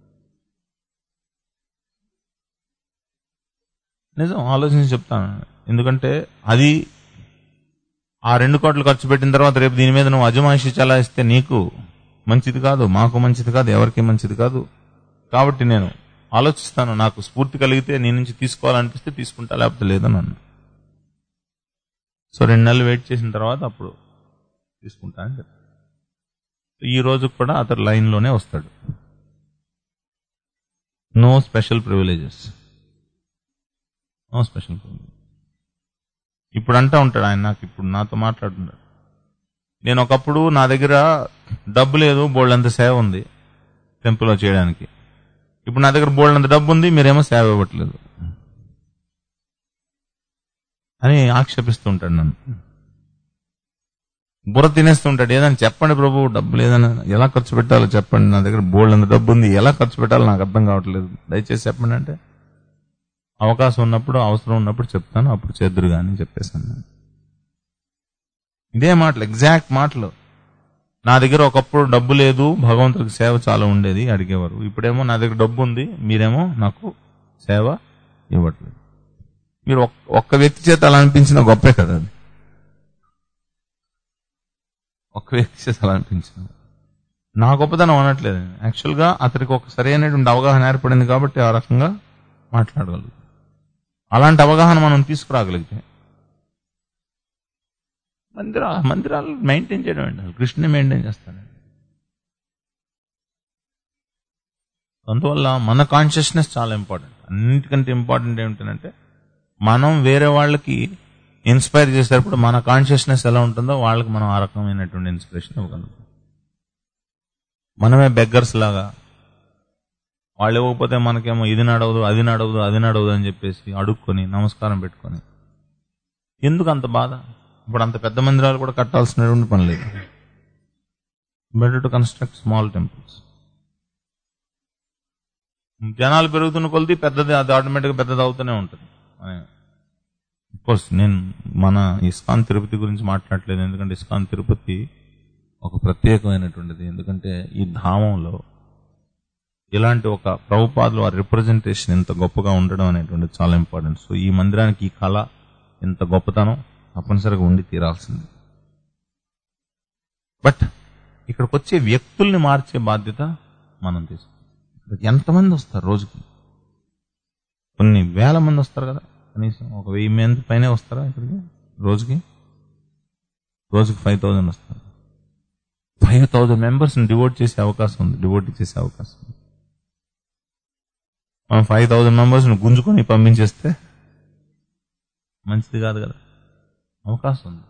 నిజం ఆలోచించి చెప్తాను ఎందుకంటే అది ఆ రెండు కోట్లు ఖర్చు పెట్టిన తర్వాత రేపు దీని మీద నువ్వు అజమాయిషి చలాయిస్తే నీకు మంచిది కాదు మాకు మంచిది కాదు ఎవరికి మంచిది కాదు కాబట్టి నేను ఆలోచిస్తాను నాకు స్ఫూర్తి కలిగితే నీ నుంచి తీసుకోవాలనిపిస్తే తీసుకుంటా లేకపోతే లేదని అన్నా సో రెండు నెలలు వెయిట్ చేసిన తర్వాత అప్పుడు తీసుకుంటా అని చెప్పాను ఈ రోజు కూడా అతడు లైన్లోనే వస్తాడు no special privileges no special privilege ఇప్పుడు అంటా ఉంటాడు ఆయన నాకు ఇప్పుడు నాతో మాట్లాడుతున్నాడు నేను ఒకప్పుడు నా దగ్గర డబ్బు లేదు బోల్డంత సేవ ఉంది టెంపుల్లో చేయడానికి ఇప్పుడు నా దగ్గర బోల్డంత డబ్బు ఉంది మీరేమో సేవ ఇవ్వట్లేదు అని ఆక్షేపిస్తూ ఉంటాడు నన్ను బుర్ర తినేస్తుంటాడు ఏదని చెప్పండి ప్రభు డబ్బు లేదని ఎలా ఖర్చు పెట్టాలో చెప్పండి నా దగ్గర బోల్డ్ అంత డబ్బు ఉంది ఎలా ఖర్చు పెట్టాలో నాకు అర్థం కావట్లేదు దయచేసి చెప్పండి అంటే అవకాశం ఉన్నప్పుడు అవసరం ఉన్నప్పుడు చెప్తాను అప్పుడు చేద్దురు కానీ చెప్పేశాను నేను. ఇదే మాటలు ఎగ్జాక్ట్ మాటలు నా దగ్గర ఒకప్పుడు డబ్బు లేదు భగవంతుడికి సేవ చాలా ఉండేది అడిగేవారు ఇప్పుడేమో నా దగ్గర డబ్బు ఉంది మీరేమో నాకు సేవ ఇవ్వట్లేదు మీరు ఒక్- ఒక్క వ్యక్తి చేత అలా అనిపించిన గొప్పే కదా అది ఒక్క వ్యక్తి చేత అలా అనిపించిన నా గొప్పతనం అనట్లేదు యాక్చువల్గా అతనికి ఒక సరైనటువంటి అవగాహన ఏర్పడింది కాబట్టి ఆ రకంగా మాట్లాడగలుగుతాం అలాంటి అవగాహన మనం తీసుకురాగలిగితే మందిరా మందిరాలు మెయింటైన్ చేయడం ఏంటి కృష్ణుని మెయింటైన్ చేస్తాడు అందువల్ల మన కాన్షియస్నెస్ చాలా ఇంపార్టెంట్ అన్నిటికంటే ఇంపార్టెంట్ ఏమిటంటే మనం వేరే వాళ్ళకి ఇన్స్పైర్ చేసేటప్పుడు మన కాన్షియస్నెస్ ఎలా ఉంటుందో వాళ్ళకి మనం ఆ రకమైనటువంటి ఇన్స్పిరేషన్ ఇవ్వగలుగుతాం మనమే బెగ్గర్స్ లాగా వాళ్ళు ఇవ్వకపోతే మనకేమో ఇది నడవదు అది నడవదు అది నడవదు అని చెప్పేసి అడుక్కొని నమస్కారం పెట్టుకొని ఎందుకు అంత బాధ ఇప్పుడు అంత పెద్ద మందిరాలు కూడా కట్టాల్సినటువంటి పని లేదు better to construct small temples జనాలు పెరుగుతున్న కొలది పెద్దది అది ఆటోమేటిక్గా పెద్దది అవుతూనే ఉంటుంది కోర్స్ నేను మన ఇస్కాన్ తిరుపతి గురించి మాట్లాడలేదు ఎందుకంటే ఇస్కాన్ తిరుపతి ఒక ప్రత్యేకమైనటువంటిది ఎందుకంటే ఈ ధామంలో ఇలాంటి ఒక ప్రభుపాదులు వారి రిప్రజెంటేషన్ ఇంత గొప్పగా ఉండడం అనేటువంటిది చాలా ఇంపార్టెంట్ సో ఈ మందిరానికి ఈ కళ ఇంత గొప్పతనం తప్పనిసరిగా ఉండి తీరాల్సింది బట్ ఇక్కడికి వచ్చే వ్యక్తుల్ని మార్చే బాధ్యత మనం తీసుకుంటాం ఎంతమంది వస్తారు రోజుకి కొన్ని వేల మంది వస్తారు కదా కనీసం ఒక వెయ్యి మంది పైనే వస్తారా ఇక్కడికి రోజుకి రోజుకి ఫైవ్ థౌజండ్ వస్తారు ఫైవ్ థౌజండ్ మెంబర్స్ని డివోట్ చేసే అవకాశం ఉంది డివోట్ చేసే అవకాశం ఉంది మనం ఫైవ్ థౌజండ్ మెంబర్స్ని గుంజుకొని పంపించేస్తే మంచిది కాదు కదా అవకాశం ఉంది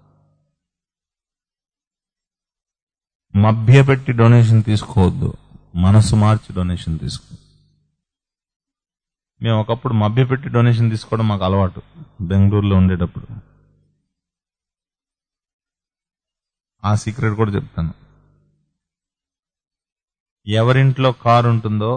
మభ్యపెట్టి డొనేషన్ తీసుకోవద్దు మనసు మార్చి డొనేషన్ తీసుకో మేము ఒకప్పుడు మభ్యపెట్టి డొనేషన్ తీసుకోవడం మాకు అలవాటు బెంగళూరులో ఉండేటప్పుడు ఆ సీక్రెట్ కూడా చెప్తాను ఎవరింట్లో కారు ఉంటుందో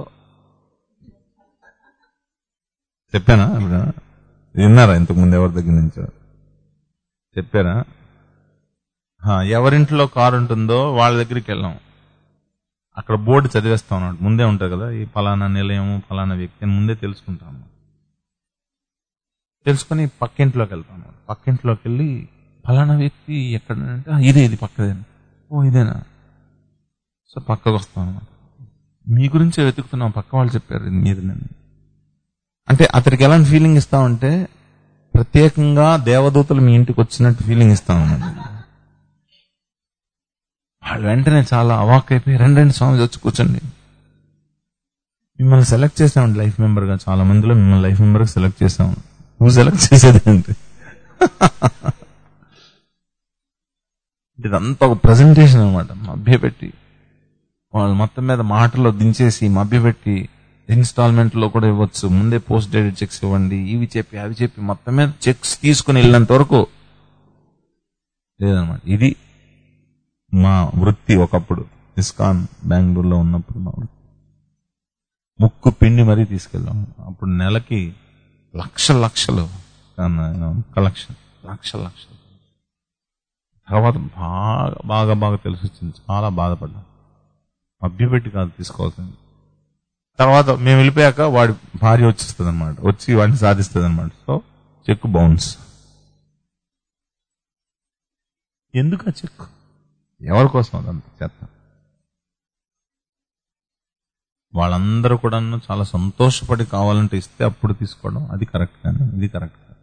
చెప్పానా ఎప్పుడైనా? విన్నారా ఇంతకుముందు ఎవరి దగ్గర నుంచో చెప్పారా హా, ఎవరింట్లో కారు ఉంటుందో వాళ్ళ దగ్గరికి వెళ్ళాం అక్కడ బోర్డు చదివేస్తాం అన్నమాట ముందే ఉంటుంది కదా ఈ ఫలానా నిలయము ఫలానా వ్యక్తి అని ముందే తెలుసుకుంటాము తెలుసుకొని పక్కింట్లోకి వెళ్తాం అన్నమాట. పక్కింట్లోకి వెళ్ళి ఫలానా వ్యక్తి ఎక్కడ అంటే "ఆ, ఇదే ఇది పక్కదే ఓ ఇదేనా సో పక్కకు వస్తాం అన్నమాట మీ గురించే వెతుకుతున్నాం పక్క వాళ్ళు చెప్పారు ఇది మీరు నేను అంటే అతనికి ఎలాంటి ఫీలింగ్ ఇస్తామంటే ప్రత్యేకంగా దేవదూతలు మీ ఇంటికి వచ్చినట్టు ఫీలింగ్ ఇస్తాం అన్నమాట వాళ్ళు వెంటనే చాలా అవాక్ అయిపోయి రెండు రెండు స్వామి వచ్చి కూర్చోండి మిమ్మల్ని సెలెక్ట్ చేసామండి లైఫ్ మెంబర్ గా చాలా మందిలో మిమ్మల్ని లైఫ్ మెంబర్ గా సెలెక్ట్ చేసాం నువ్వు సెలెక్ట్ చేసేది ఏంటి ఇదంతా ఒక ప్రజెంటేషన్ అనమాట మభ్యపెట్టి వాళ్ళు మొత్తం మీద మాటల్లో దించేసి మభ్యపెట్టి ఇన్స్టాల్మెంట్ లో కూడా ఇవ్వచ్చు ముందే పోస్ట్ డేటెడ్ చెక్స్ ఇవ్వండి ఇవి చెప్పి అవి చెప్పి మొత్తం మీద చెక్స్ తీసుకుని వెళ్ళినంత వరకు లేదనమాట ఇది మా వృత్తి ఒకప్పుడు ఇస్కాన్ బెంగళూరులో ఉన్నప్పుడు మా వృత్తి ముక్కు పిండి మరీ తీసుకెళ్ళాం అప్పుడు నెలకి లక్ష లక్షలు కలెక్షన్ లక్ష లక్షలు తర్వాత బాగా బాగా బాగా తెలిసి వచ్చింది చాలా బాధపడ్డాం మభ్యపెట్టి కాదు తీసుకోవాల్సింది తర్వాత మేము వెళ్ళిపోయాక వాడి భార్య వచ్చేస్తుంది అనమాట వచ్చి వాడిని సాధిస్తుంది అనమాట సో చెక్ బౌన్స్ ఎందుకు ఆ చెక్ ఎవరి కోసం అదంతా చెత్త వాళ్ళందరూ కూడా చాలా సంతోషపడి కావాలంటే ఇస్తే అప్పుడు తీసుకోవడం అది కరెక్ట్ కానీ ఇది కరెక్ట్ కాదు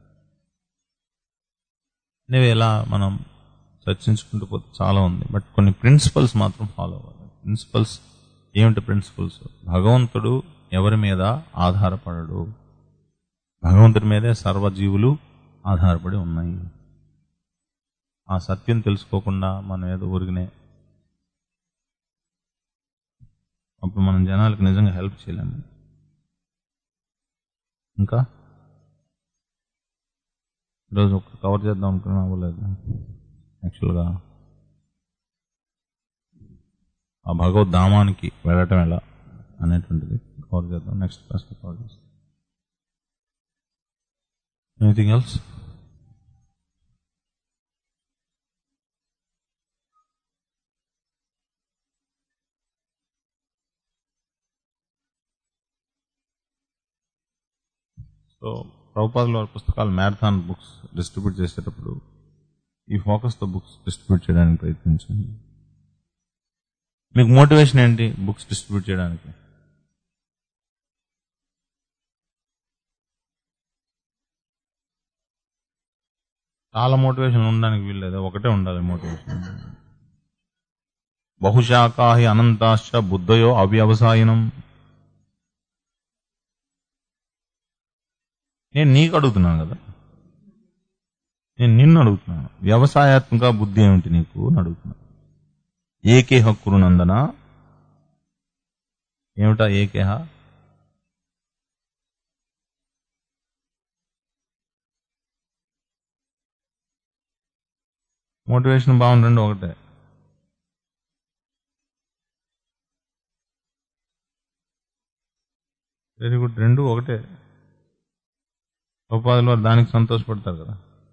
అనేవి ఎలా మనం చర్చించుకుంటూ పోతే చాలా ఉంది బట్ కొన్ని ప్రిన్సిపల్స్ మాత్రం ఫాలో అవ్వాలి ప్రిన్సిపల్స్ ఏమిటి ప్రిన్సిపల్స్ భగవంతుడు ఎవరి మీద ఆధారపడడు భగవంతుడి మీదే సర్వజీవులు ఆధారపడి ఉన్నాయి ఆ సత్యం తెలుసుకోకుండా మనం ఏదో ఊరికనే అప్పుడు మనం జనాలకు నిజంగా హెల్ప్ చేయలేము ఇంకా ఈరోజు ఒక కవర్ చేద్దాం అనుకున్నా అవ్వలేదు యాక్చువల్గా ఆ భగవద్ ధామానికి వెళ్ళటం ఎలా అనేటువంటిది కవర్ చేద్దాం నెక్స్ట్ క్లాస్లో కవర్ చేస్తాం ఎనీథింగ్ ఎల్స్ సో ప్రభుపాదుల వారి పుస్తకాలు మ్యారథాన్ బుక్స్ డిస్ట్రిబ్యూట్ చేసేటప్పుడు ఈ ఫోకస్తో బుక్స్ డిస్ట్రిబ్యూట్ చేయడానికి ప్రయత్నించండి మీకు మోటివేషన్ ఏంటి బుక్స్ డిస్ట్రిబ్యూట్ చేయడానికి చాలా మోటివేషన్ ఉండడానికి వీల్లేదు ఒకటే ఉండాలి మోటివేషన్ బహుశాఖాహి అనంతాశ్చ బుద్ధయో అవ్యవసాయనం నేను నీకు అడుగుతున్నాను కదా నేను నిన్ను అడుగుతున్నాను వ్యవసాయాత్మక బుద్ధి ఏమిటి నీకు అని అడుగుతున్నాను ఏకే హక్కురు నందన ఏమిటా ఏకేహ మోటివేషన్ భావన రెండు ఒకటే వెరీ గుడ్ రెండు ఒకటే ఉపాధిలో దానికి సంతోషపడతారు కదా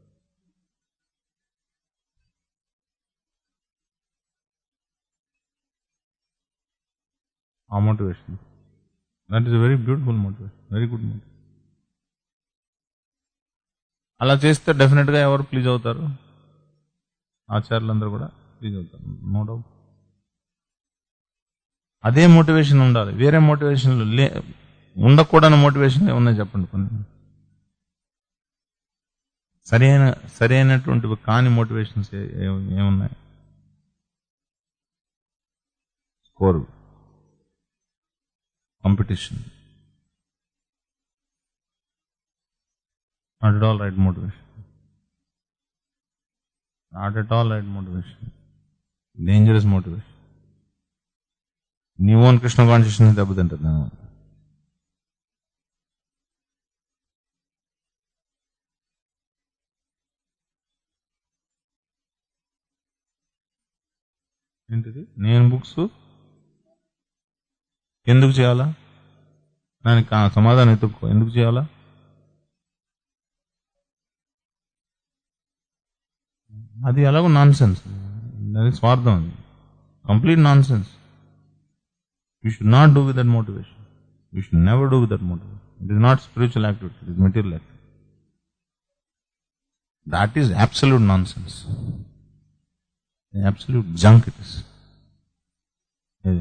ఆ motivation that is very beautiful motivation very good motivation అలా చేస్తే డెఫినెట్ గా ఎవరు ప్లీజ్ అవుతారు ఆచార్యులందరూ కూడా ప్లీజ్ అవుతారు నో డౌట్ అదే మోటివేషన్ ఉండాలి వేరే మోటివేషన్లు లే ఉండకూడని మోటివేషన్ ఉన్నాయి చెప్పండి కొన్ని సరైన సరైనటువంటి కాని మోటివేషన్స్ ఏమున్నాయి score competition not at all right motivation not at all right motivation dangerous motivation నీ ఓన్ కృష్ణ కాన్షియస్నెస్ దెబ్బతింటుంది నేను ఏంటిది నేను బుక్స్ ఎందుకు చేయాలా దానికి ఆ సమాధానం ఎత్తుక్కో ఎందుకు చేయాలా అది ఎలాగో నాన్ సెన్స్ దానికి స్వార్థం అది complete nonsense you should not do with that motivation you should never do with that motivation it is not spiritual activity it is material activity that is absolute nonsense absolute junk it is ఇది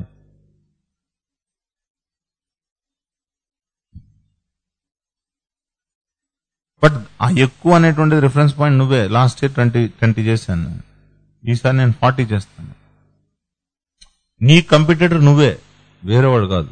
but ఆ ఎక్కువ అనేటువంటి reference point నువ్వే last year twenty twenty చేశాను నేను. ఈసారి నేను forty చేస్తాను నీ కంపిటేటర్ నువ్వే వేరేవాడు కాదు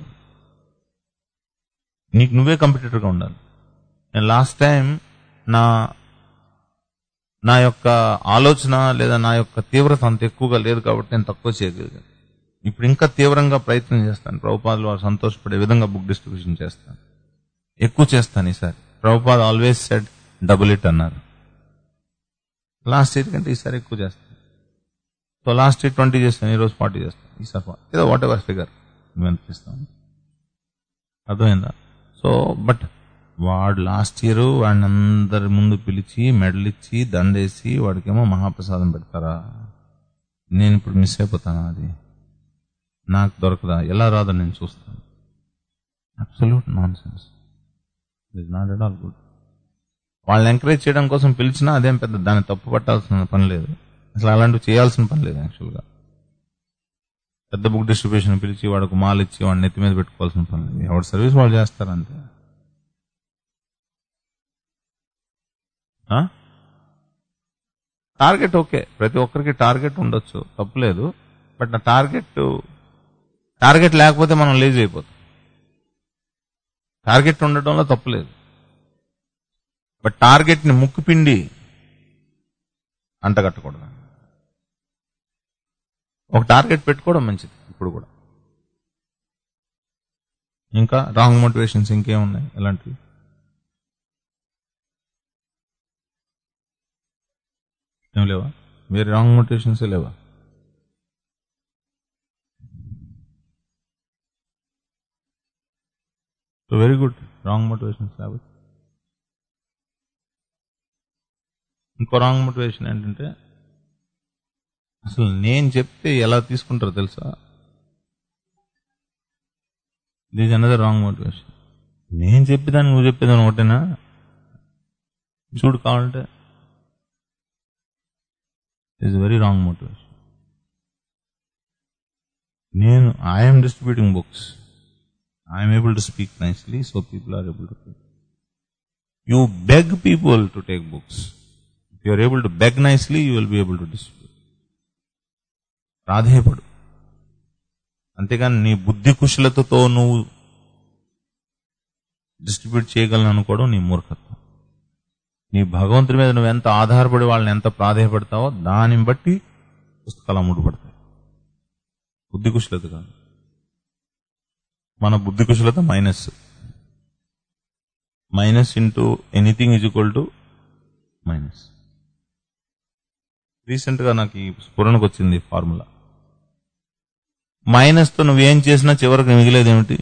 నీకు నువ్వే కంపిటేటర్గా ఉండాలి నేను లాస్ట్ టైం నా నా యొక్క ఆలోచన లేదా నా యొక్క తీవ్రత అంత ఎక్కువగా లేదు కాబట్టి నేను తక్కువ చేయగలిగాను ఇప్పుడు ఇంకా తీవ్రంగా ప్రయత్నం చేస్తాను ప్రభుపాదులు వారు సంతోషపడే విధంగా బుక్ డిస్ట్రిబ్యూషన్ చేస్తాను ఎక్కువ చేస్తాను ఈసారి Prabhupada always said double it అన్నారు లాస్ట్ ఇయర్ కంటే ఈసారి ఎక్కువ చేస్తాను సో లాస్ట్ ఇయర్ ట్వంటీ చేస్తాను ఈరోజు ఫార్టీ చేస్తాను ఈసారి 40. ఏదో వాట్ ఎవర్ ఫిగర్ మేము ఎంత ఇస్తాం అర్థమైందా సో బట్ వాడు లాస్ట్ ఇయర్ వాడిని అందరి ముందు పిలిచి మెడల్ ఇచ్చి దండేసి వాడికేమో మహాప్రసాదం పెడతారా నేను ఇప్పుడు మిస్ అయిపోతానా అది నాకు దొరకదా ఎలా రాదో నేను చూస్తాను absolute nonsense it not at all good వాళ్ళని ఎంకరేజ్ చేయడం కోసం పిలిచినా అదేం పెద్ద దాన్ని తప్పు పట్టాల్సిన పని లేదు అసలు అలాంటివి చేయాల్సిన పని లేదు యాక్చువల్గా పెద్ద బుక్ డిస్ట్రిబ్యూషన్ పిలిచి వాడికి మాల్ ఇచ్చి వాడిని నెత్తి మీద పెట్టుకోవాల్సిన పని లేదు ఎవరి సర్వీస్ వాళ్ళు చేస్తారంతే టార్గెట్ ఓకే ప్రతి ఒక్కరికి టార్గెట్ ఉండొచ్చు తప్పులేదు బట్ ఆ టార్గెట్ టార్గెట్ లేకపోతే మనం లేజ్ అయిపోతాం టార్గెట్ ఉండటంలో తప్పులేదు బట్ టార్గెట్ ని ముక్కుపిండి అంటగట్టకూడదు ఒక టార్గెట్ పెట్టుకోవడం మంచిది ఇప్పుడు కూడా ఇంకా రాంగ్ మోటివేషన్స్ ఇంకేమున్నాయి ఎలాంటివి ఏం లేవా వేరే రాంగ్ మోటివేషన్స్ లేవా so very good wrong motivations లేవు ఇంకో రాంగ్ మోటివేషన్ ఏంటంటే అసలు నేను చెప్తే ఎలా తీసుకుంటారో తెలుసా దిస్ అనదర్ రాంగ్ మోటివేషన్ నేను చెప్పేదాన్ని నువ్వు చెప్పేదాన్ని ఒకటేనా చూడు కావాలంటే ఇస్ వెరీ రాంగ్ మోటివేషన్ నేను I'm distributing books I'm able to speak nicely so people are able to you beg people to take books if you are able to beg nicely you will be able to distribute ప్రాధేయపడు అంతేగాని నీ బుద్ధి కుశలతతో నువ్వు distribute చేయగలను అనుకోవడం నీ మూర్ఖత్వం నీ భగవంతుడి మీద నువ్వు ఎంత ఆధారపడి వాళ్ళని ఎంత ప్రాధేయపడతావో దానిని బట్టి పుస్తకాలు అమ్ముడుపడతాయి బుద్ధి కుశలత కాదు మన బుద్ధి కుశలత minus minus into anything is equal to minus recent గా నాకు ఈ స్ఫురణకు వచ్చింది ఫార్ములా మైనస్ తో నువ్వేం చేసినా చివరికి మిగిలేది ఏమిటి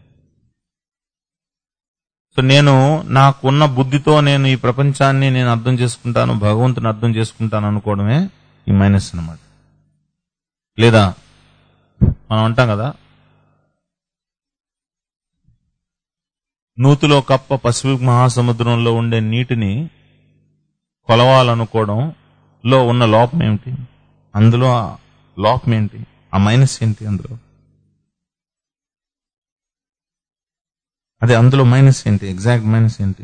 సో నేను నాకున్న బుద్ధితో నేను ఈ ప్రపంచాన్ని నేను అర్థం చేసుకుంటాను భగవంతుని అర్థం చేసుకుంటాను అనుకోవడమే ఈ మైనస్ అన్నమాట లేదా మనం అంటాం కదా నూతిలో కప్ప పసిఫిక్ మహాసముద్రంలో ఉండే నీటిని కొలవాలనుకోవడం లో ఉన్న లోపం ఏమిటి అందులో ఆ లోపం ఏంటి ఆ మైనస్ ఏంటి అందులో అదే అందులో మైనస్ ఏంటి ఎగ్జాక్ట్ మైనస్ ఏంటి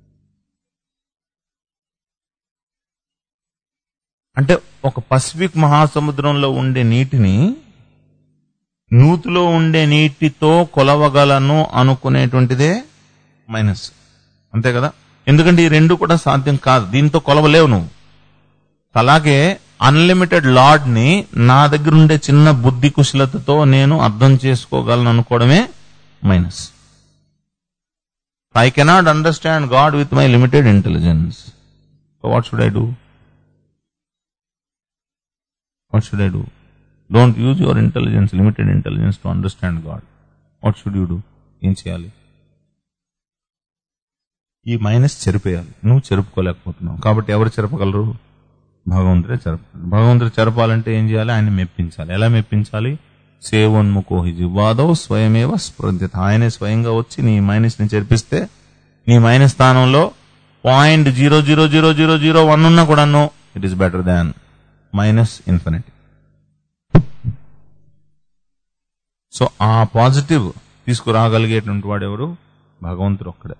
అంటే ఒక పసిఫిక్ మహాసముద్రంలో ఉండే నీటిని నూతిలో ఉండే నీటితో కొలవగలను అనుకునేటువంటిదే మైనస్ అంతే కదా ఎందుకంటే ఈ రెండు కూడా సాధ్యం కాదు దీంతో కొలవలేవు నువ్వు అలాగే అన్లిమిటెడ్ లాడ్ ని నా దగ్గర ఉండే చిన్న బుద్ధి కుశలతతో నేను అర్థం చేసుకోగలను అనుకోవడమే minus I cannot understand God with my limited intelligence so what should I do what should I do don't use your intelligence limited intelligence to understand God what should you do ఏం చేయాలి ఈ minus చెరిపేయాలి నువ్వు చెరుపుకోలేకపోతున్నావు కాబట్టి ఎవరు చెరపగలరు భగవంతుడే చెరపాలి భగవంతుడు చెరపాలంటే ఏం చేయాలి ఆయన మెప్పించాలి ఎలా మెప్పించాలి సేవోన్ముఖోహి జివాదవ్ స్వయమేవ స్పృద్యత ఆయనే స్వయంగా వచ్చి నీ మైనస్ ని చెరిపిస్తే నీ మైనస్ స్థానంలో point zero zero zero zero zero one ఉన్నా కూడాను it is better than minus infinity so ఆ పాజిటివ్ తీసుకురాగలిగేటువంటి వాడు ఎవరు భగవంతుడు ఒక్కడే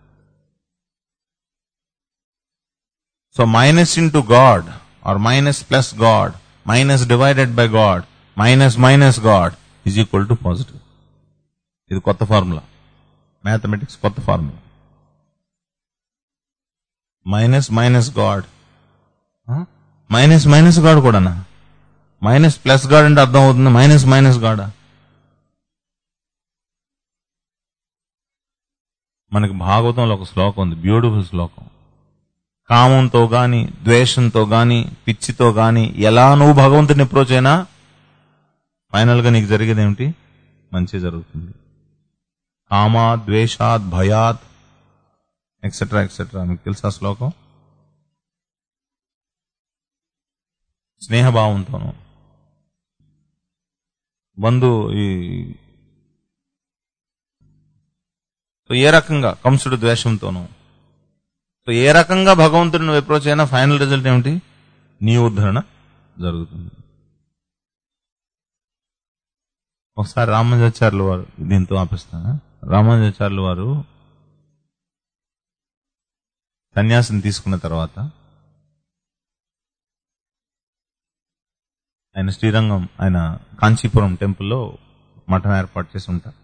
so minus into God or minus plus God minus divided by God minus minus God is equal to positive ఇది కొత్త ఫార్ములా మ్యాథమెటిక్స్ కొత్త formula minus minus God minus minus God కూడానా మైనస్ ప్లస్ గాడ్ అంటే అర్థం అవుతుంది minus minus గాడా మనకి భాగవతంలో ఒక శ్లోకం ఉంది బ్యూటిఫుల్ శ్లోకం కామంతో గాని ద్వేషంతో గాని పిచ్చితో గాని ఎలా నువ్వు భగవంతుని అప్రోచ్ అయినా ఫైనల్ గా నీకు జరిగేది ఏమిటి మంచి జరుగుతుంది కామా ద్వేషాత్ భయాత్ ఎక్సెట్రా ఎక్సెట్రా మీకు తెలుసా శ్లోకం స్నేహభావంతోను బంధు ఈ సో ఏ రకంగా కంసుడు ద్వేషంతోనూ సో ఏ రకంగా భగవంతుడిని నువ్వు అప్రోచ్ అయినా ఫైనల్ రిజల్ట్ ఏమిటి నీ ఉద్ధరణ జరుగుతుంది ఒకసారి రామానుజాచార్యులు వారు దీంతో ఆపిస్తాను రామానుజాచార్యులు వారు సన్యాసం తీసుకున్న తర్వాత ఆయన శ్రీరంగం ఆయన కాంచీపురం టెంపుల్లో మఠం ఏర్పాటు చేసి ఉంటారు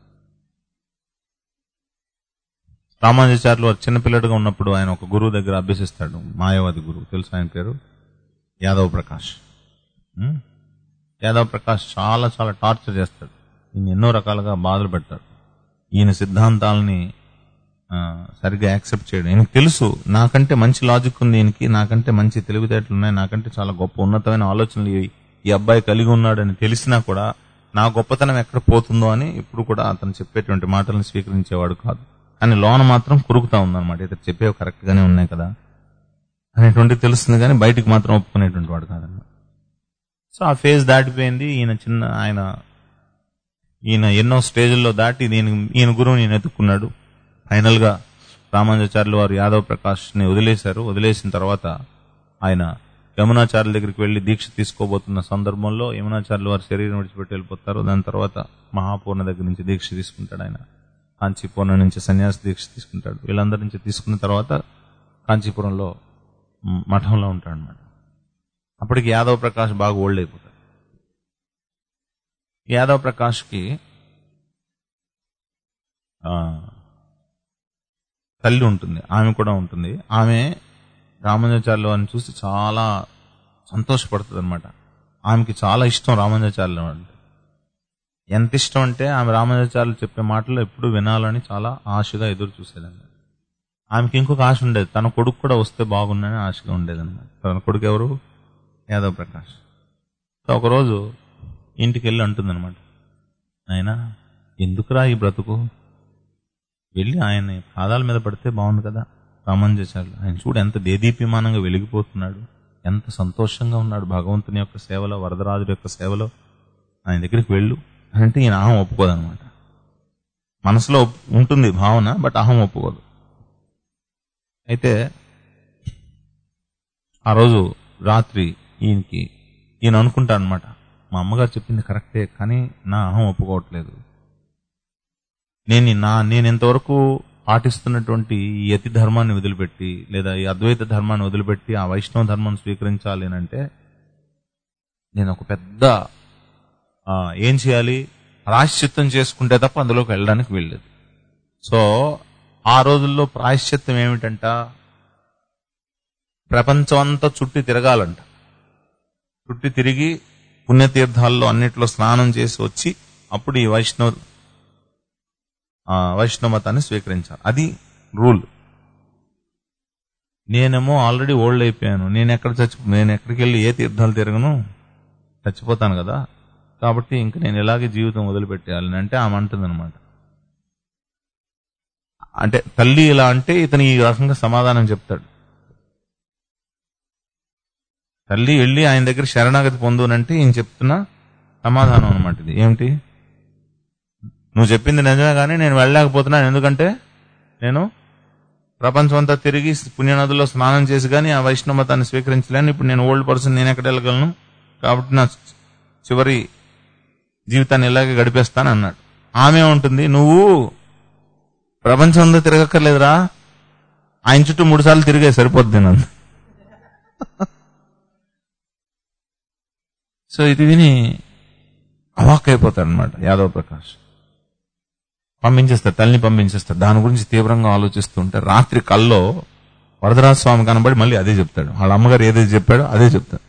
రామానుజాచార్యులు వారు చిన్నపిల్లడుగా ఉన్నప్పుడు ఆయన ఒక గురువు దగ్గర అభ్యసిస్తాడు మాయావతి గురువు తెలుసు ఆయన పేరు యాదవ్ ప్రకాష్ ఉం? యాదవ్ ప్రకాష్ చాలా చాలా టార్చర్ చేస్తాడు ఈయన ఎన్నో రకాలుగా బాధలు పెడతాడు ఈయన సిద్ధాంతాలని ఆ, సరిగ్గా యాక్సెప్ట్ చేయడం ఈయనకు తెలుసు నాకంటే మంచి లాజిక్ ఉంది ఈయనకి నాకంటే మంచి తెలివితేటలు ఉన్నాయి నాకంటే చాలా గొప్ప ఉన్నతమైన ఆలోచనలు ఈ- ఈ అబ్బాయి కలిగి ఉన్నాడని తెలిసినా కూడా నా గొప్పతనం ఎక్కడ పోతుందో అని ఇప్పుడు కూడా అతను చెప్పేటువంటి మాటలను స్వీకరించేవాడు కాదు కానీ లోన మాత్రం కురుకుతా ఉందన్నమాట ఇతను చెప్పేవి కరెక్ట్ గానే ఉన్నాయి కదా అనేటువంటి తెలుస్తుంది కానీ బయటికి మాత్రం ఒప్పుకునేటువంటి వాడు కాదన్నమాట సో ఆ ఫేజ్ దాటిపోయింది ఈయన చిన్న ఆయన ఈయన ఎన్నో స్టేజ్ల్లో దాటి దీని ఈయన గురువుని ఈయన ఎత్తుక్కున్నాడు ఫైనల్ గా రామానుజాచార్యులు వారు యాదవ్ ప్రకాష్ ని వదిలేశారు వదిలేసిన తర్వాత ఆయన యమునాచార్యుల దగ్గరికి వెళ్లి దీక్ష తీసుకోబోతున్న సందర్భంలో యమునాచార్యులు వారి శరీరం విడిచిపెట్టి వెళ్ళిపోతారు దాని తర్వాత మహాపూర్ణ దగ్గర నుంచి దీక్ష తీసుకుంటాడు ఆయన కాంచీపూర్ణ నుంచి సన్యాస దీక్ష తీసుకుంటాడు వీళ్ళందరి నుంచి తీసుకున్న తర్వాత కాంచీపురంలో మ్, మఠంలో ఉంటాడు అనమాట అప్పటికి యాదవ్ ప్రకాష్ బాగా ఓల్డ్ అయిపోతాడు యాదవ్ ప్రకాష్కి ఆ, తల్లి ఉంటుంది ఆమె కూడా ఉంటుంది ఆమె రామానుజాచార్యులు వారిని చూసి చాలా సంతోషపడుతుంది అనమాట ఆమెకి చాలా ఇష్టం రామానుజాచార్యులు అంటే ఎంత ఇష్టం అంటే ఆమె రామానుజాచార్యులు చెప్పే మాటలు ఎప్పుడు వినాలని చాలా ఆశగా ఎదురు చూసేదండి ఆమెకి ఇంకొక ఆశ ఉండేది తన కొడుకు కూడా వస్తే బాగుందని ఆశగా ఉండేదన్నమాట తన కొడుకు ఎవరు యాదవ్ ప్రకాష్ సో ఒకరోజు ఇంటికి వెళ్ళి అంటుందన్నమాట ఆయన ఎందుకురా ఈ బ్రతుకు వెళ్ళి ఆయన పాదాల మీద పడితే బాగుంది కదా రామానుజాచార్యులు ఆయన చూడు ఎంత దేదీప్యమానంగా వెలిగిపోతున్నాడు ఎంత సంతోషంగా ఉన్నాడు భగవంతుని యొక్క సేవలో వరదరాజుల యొక్క సేవలో ఆయన దగ్గరికి వెళ్ళు అంటే ఈయన అహం ఒప్పుకోదనమాట మనసులో ఒప్- ఉంటుంది భావన బట్ అహం ఒప్పుకోదు అయితే ఆ రోజు రాత్రి ఈయనకి ఈయన అనుకుంటా అనమాట మా అమ్మగారు చెప్పింది కరెక్టే కానీ నా అహం ఒప్పుకోవట్లేదు నేను ఈ నా నేను ఇంతవరకు పాటిస్తున్నటువంటి ఈ యతి ధర్మాన్ని వదిలిపెట్టి లేదా ఈ అద్వైత ధర్మాన్ని వదిలిపెట్టి ఆ వైష్ణవ ధర్మాన్ని స్వీకరించాలి అని అంటే నేను ఒక పెద్ద ఆ, ఏం చేయాలి ప్రాయశ్చిత్తం చేసుకుంటే తప్ప అందులోకి వెళ్ళడానికి వెళ్ళలేదు సో ఆ రోజుల్లో ప్రాయశ్చిత్తం ఏమిటంట ప్రపంచం అంతా చుట్టి తిరగాలంట చుట్టి తిరిగి పుణ్యతీర్థాల్లో అన్నిట్లో స్నానం చేసి వచ్చి అప్పుడు ఈ వైష్ణవ ఆ, వైష్ణవ మతాన్ని స్వీకరించాలి అది రూల్ నేనేమో ఆల్రెడీ ఓల్డ్ అయిపోయాను నేను ఎక్కడ చచ్చి నేను ఎక్కడికి వెళ్ళి ఏ తీర్థాలు తిరగను చచ్చిపోతాను కదా కాబట్టి ఇంక నేను ఇలాగే జీవితం వదిలిపెట్టేయాలని అంటే ఆమె అంటుంది అనమాట అంటే తల్లి ఇలా అంటే ఇతను ఈ రకంగా సమాధానం చెప్తాడు తల్లి వెళ్ళి ఆయన దగ్గర శరణాగతి పొందునంటే ఈయన చెప్తున్న సమాధానం అనమాట ఇది ఏమిటి నువ్వు చెప్పింది నిజమే కానీ నేను వెళ్ళలేకపోతున్నాను ఎందుకంటే నేను ప్రపంచం అంతా తిరిగి పుణ్యనదుల్లో స్నానం చేసి కానీ ఆ వైష్ణవ మతాన్ని స్వీకరించలేను ఇప్పుడు నేను ఓల్డ్ పర్సన్ నేను ఎక్కడ వెళ్ళగలను కాబట్టి నా చివరి జీవితాన్ని ఇలాగే గడిపేస్తాను అన్నాడు ఆమె ఉంటుంది నువ్వు ప్రపంచం అంతా తిరగక్కర్లేదురా ఆయన చుట్టూ మూడు సార్లు తిరిగే సరిపోద్ది నన్ను సో ఇది విని అవాక్ అయిపోతాడు అనమాట యాదవ్ ప్రకాష్ పంపించేస్తాడు తల్లిని పంపించేస్తాడు దాని గురించి తీవ్రంగా ఆలోచిస్తుంటే రాత్రి కల్లో వరదరాజ స్వామి కనబడి మళ్ళీ అదే చెప్తాడు వాళ్ళ అమ్మగారు ఏదైతే చెప్పాడో అదే చెప్తాడు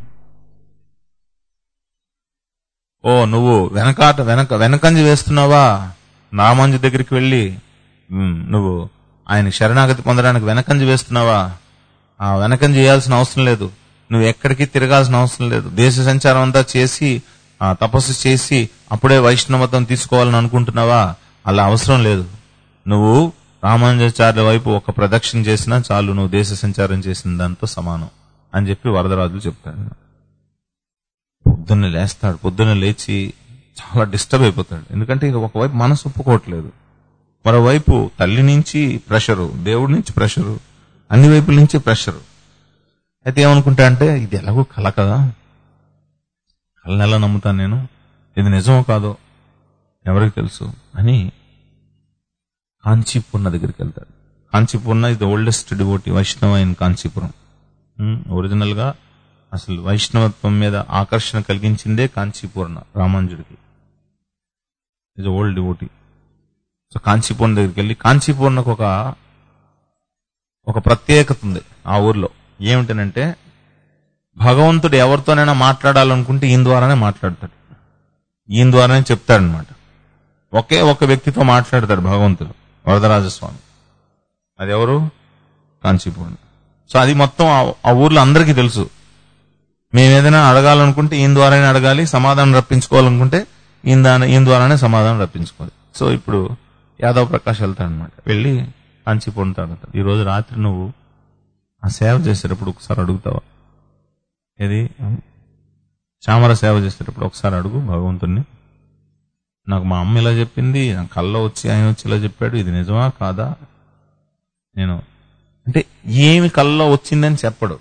ఓ నువ్వు వెనకాట వెనక వెనకంజి వేస్తున్నావా నామంజు దగ్గరికి వెళ్ళి ఉమ్, నువ్వు ఆయన శరణాగతి పొందడానికి వెనకంజి వేస్తున్నావా ఆ వెనకంజి చేయాల్సిన అవసరం లేదు నువ్వు ఎక్కడికి తిరగాల్సిన అవసరం లేదు దేశ సంచారం అంతా చేసి ఆ తపస్సు చేసి అప్పుడే వైష్ణవతం తీసుకోవాలని అనుకుంటున్నావా అలా అవసరం లేదు నువ్వు రామానుజాచార్య వైపు ఒక ప్రదక్షిణ చేసినా చాలు నువ్వు దేశ సంచారం చేసిన దాంతో సమానం అని చెప్పి వరదరాజులు చెప్తాడు పొద్దున్నే లేస్తాడు పొద్దున్నే లేచి చాలా డిస్టర్బ్ అయిపోతాడు ఎందుకంటే ఇక ఒకవైపు మనసు ఒప్పుకోవట్లేదు మరోవైపు తల్లి నుంచి ప్రెషరు దేవుడి నుంచి ప్రెషరు అన్ని వైపుల నుంచి ప్రెషరు అయితే ఏమనుకుంటా అంటే ఇది ఎలాగో కల కదా కళను ఎలా నమ్ముతాను నేను ఇది నిజమో కాదో ఎవరికి తెలుసు అని కాంచీపూర్ణ దగ్గరికి వెళ్తాడు Kanchipurna is the oldest devotee Vaishnava in Kanchipuram original గా అసలు వైష్ణవత్వం మీద ఆకర్షణ కలిగించిందే కాంచీపూర్ణ రామానుజుడికి is old devotee so Kanchipurna దగ్గరికి వెళ్ళి కాంచీపూర్ణకు ఒక ఒక ప్రత్యేకత ఉంది ఆ ఊర్లో ఏమిటనంటే భగవంతుడు ఎవరితోనైనా మాట్లాడాలనుకుంటే ఈయన ద్వారానే మాట్లాడతాడు ఈయన ద్వారానే చెప్తాడనమాట ఒకే ఒక వ్యక్తితో మాట్లాడతాడు భగవంతుడు వరదరాజస్వామి అది ఎవరు కాంచీపూర్ణ సో అది మొత్తం ఆ- ఆ ఊర్లో అందరికీ తెలుసు మేము ఏదైనా అడగాలనుకుంటే ఈయన ద్వారానే అడగాలి సమాధానం రప్పించుకోవాలనుకుంటే ఈయన దాని ఈయన ద్వారానే సమాధానం రప్పించుకోవాలి సో ఇప్పుడు యాదవ్ ప్రకాష్ వెళ్తాడనమాట వెళ్ళి కాంచీపూర్ణ అడుగుతాడు ఈ రోజు రాత్రి నువ్వు ఆ సేవ చేసేటప్పుడు ఒకసారి అడుగుతావా ఏది చామర సేవ చేసేటప్పుడు ఒకసారి అడుగు భగవంతుణ్ణి నాకు మా అమ్మ ఇలా చెప్పింది నా కల్లో వచ్చి ఆయన వచ్చి ఇలా చెప్పాడు ఇది నిజమా కాదా నేను అంటే ఏమి కల్లో వచ్చిందని చెప్పడు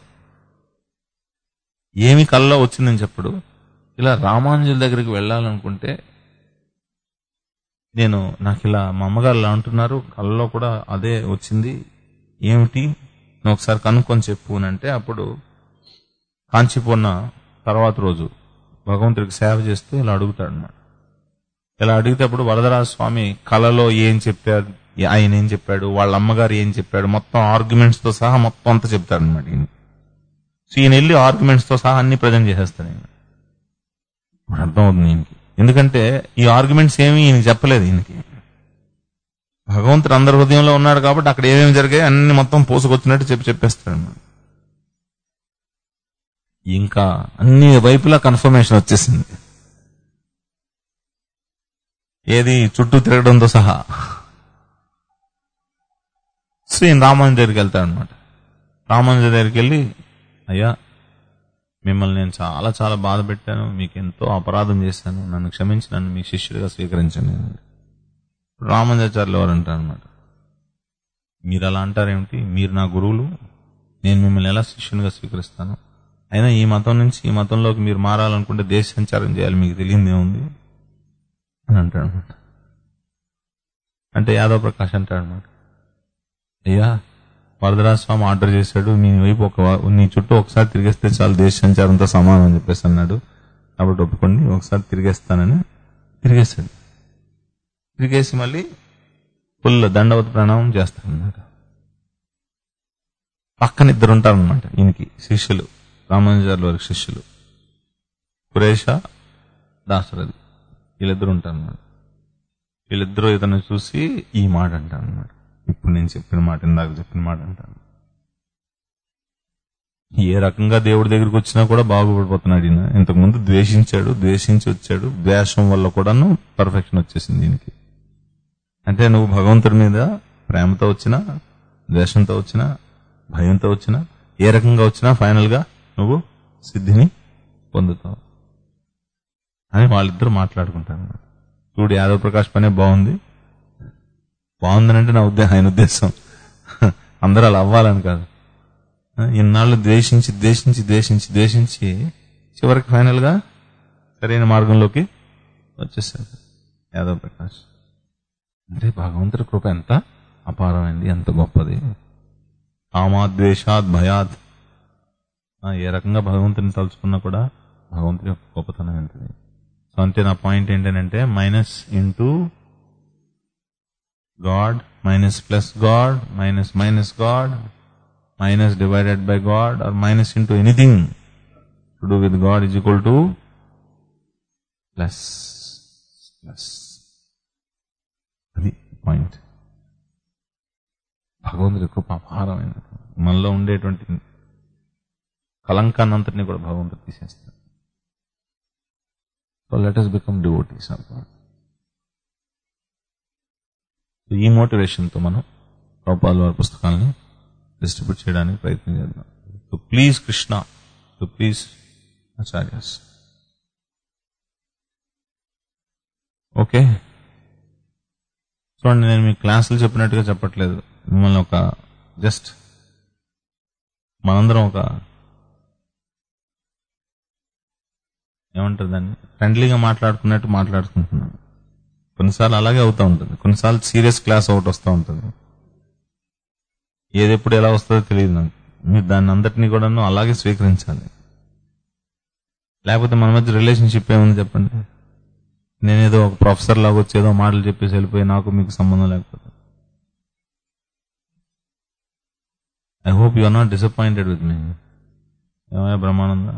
ఏమి కల్లో వచ్చిందని చెప్పడు ఇలా రామానుజుల దగ్గరికి వెళ్ళాలనుకుంటే నేను నాకు ఇలా మా అమ్మగారు ఇలా అంటున్నారు కల్లో కూడా అదే వచ్చింది ఏమిటి నువ్వు ఒకసారి కనుక్కొని చెప్పు అని అంటే అప్పుడు కాంచీపూర్ణ తర్వాత రోజు భగవంతుడికి సేవ చేస్తూ ఇలా అడుగుతాడు అన్నమాట ఇలా అడిగితే అప్పుడు వరదరాజ స్వామి కళలో ఏం చెప్పాడు ఆయన ఏం చెప్పాడు వాళ్ళ అమ్మగారు ఏం చెప్పాడు మొత్తం ఆర్గ్యుమెంట్స్ తో సహా మొత్తం అంతా చెప్తాడు అనమాట ఈయన సో ఈయన వెళ్ళి ఆర్గ్యుమెంట్స్ తో సహా అన్ని ప్రజెంట్ చేసేస్తాడు ఈయన ఇప్పుడు అర్థమవుతుంది ఈయనకి ఎందుకంటే ఈ ఆర్గ్యుమెంట్స్ ఏమీ ఈయనకి చెప్పలేదు ఈయనకి భగవంతుడు అందరి హృదయంలో ఉన్నాడు కాబట్టి అక్కడ ఏమేమి జరిగాయి అన్ని మొత్తం పోసుకొచ్చినట్టు చెప్పి చెప్పేస్తాడు అన్నమాట. ఇంకా అన్ని వైపులా కన్ఫర్మేషన్ వచ్చేసింది ఏది చుట్టూ తిరగడంతో సహా సో ఈయన రామానుజ దగ్గరికి వెళ్తాడు అనమాట రామానుజ దగ్గరికి వెళ్ళి అయ్యా మిమ్మల్ని నేను చాలా చాలా బాధ పెట్టాను మీకు ఎంతో అపరాధం చేశాను నన్ను క్షమించి నన్ను మీ శిష్యుడిగా స్వీకరించండి రామానుజాచార్యులు ఎవరు అంటారు అనమాట మీరు అలా అంటారేమిటి మీరు నా గురువులు నేను మిమ్మల్ని ఎలా శిష్యునిగా స్వీకరిస్తాను అయినా ఈ మతం నుంచి ఈ మతంలోకి మీరు మారాలనుకుంటే దేశ సంచారం చేయాలి మీకు తెలియదు ఏముంది అని అంటాడు అనమాట అంటే యాదవ్ ప్రకాష్ అంటాడు అనమాట అయ్యా వరదరాజ స్వామి ఆర్డర్ చేశాడు నీ వైపు ఒక నీ చుట్టూ ఒకసారి తిరిగేస్తే చాలు దేశ సంచారంతో సమానం అని చెప్పేసి అన్నాడు కాబట్టి ఒప్పుకోండి ఒకసారి తిరిగేస్తానని తిరిగేస్తాడు తిరిగేసి మళ్ళీ ఫుల్ దండవత ప్రణామం చేస్తాడన్నమాట పక్కన ఇద్దరు ఉంటారనమాట ఈయనకి శిష్యులు రామానుజార్ల వారి శిష్యులు కురేష దాసరథి వీళ్ళిద్దరు ఉంటారన్నమాట వీళ్ళిద్దరూ ఇతను చూసి ఈ మాట అంటారు అనమాట ఇప్పుడు నేను చెప్పిన మాట ఇందాక చెప్పిన మాట అంటాను ఏ రకంగా దేవుడి దగ్గరికి వచ్చినా కూడా బాగుపడిపోతున్నాడు ఈయన ఇంతకుముందు ద్వేషించాడు ద్వేషించి వచ్చాడు ద్వేషం వల్ల కూడాను పర్ఫెక్షన్ వచ్చేసింది దీనికి అంటే నువ్వు భగవంతుడి మీద ప్రేమతో వచ్చినా ద్వేషంతో వచ్చినా భయంతో వచ్చినా ఏ రకంగా వచ్చినా ఫైనల్ గా నువ్వు సిద్ధిని పొందుతావు అని వాళ్ళిద్దరూ మాట్లాడుకుంటారు చూడు యాదవ్ ప్రకాష్ పనే బాగుంది బాగుందనంటే నా ఉద్దేశం ఆయన ఉద్దేశం అందరూ అలా అవ్వాలని కాదు ఇన్నాళ్ళు ద్వేషించి ద్వేషించి ద్వేషించి ద్వేషించి చివరికి ఫైనల్ గా సరైన మార్గంలోకి వచ్చేసాడు యాదవ్ ప్రకాష్ అంటే భగవంతుడి కృప ఎంత అపారమైంది ఎంత గొప్పది కామాద్వేషాద్ భయాద్ ఆ, ఏ రకంగా భగవంతుని తలుచుకున్నా కూడా భగవంతుడి యొక్క గొప్పతనం ఏంటిది సో అంతే నా పాయింట్ ఏంటంటే minus into God minus plus God minus minus God minus divided by God or minus into anything to do with God is equal to plus plus అది పాయింట్ భగవంతుడి కృప అపారమైనది మనలో ఉండేటువంటి కలంకాన్నంతటిని కూడా భగవంతుడు తీసేస్తాడు so let us become devotees of God ఈ మోటివేషన్తో మనం గోపాల్ వారి పుస్తకాలని డిస్ట్రిబ్యూట్ చేయడానికి ప్రయత్నం చేద్దాం to please Krishna to please acharyas okay చూడండి నేను మీ క్లాసులు చెప్పినట్టుగా చెప్పట్లేదు మిమ్మల్ని ఒక జస్ట్ మనందరం ఒక ఏమంటారు దాన్ని ఫ్రెండ్లీగా మాట్లాడుకున్నట్టు మాట్లాడుకుంటున్నాను కొన్నిసార్లు అలాగే అవుతూ ఉంటుంది కొన్నిసార్లు సీరియస్ క్లాస్ ఒకటి వస్తూ ఉంటుంది ఏది ఎప్పుడు ఎలా వస్తుందో తెలియదు నాకు మీరు దాన్ని అందరినీ కూడాను అలాగే స్వీకరించాలి లేకపోతే మన మధ్య రిలేషన్షిప్ ఏముంది చెప్పండి నేనేదో ఒక ప్రొఫెసర్ లాగా వచ్చి ఏదో మాటలు చెప్పేసి వెళ్ళిపోయి నాకు మీకు సంబంధం లేకపోతే I hope you are not disappointed with me ఏమయ్యా బ్రహ్మానంద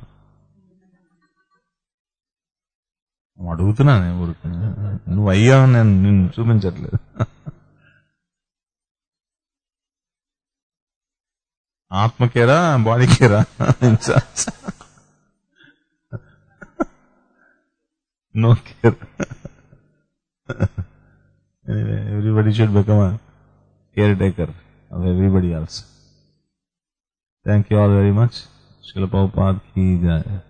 అడుగుతున్నా నేను ఊరికి నువ్వు అయ్యావు నేను నిన్ను చూపించట్లేదు ఆత్మకేరా బాడీకేరా no care everybody should become a caretaker of everybody else. Thank you all very much. Srila Prabhupada ki jai.